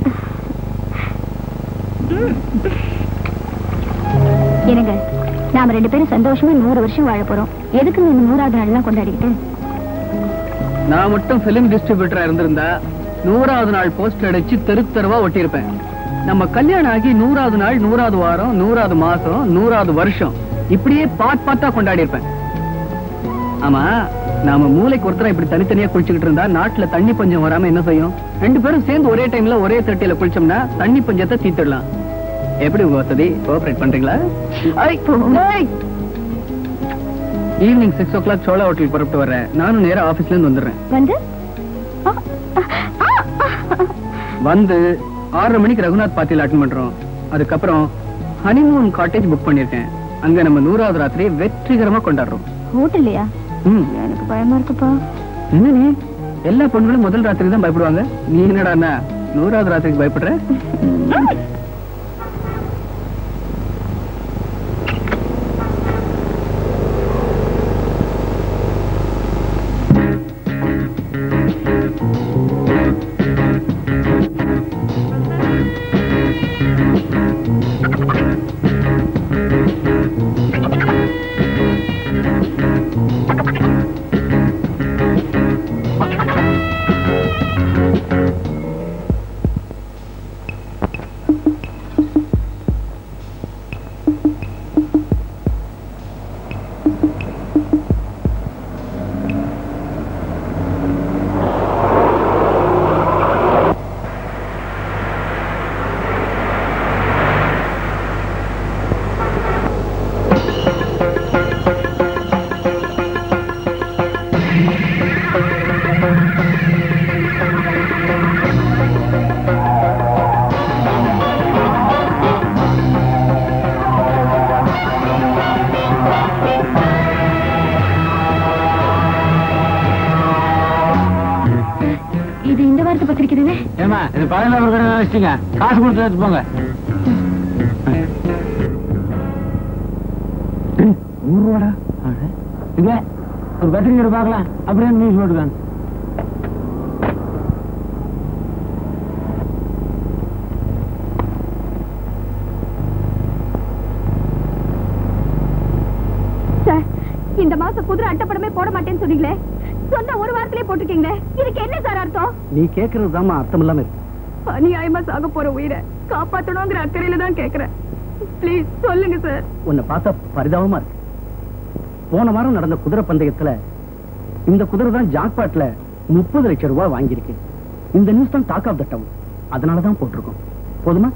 என்னங்க நாம ரெண்டு பேரும் சந்தோஷமா நூறு வருஷம் வாழ போறோம் எதுக்கு இந்த நூறாவது நாள்லாம் கொண்டாடிக்கிட்டு நான் மட்டும் பிலிம் டிஸ்ட்ரிபியூட்டரா இருந்திருந்தா நூறாவது நாள் போஸ்ட் அடிச்சு தெரு தெருவா ஒட்டியிருப்பேன் நம்ம கல்யாணம் ஆகி நூறாவது நாள் நூறாவது வாரம் நூறாவது மாசம் நூறாவது வருஷம் இப்படியே பாட் பாட்டா கொண்டாடி இருப்பேன் ஆமா நாம மூளைக்கு ஒருத்தரா இப்படி தனித்தனியா குளிச்சுக்கிட்டு இருந்தா நாட்டுல தண்ணி பஞ்சம் வராம என்ன செய்யும் ரெண்டு பேரும் சேர்ந்து ஒரே டைம்ல ஒரே தட்டியில குளிச்சோம்னா தண்ணி பஞ்சத்தை தீர்த்துடலாம் எப்படி உங்க வசதி கோஆபரேட் பண்றீங்களா evening six o'clock Chola hotel புறப்பட்டு வர்றேன் நானும் நேரா ஆபீஸ்ல இருந்து வந்துடுறேன் வந்து வந்து ஆறரை மணிக்கு ரகுநாத் பார்ட்டியில் அட்டன் பண்றோம் அதுக்கப்புறம் ஹனிமூன் காட்டேஜ் புக் பண்ணிருக்கேன் அங்க நம்ம நூறாவது ராத்திரி வெற்றிகரமா கொண்டாடுறோம் ஹோட்டல்லையா ம் எனக்கு பயமா இருக்குப்பா என்ன நீ எல்லா பொண்ணுகளும் முதல் ராத்திரி தான் பயப்படுவாங்க நீ என்னடா நூறாவது ராத்திரிக்கு பயப்படுற இது இந்த வாரத்தை பத்திரிக்கை தானே ஏமா இது பதினோரு கடை வச்சுங்க காசு கொடுத்து எடுத்து போங்க நூறு ரூபாடா இங்க ஒரு பத்திரிக்கை பார்க்கலாம் அப்படியே நியூஸ் போட்டுக்காங்க சார் இந்த மாசம் குதிரை அட்டப்படமே போட மாட்டேன்னு சொன்னீங்களே சொன்ன ஒரு வாரத்திலே போட்டிருக்கீங்களே இதுக்கு என்ன சார் அர்த்தம் நீ கேக்குறது தாமா அர்த்தம் இல்லாம இருக்கு அநியாயமா சாக போற உயிரை காப்பாத்தணுங்கிற அக்கறையில தான் கேக்குறேன் ப்ளீஸ் சொல்லுங்க சார் உன்னை பார்த்தா பரிதாபமா இருக்கு போன வாரம் நடந்த குதிரை பந்தயத்துல இந்த குதிரை தான் ஜாக்பாட்ல முப்பது லட்சம் ரூபாய் வாங்கியிருக்கு இந்த நியூஸ் தான் டாக் ஆஃப் த டவுன் அதனாலதான் போட்டிருக்கோம் போதுமா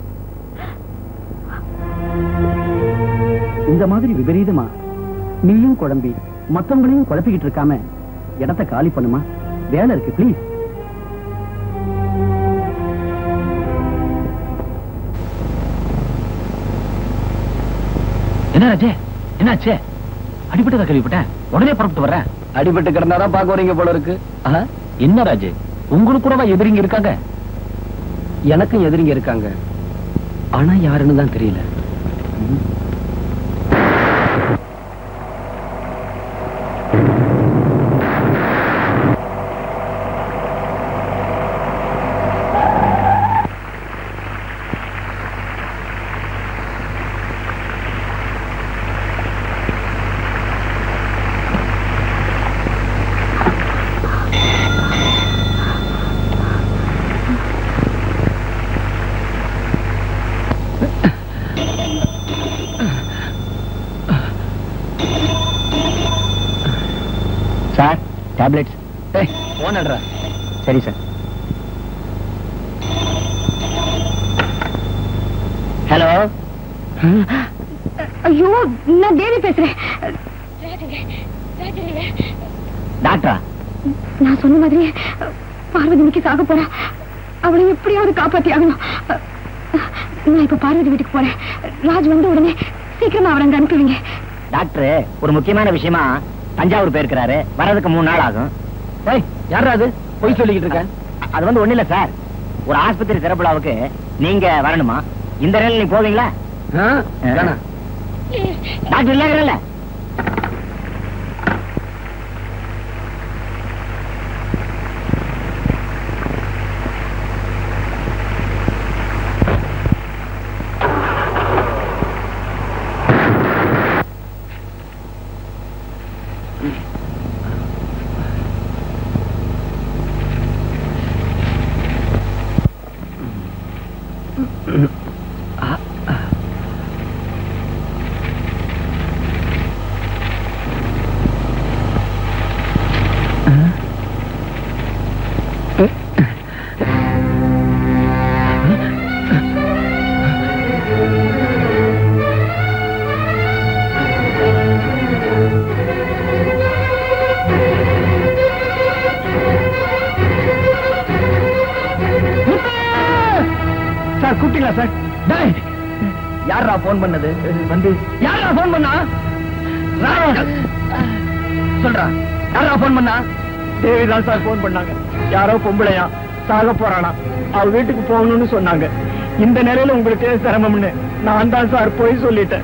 இந்த மாதிரி விபரீதமா நீயும் குழம்பி மத்தவங்களையும் குழப்பிக்கிட்டு இருக்காம இடத்த காலி பண்ணுமா வேலை இருக்கு ப்ளீஸ் என்ன ராஜே என்னாச்சு அடிபட்டதா கேள்விப்பட்டேன் உடனே புறப்பட்டு வர்றேன் அடிபட்டு கிடந்தாதான் பார்க்க வரீங்க போல இருக்கு ஆஹா, என்ன ராஜு உங்களுக்கு கூடவா எதிரிங்க இருக்காங்க எனக்கும் எதிரிங்க இருக்காங்க ஆனா யாருன்னு தான் தெரியல சார் டேப்லெட்ஸ் போன் அடுறா சரி சார் ஹலோ ஐயோ நான் தேவி பேசுறேன் டாக்டரா நான் சொன்ன மாதிரி பார்வதி இன்னைக்கு சாக போறா அவளை எப்படியாவது காப்பாத்தி ஆகணும் நான் இப்ப பார்வதி வீட்டுக்கு போறேன் ராஜ் வந்த உடனே சீக்கிரமா அவரை அங்க அனுப்புவீங்க டாக்டர் ஒரு முக்கியமான விஷயமா தஞ்சாவூர் போயிருக்கிறாரு வர்றதுக்கு மூணு நாள் ஆகும் ஏய் யாரா அது பொய் சொல்லிக்கிட்டு இருக்க அது வந்து ஒண்ணு இல்ல சார் ஒரு ஆஸ்பத்திரி திறப்புலாவுக்கு நீங்க வரணுமா இந்த ரயில் நீ போவீங்களா ஆ? வேணாம். டாக்டர் இல்ல சார் கூப்பிட்டீங்களா சார் டேய் யாரா போன் பண்ணது வந்து யாரா போன் பண்ணா ராஜா. சொல்றா யாரா போன் பண்ணா தேவி தான் சார் போன் பண்ணாங்க யாரோ பொம்பளையா சாக போறானா அவ வீட்டுக்கு போகணும்னு சொன்னாங்க இந்த நிலையில உங்களுக்கு சிரமம்னு நான் தான் சார் போய் சொல்லிட்டேன்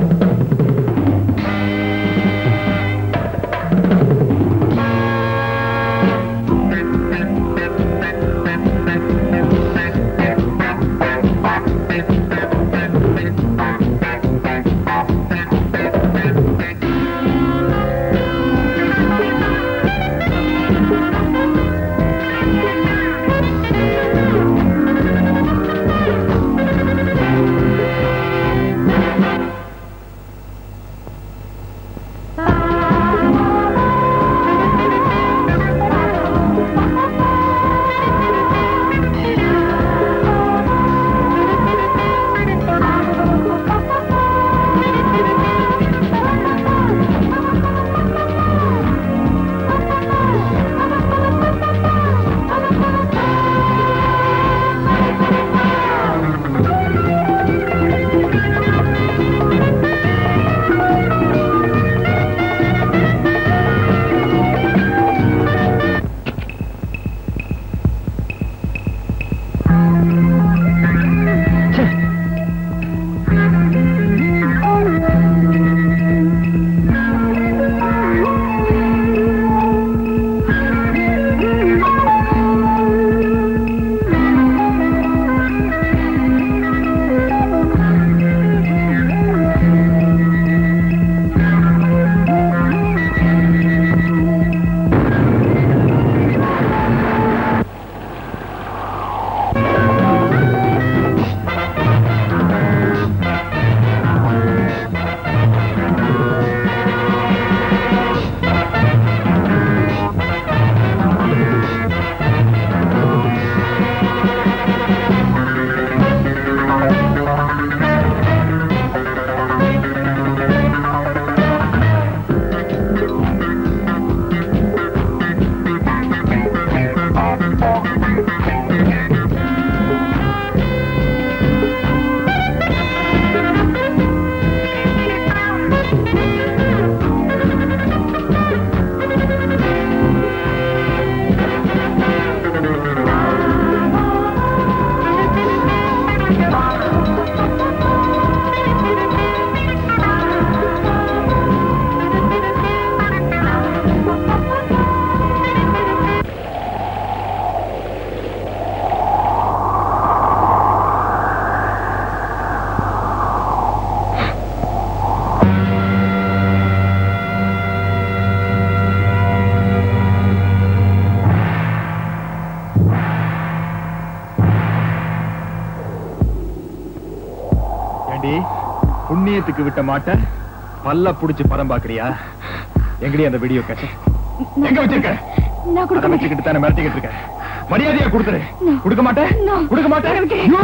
ஏண்டி புண்ணியத்துக்கு விட்ட மாட்ட பல்ல புடிச்சு பதம் பாக்குறியா எங்கடி அந்த வீடியோ கேச எங்க வச்சிருக்க நான் அதை கொடுக்க வச்சுக்கிட்டு தானே மிரட்டிக்கிட்டு இருக்க மரியாதையா கொடுத்துரு கொடுக்க மாட்டேன் கொடுக்க மாட்டேன் You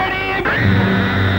bloody-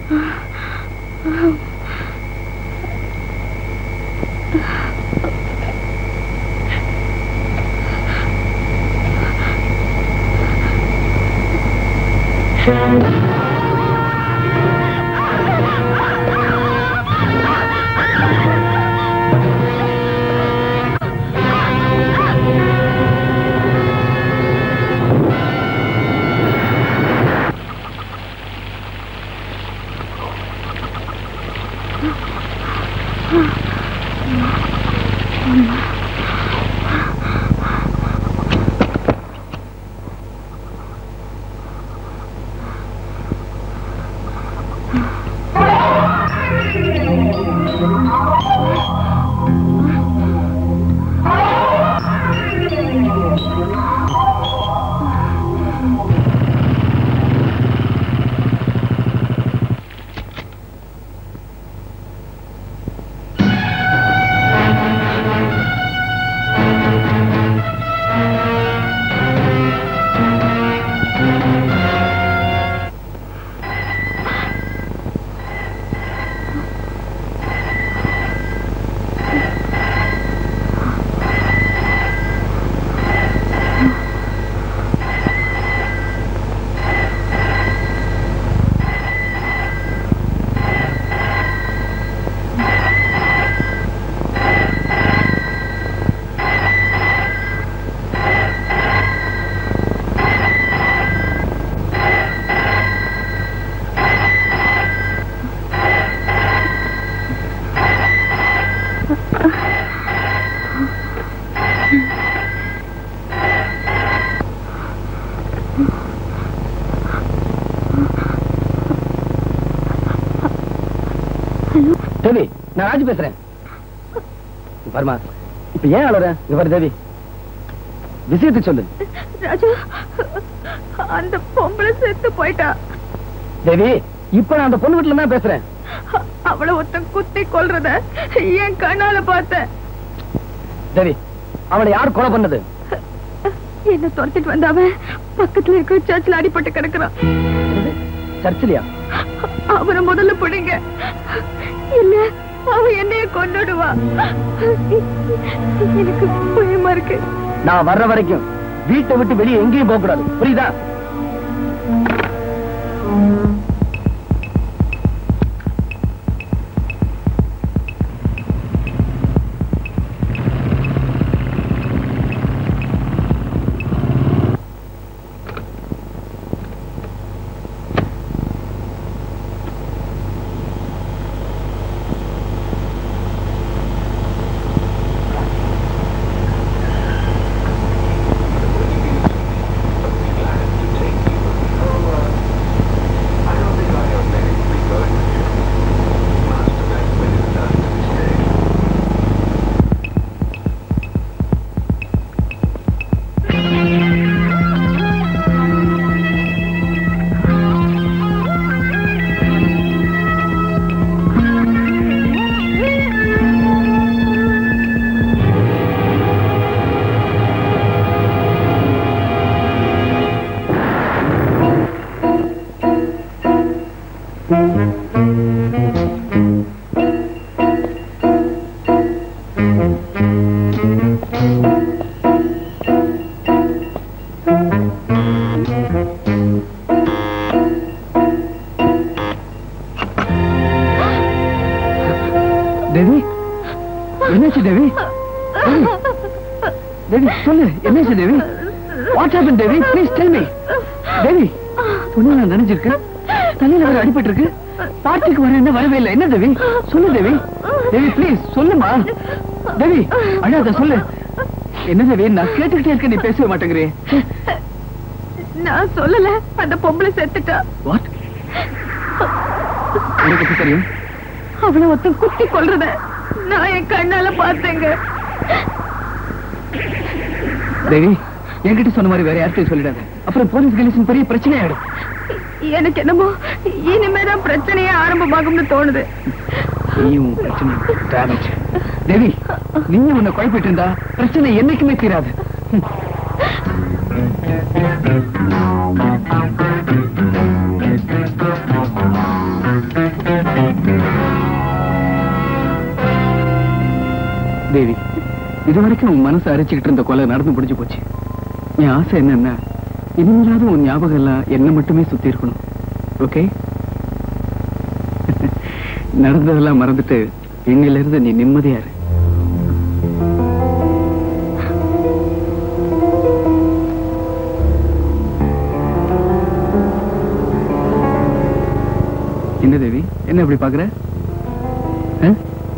தேவி நான் ராஜு பேசுறேன் பாருமா இப்ப ஏன் அழற இங்க பாரு தேவி விஷயத்தை சொல்லு ராஜு அந்த பொம்பளை செத்து போயிட்டா தேவி இப்ப நான் அந்த பொண்ணு வீட்டுல தான் பேசுறேன் அவளை ஒருத்தன் குத்தி கொல்றத என் கண்ணால பார்த்தேன் தேவி அவளை யார் கொலை பண்ணது என்ன துரத்திட்டு வந்தாவன் பக்கத்துல இருக்கிற சர்ச்சில் அடிபட்டு கிடக்குறான் சர்ச்சிலியா அவனை முதல்ல பிடிங்க இல்ல அவ என்னைய கொண்டுடுவா எனக்கு பயமா இருக்கு நான் வர்ற வரைக்கும் வீட்டை விட்டு வெளியே எங்கேயும் போக கூடாது புரியுதா தேவி என்னாச்சு தேவி தேவி, தேவி சொல்லு என்னாச்சு Devi what happen Devi please tell me Devi பொண்ணு நான் நினைச்சிருக்கேன் தலையில வேற அடிபட்டு இருக்கு பார்ட்டிக்கு வர என்ன வரவே இல்லை என்ன தேவி சொல்லு தேவி தேவி ப்ளீஸ் சொல்லுமா தேவி அழாத சொல்லு என்ன தேவி நான் கேட்டுக்கிட்டே இருக்க நீ பேசவே மாட்டேங்கிறே நான் சொல்லல அந்த பொம்பளை செத்துட்டா வாட் உனக்கு எப்படி தெரியும் அவளை ஒருத்தன் குத்தி கொல்றத நான் என் கண்ணால பார்த்தேங்க தேவி என்கிட்ட சொன்ன மாதிரி வேற யார்கிட்டயும் சொல்லிடாத அப்புறம் போலீஸ் கணேசன் பெரிய பிரச்சனை ஆயிடும் எனக்கு என்னமோ இனிமேதான் பிரச்சனையே ஆரம்பமாகும்னு தோணுது நீயும் பிரச்சனை டேமேஜ் தேவி நீயும் உன்னை குழப்பிட்டு இருந்தா பிரச்சனை என்னைக்குமே தீராது ம். Thank you. தேவி இது வரைக்கும் உன் மனசு அரைச்சுக்கிட்டு இருந்த கொலை நடந்து முடிஞ்சு போச்சு என் ஆசை என்னன்னா இனிமேலாவது உன் ஞாபகம் எல்லாம் என்ன மட்டுமே சுத்தி இருக்கணும் ஓகே நடந்ததெல்லாம் மறந்துட்டு இன்னில இருந்து நீ நிம்மதியா இரு என்ன தேவி என்ன இப்படி பாக்குற ஆ?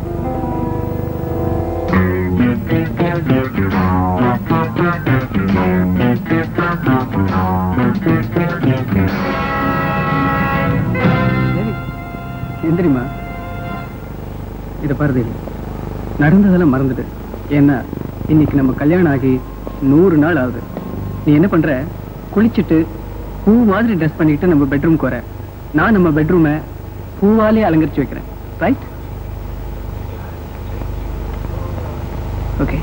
தேவி, எந்திரிம்மா இத பாரு தேவி நடந்ததெல்லாம் மறந்துடு ஏன்னா இன்னைக்கு நம்ம கல்யாணம் ஆகி நூறு நாள் ஆகுது நீ என்ன பண்ற குளிச்சுட்டு பூ மாதிரி ட்ரெஸ் பண்ணிட்டு நம்ம பெட்ரூம்க்கு வர நான் நம்ம பெட்ரூமை பூவாலே அலங்கரிச்சு வைக்கிறேன் ரைட் ஓகே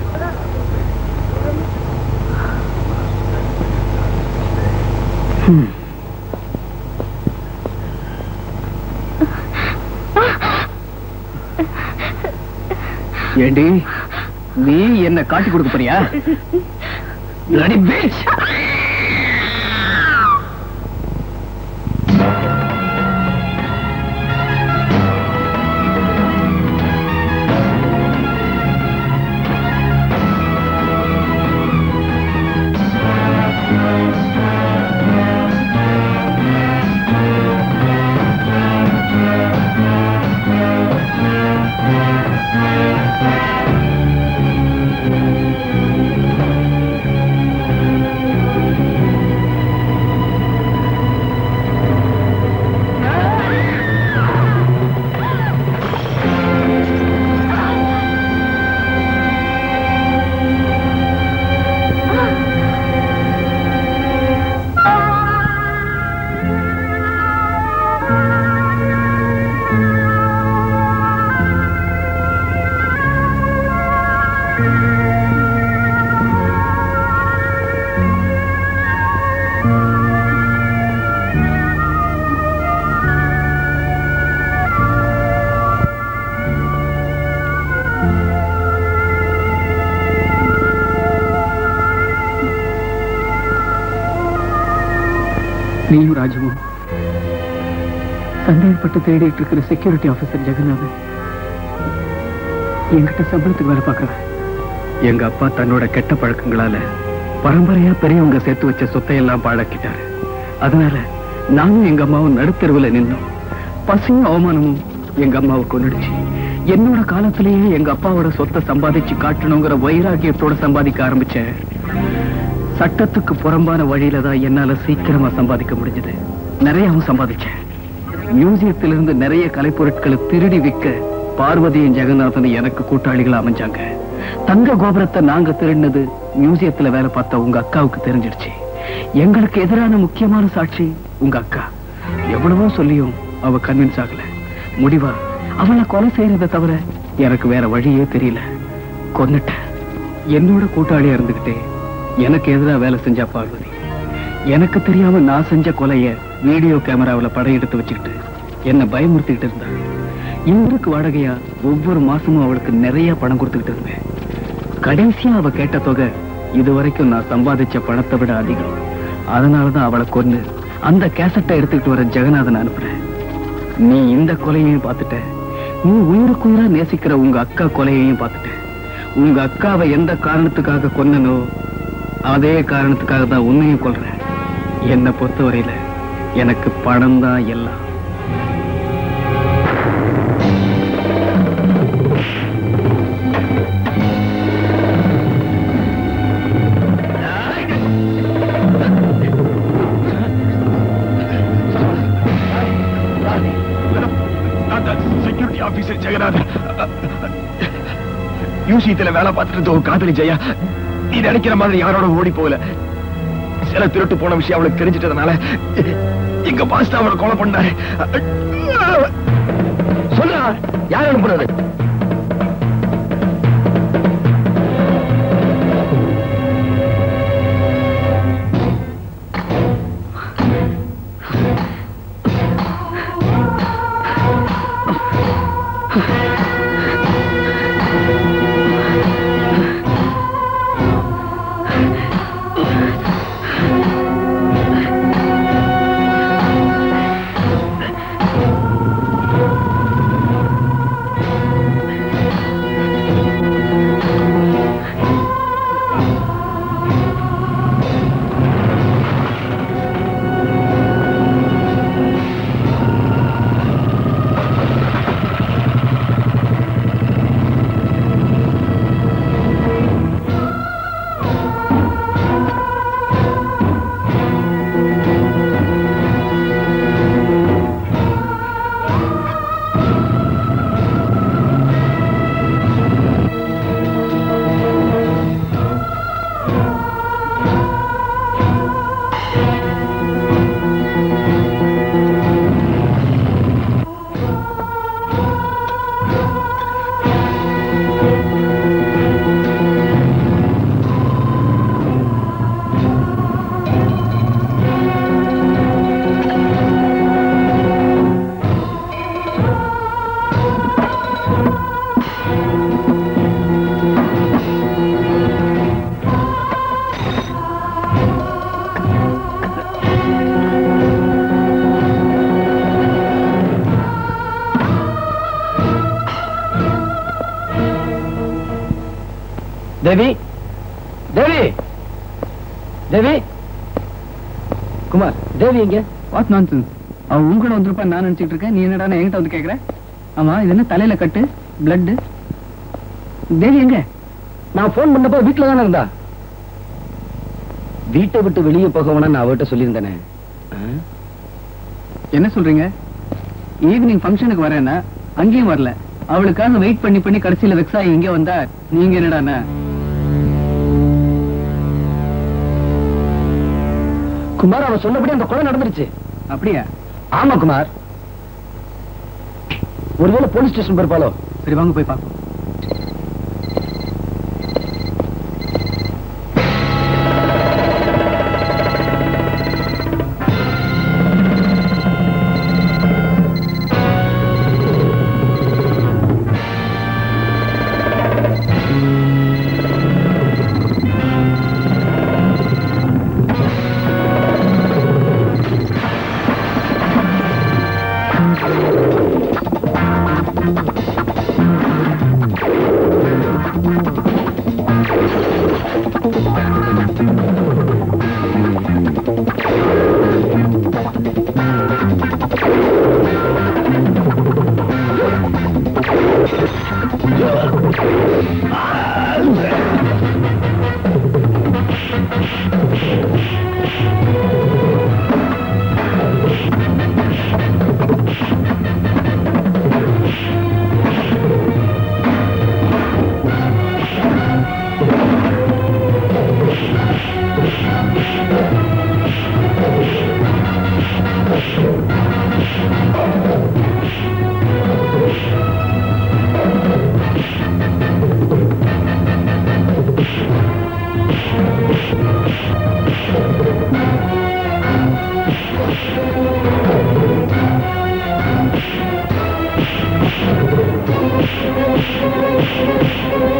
ஏண்டி நீ என்ன காட்டி கொடுக்க போறியா Bloody bitch! நீயும் ராஜுவும் சந்தேகப்பட்டு தேடிட்டு இருக்கிற செக்யூரிட்டி ஆபீசர் ஜெகநாதன் என்கிட்ட சம்பளத்துக்கு வேலை பார்க்கறவன் எங்க அப்பா தன்னோட கெட்ட பழக்கங்களால பரம்பரையா பெரியவங்க சேர்த்து வச்ச சொத்தையெல்லாம் பாழாக்கிட்டாரு அதனால நானும் எங்க அம்மாவும் நடுத்தெருவுல நின்னோம் பசியும் அவமானமும் எங்க அம்மாவை கொண்டுடுச்சு என்னோட காலத்திலேயே எங்க அப்பாவோட சொத்தை சம்பாதிச்சு காட்டணுங்கிற வைராகியத்தோட சம்பாதிக்க ஆரம்பிச்சேன் சட்டத்துக்கு புறம்பான வழியில தான் என்னால சீக்கிரமா சம்பாதிக்க முடிஞ்சது நிறையவும் சம்பாதிச்சேன் மியூசியத்திலிருந்து நிறைய கலைப்பொருட்களை திருடி விற்க பார்வதியும் ஜெகநாதனும் எனக்கு கூட்டாளிகள் அமைஞ்சாங்க தங்க கோபுரத்தை நாங்க திருடினது மியூசியத்துல வேலை பார்த்த உங்க அக்காவுக்கு தெரிஞ்சிடுச்சு எங்களுக்கு எதிரான முக்கியமான சாட்சி உங்க அக்கா எவ்வளவோ சொல்லியும் அவ கன்வின்ஸ் ஆகல முடிவா அவளை கொலை செய்யறதை தவிர எனக்கு வேற வழியே தெரியல கொன்னுட்டேன் என்னோட கூட்டாளியா இருந்துகிட்டே எனக்கு எதிரா வேலை செஞ்சா பார்வதி எனக்கு தெரியாம நான் செஞ்ச கொலைய வீடியோ கேமராவுல படம் எடுத்து வச்சுக்கிட்டு என்ன பயமுறுத்திக்கிட்டு இருந்தா இவருக்கு வாடகையா ஒவ்வொரு மாசமும் அவளுக்கு நிறைய பணம் கொடுத்துக்கிட்டு இருந்தேன் கடைசியா அவ கேட்ட தொகை இதுவரைக்கும் நான் சம்பாதிச்ச பணத்தை விட அதிகம் அதனாலதான் அவளை கொண்டு அந்த கேசட்டை எடுத்துக்கிட்டு வர ஜெகநாதன் அனுப்புறேன் நீ இந்த கொலையையும் பார்த்துட்ட நீ உயிருக்குயிரா நேசிக்கிற உங்க அக்கா கொலையையும் பார்த்துட்ட உங்க அக்காவை எந்த காரணத்துக்காக கொன்னனோ அதே காரணத்துக்காக தான் உன்னையும் கொல்றேன் என்னை பொறுத்தவரையில எனக்கு பணம் தான் எல்லாம் செக்யூரிட்டி ஆபீசர் ஜெகநாதன் யூசியத்துல வேலை பார்த்துட்டு இருந்த ஒரு காதலி ஜெயா நீ நினைக்கிற மாதிரி யாரோட ஓடி போகல சில திருட்டு போன விஷயம் அவளுக்கு தெரிஞ்சிட்டதுனால எங்க பாஸ் அவளை கொலை பண்ணாரு சொல்றா யார் அனுப்புறது தேவி தேவி தேவி குமார் தேவி எங்க வாட் நான்சென்ஸ் அவன் உங்ககிட்ட வந்திருப்பான்னு நான் நினைச்சிட்டு இருக்கேன் நீ என்னடா என்கிட்ட வந்து கேக்குற ஆமா இது என்ன தலையில கட்டு பிளட் தேவி எங்க நான் ஃபோன் பண்ணப்போ வீட்டுல தானே இருந்தா வீட்டை விட்டு வெளியே போக வேணாம் நான் அவர்கிட்ட சொல்லியிருந்தேனே ஆ? என்ன சொல்றீங்க ஈவினிங் ஃபங்க்ஷனுக்கு வரேன்னா அங்கேயும் வரல அவளுக்காக வெயிட் பண்ணி பண்ணி கடைசியில வெக்ஸ் ஆகி இங்க வந்தா நீங்க என்னடாண்ணா குமார் அவன் சொன்னபடி அந்த கொலை நடந்துருச்சு அப்படியா ஆமா குமார் ஒருவேளை போலீஸ் ஸ்டேஷன் போயிருப்பாளோ சரி வாங்க போய் பார்ப்போம் Thank you.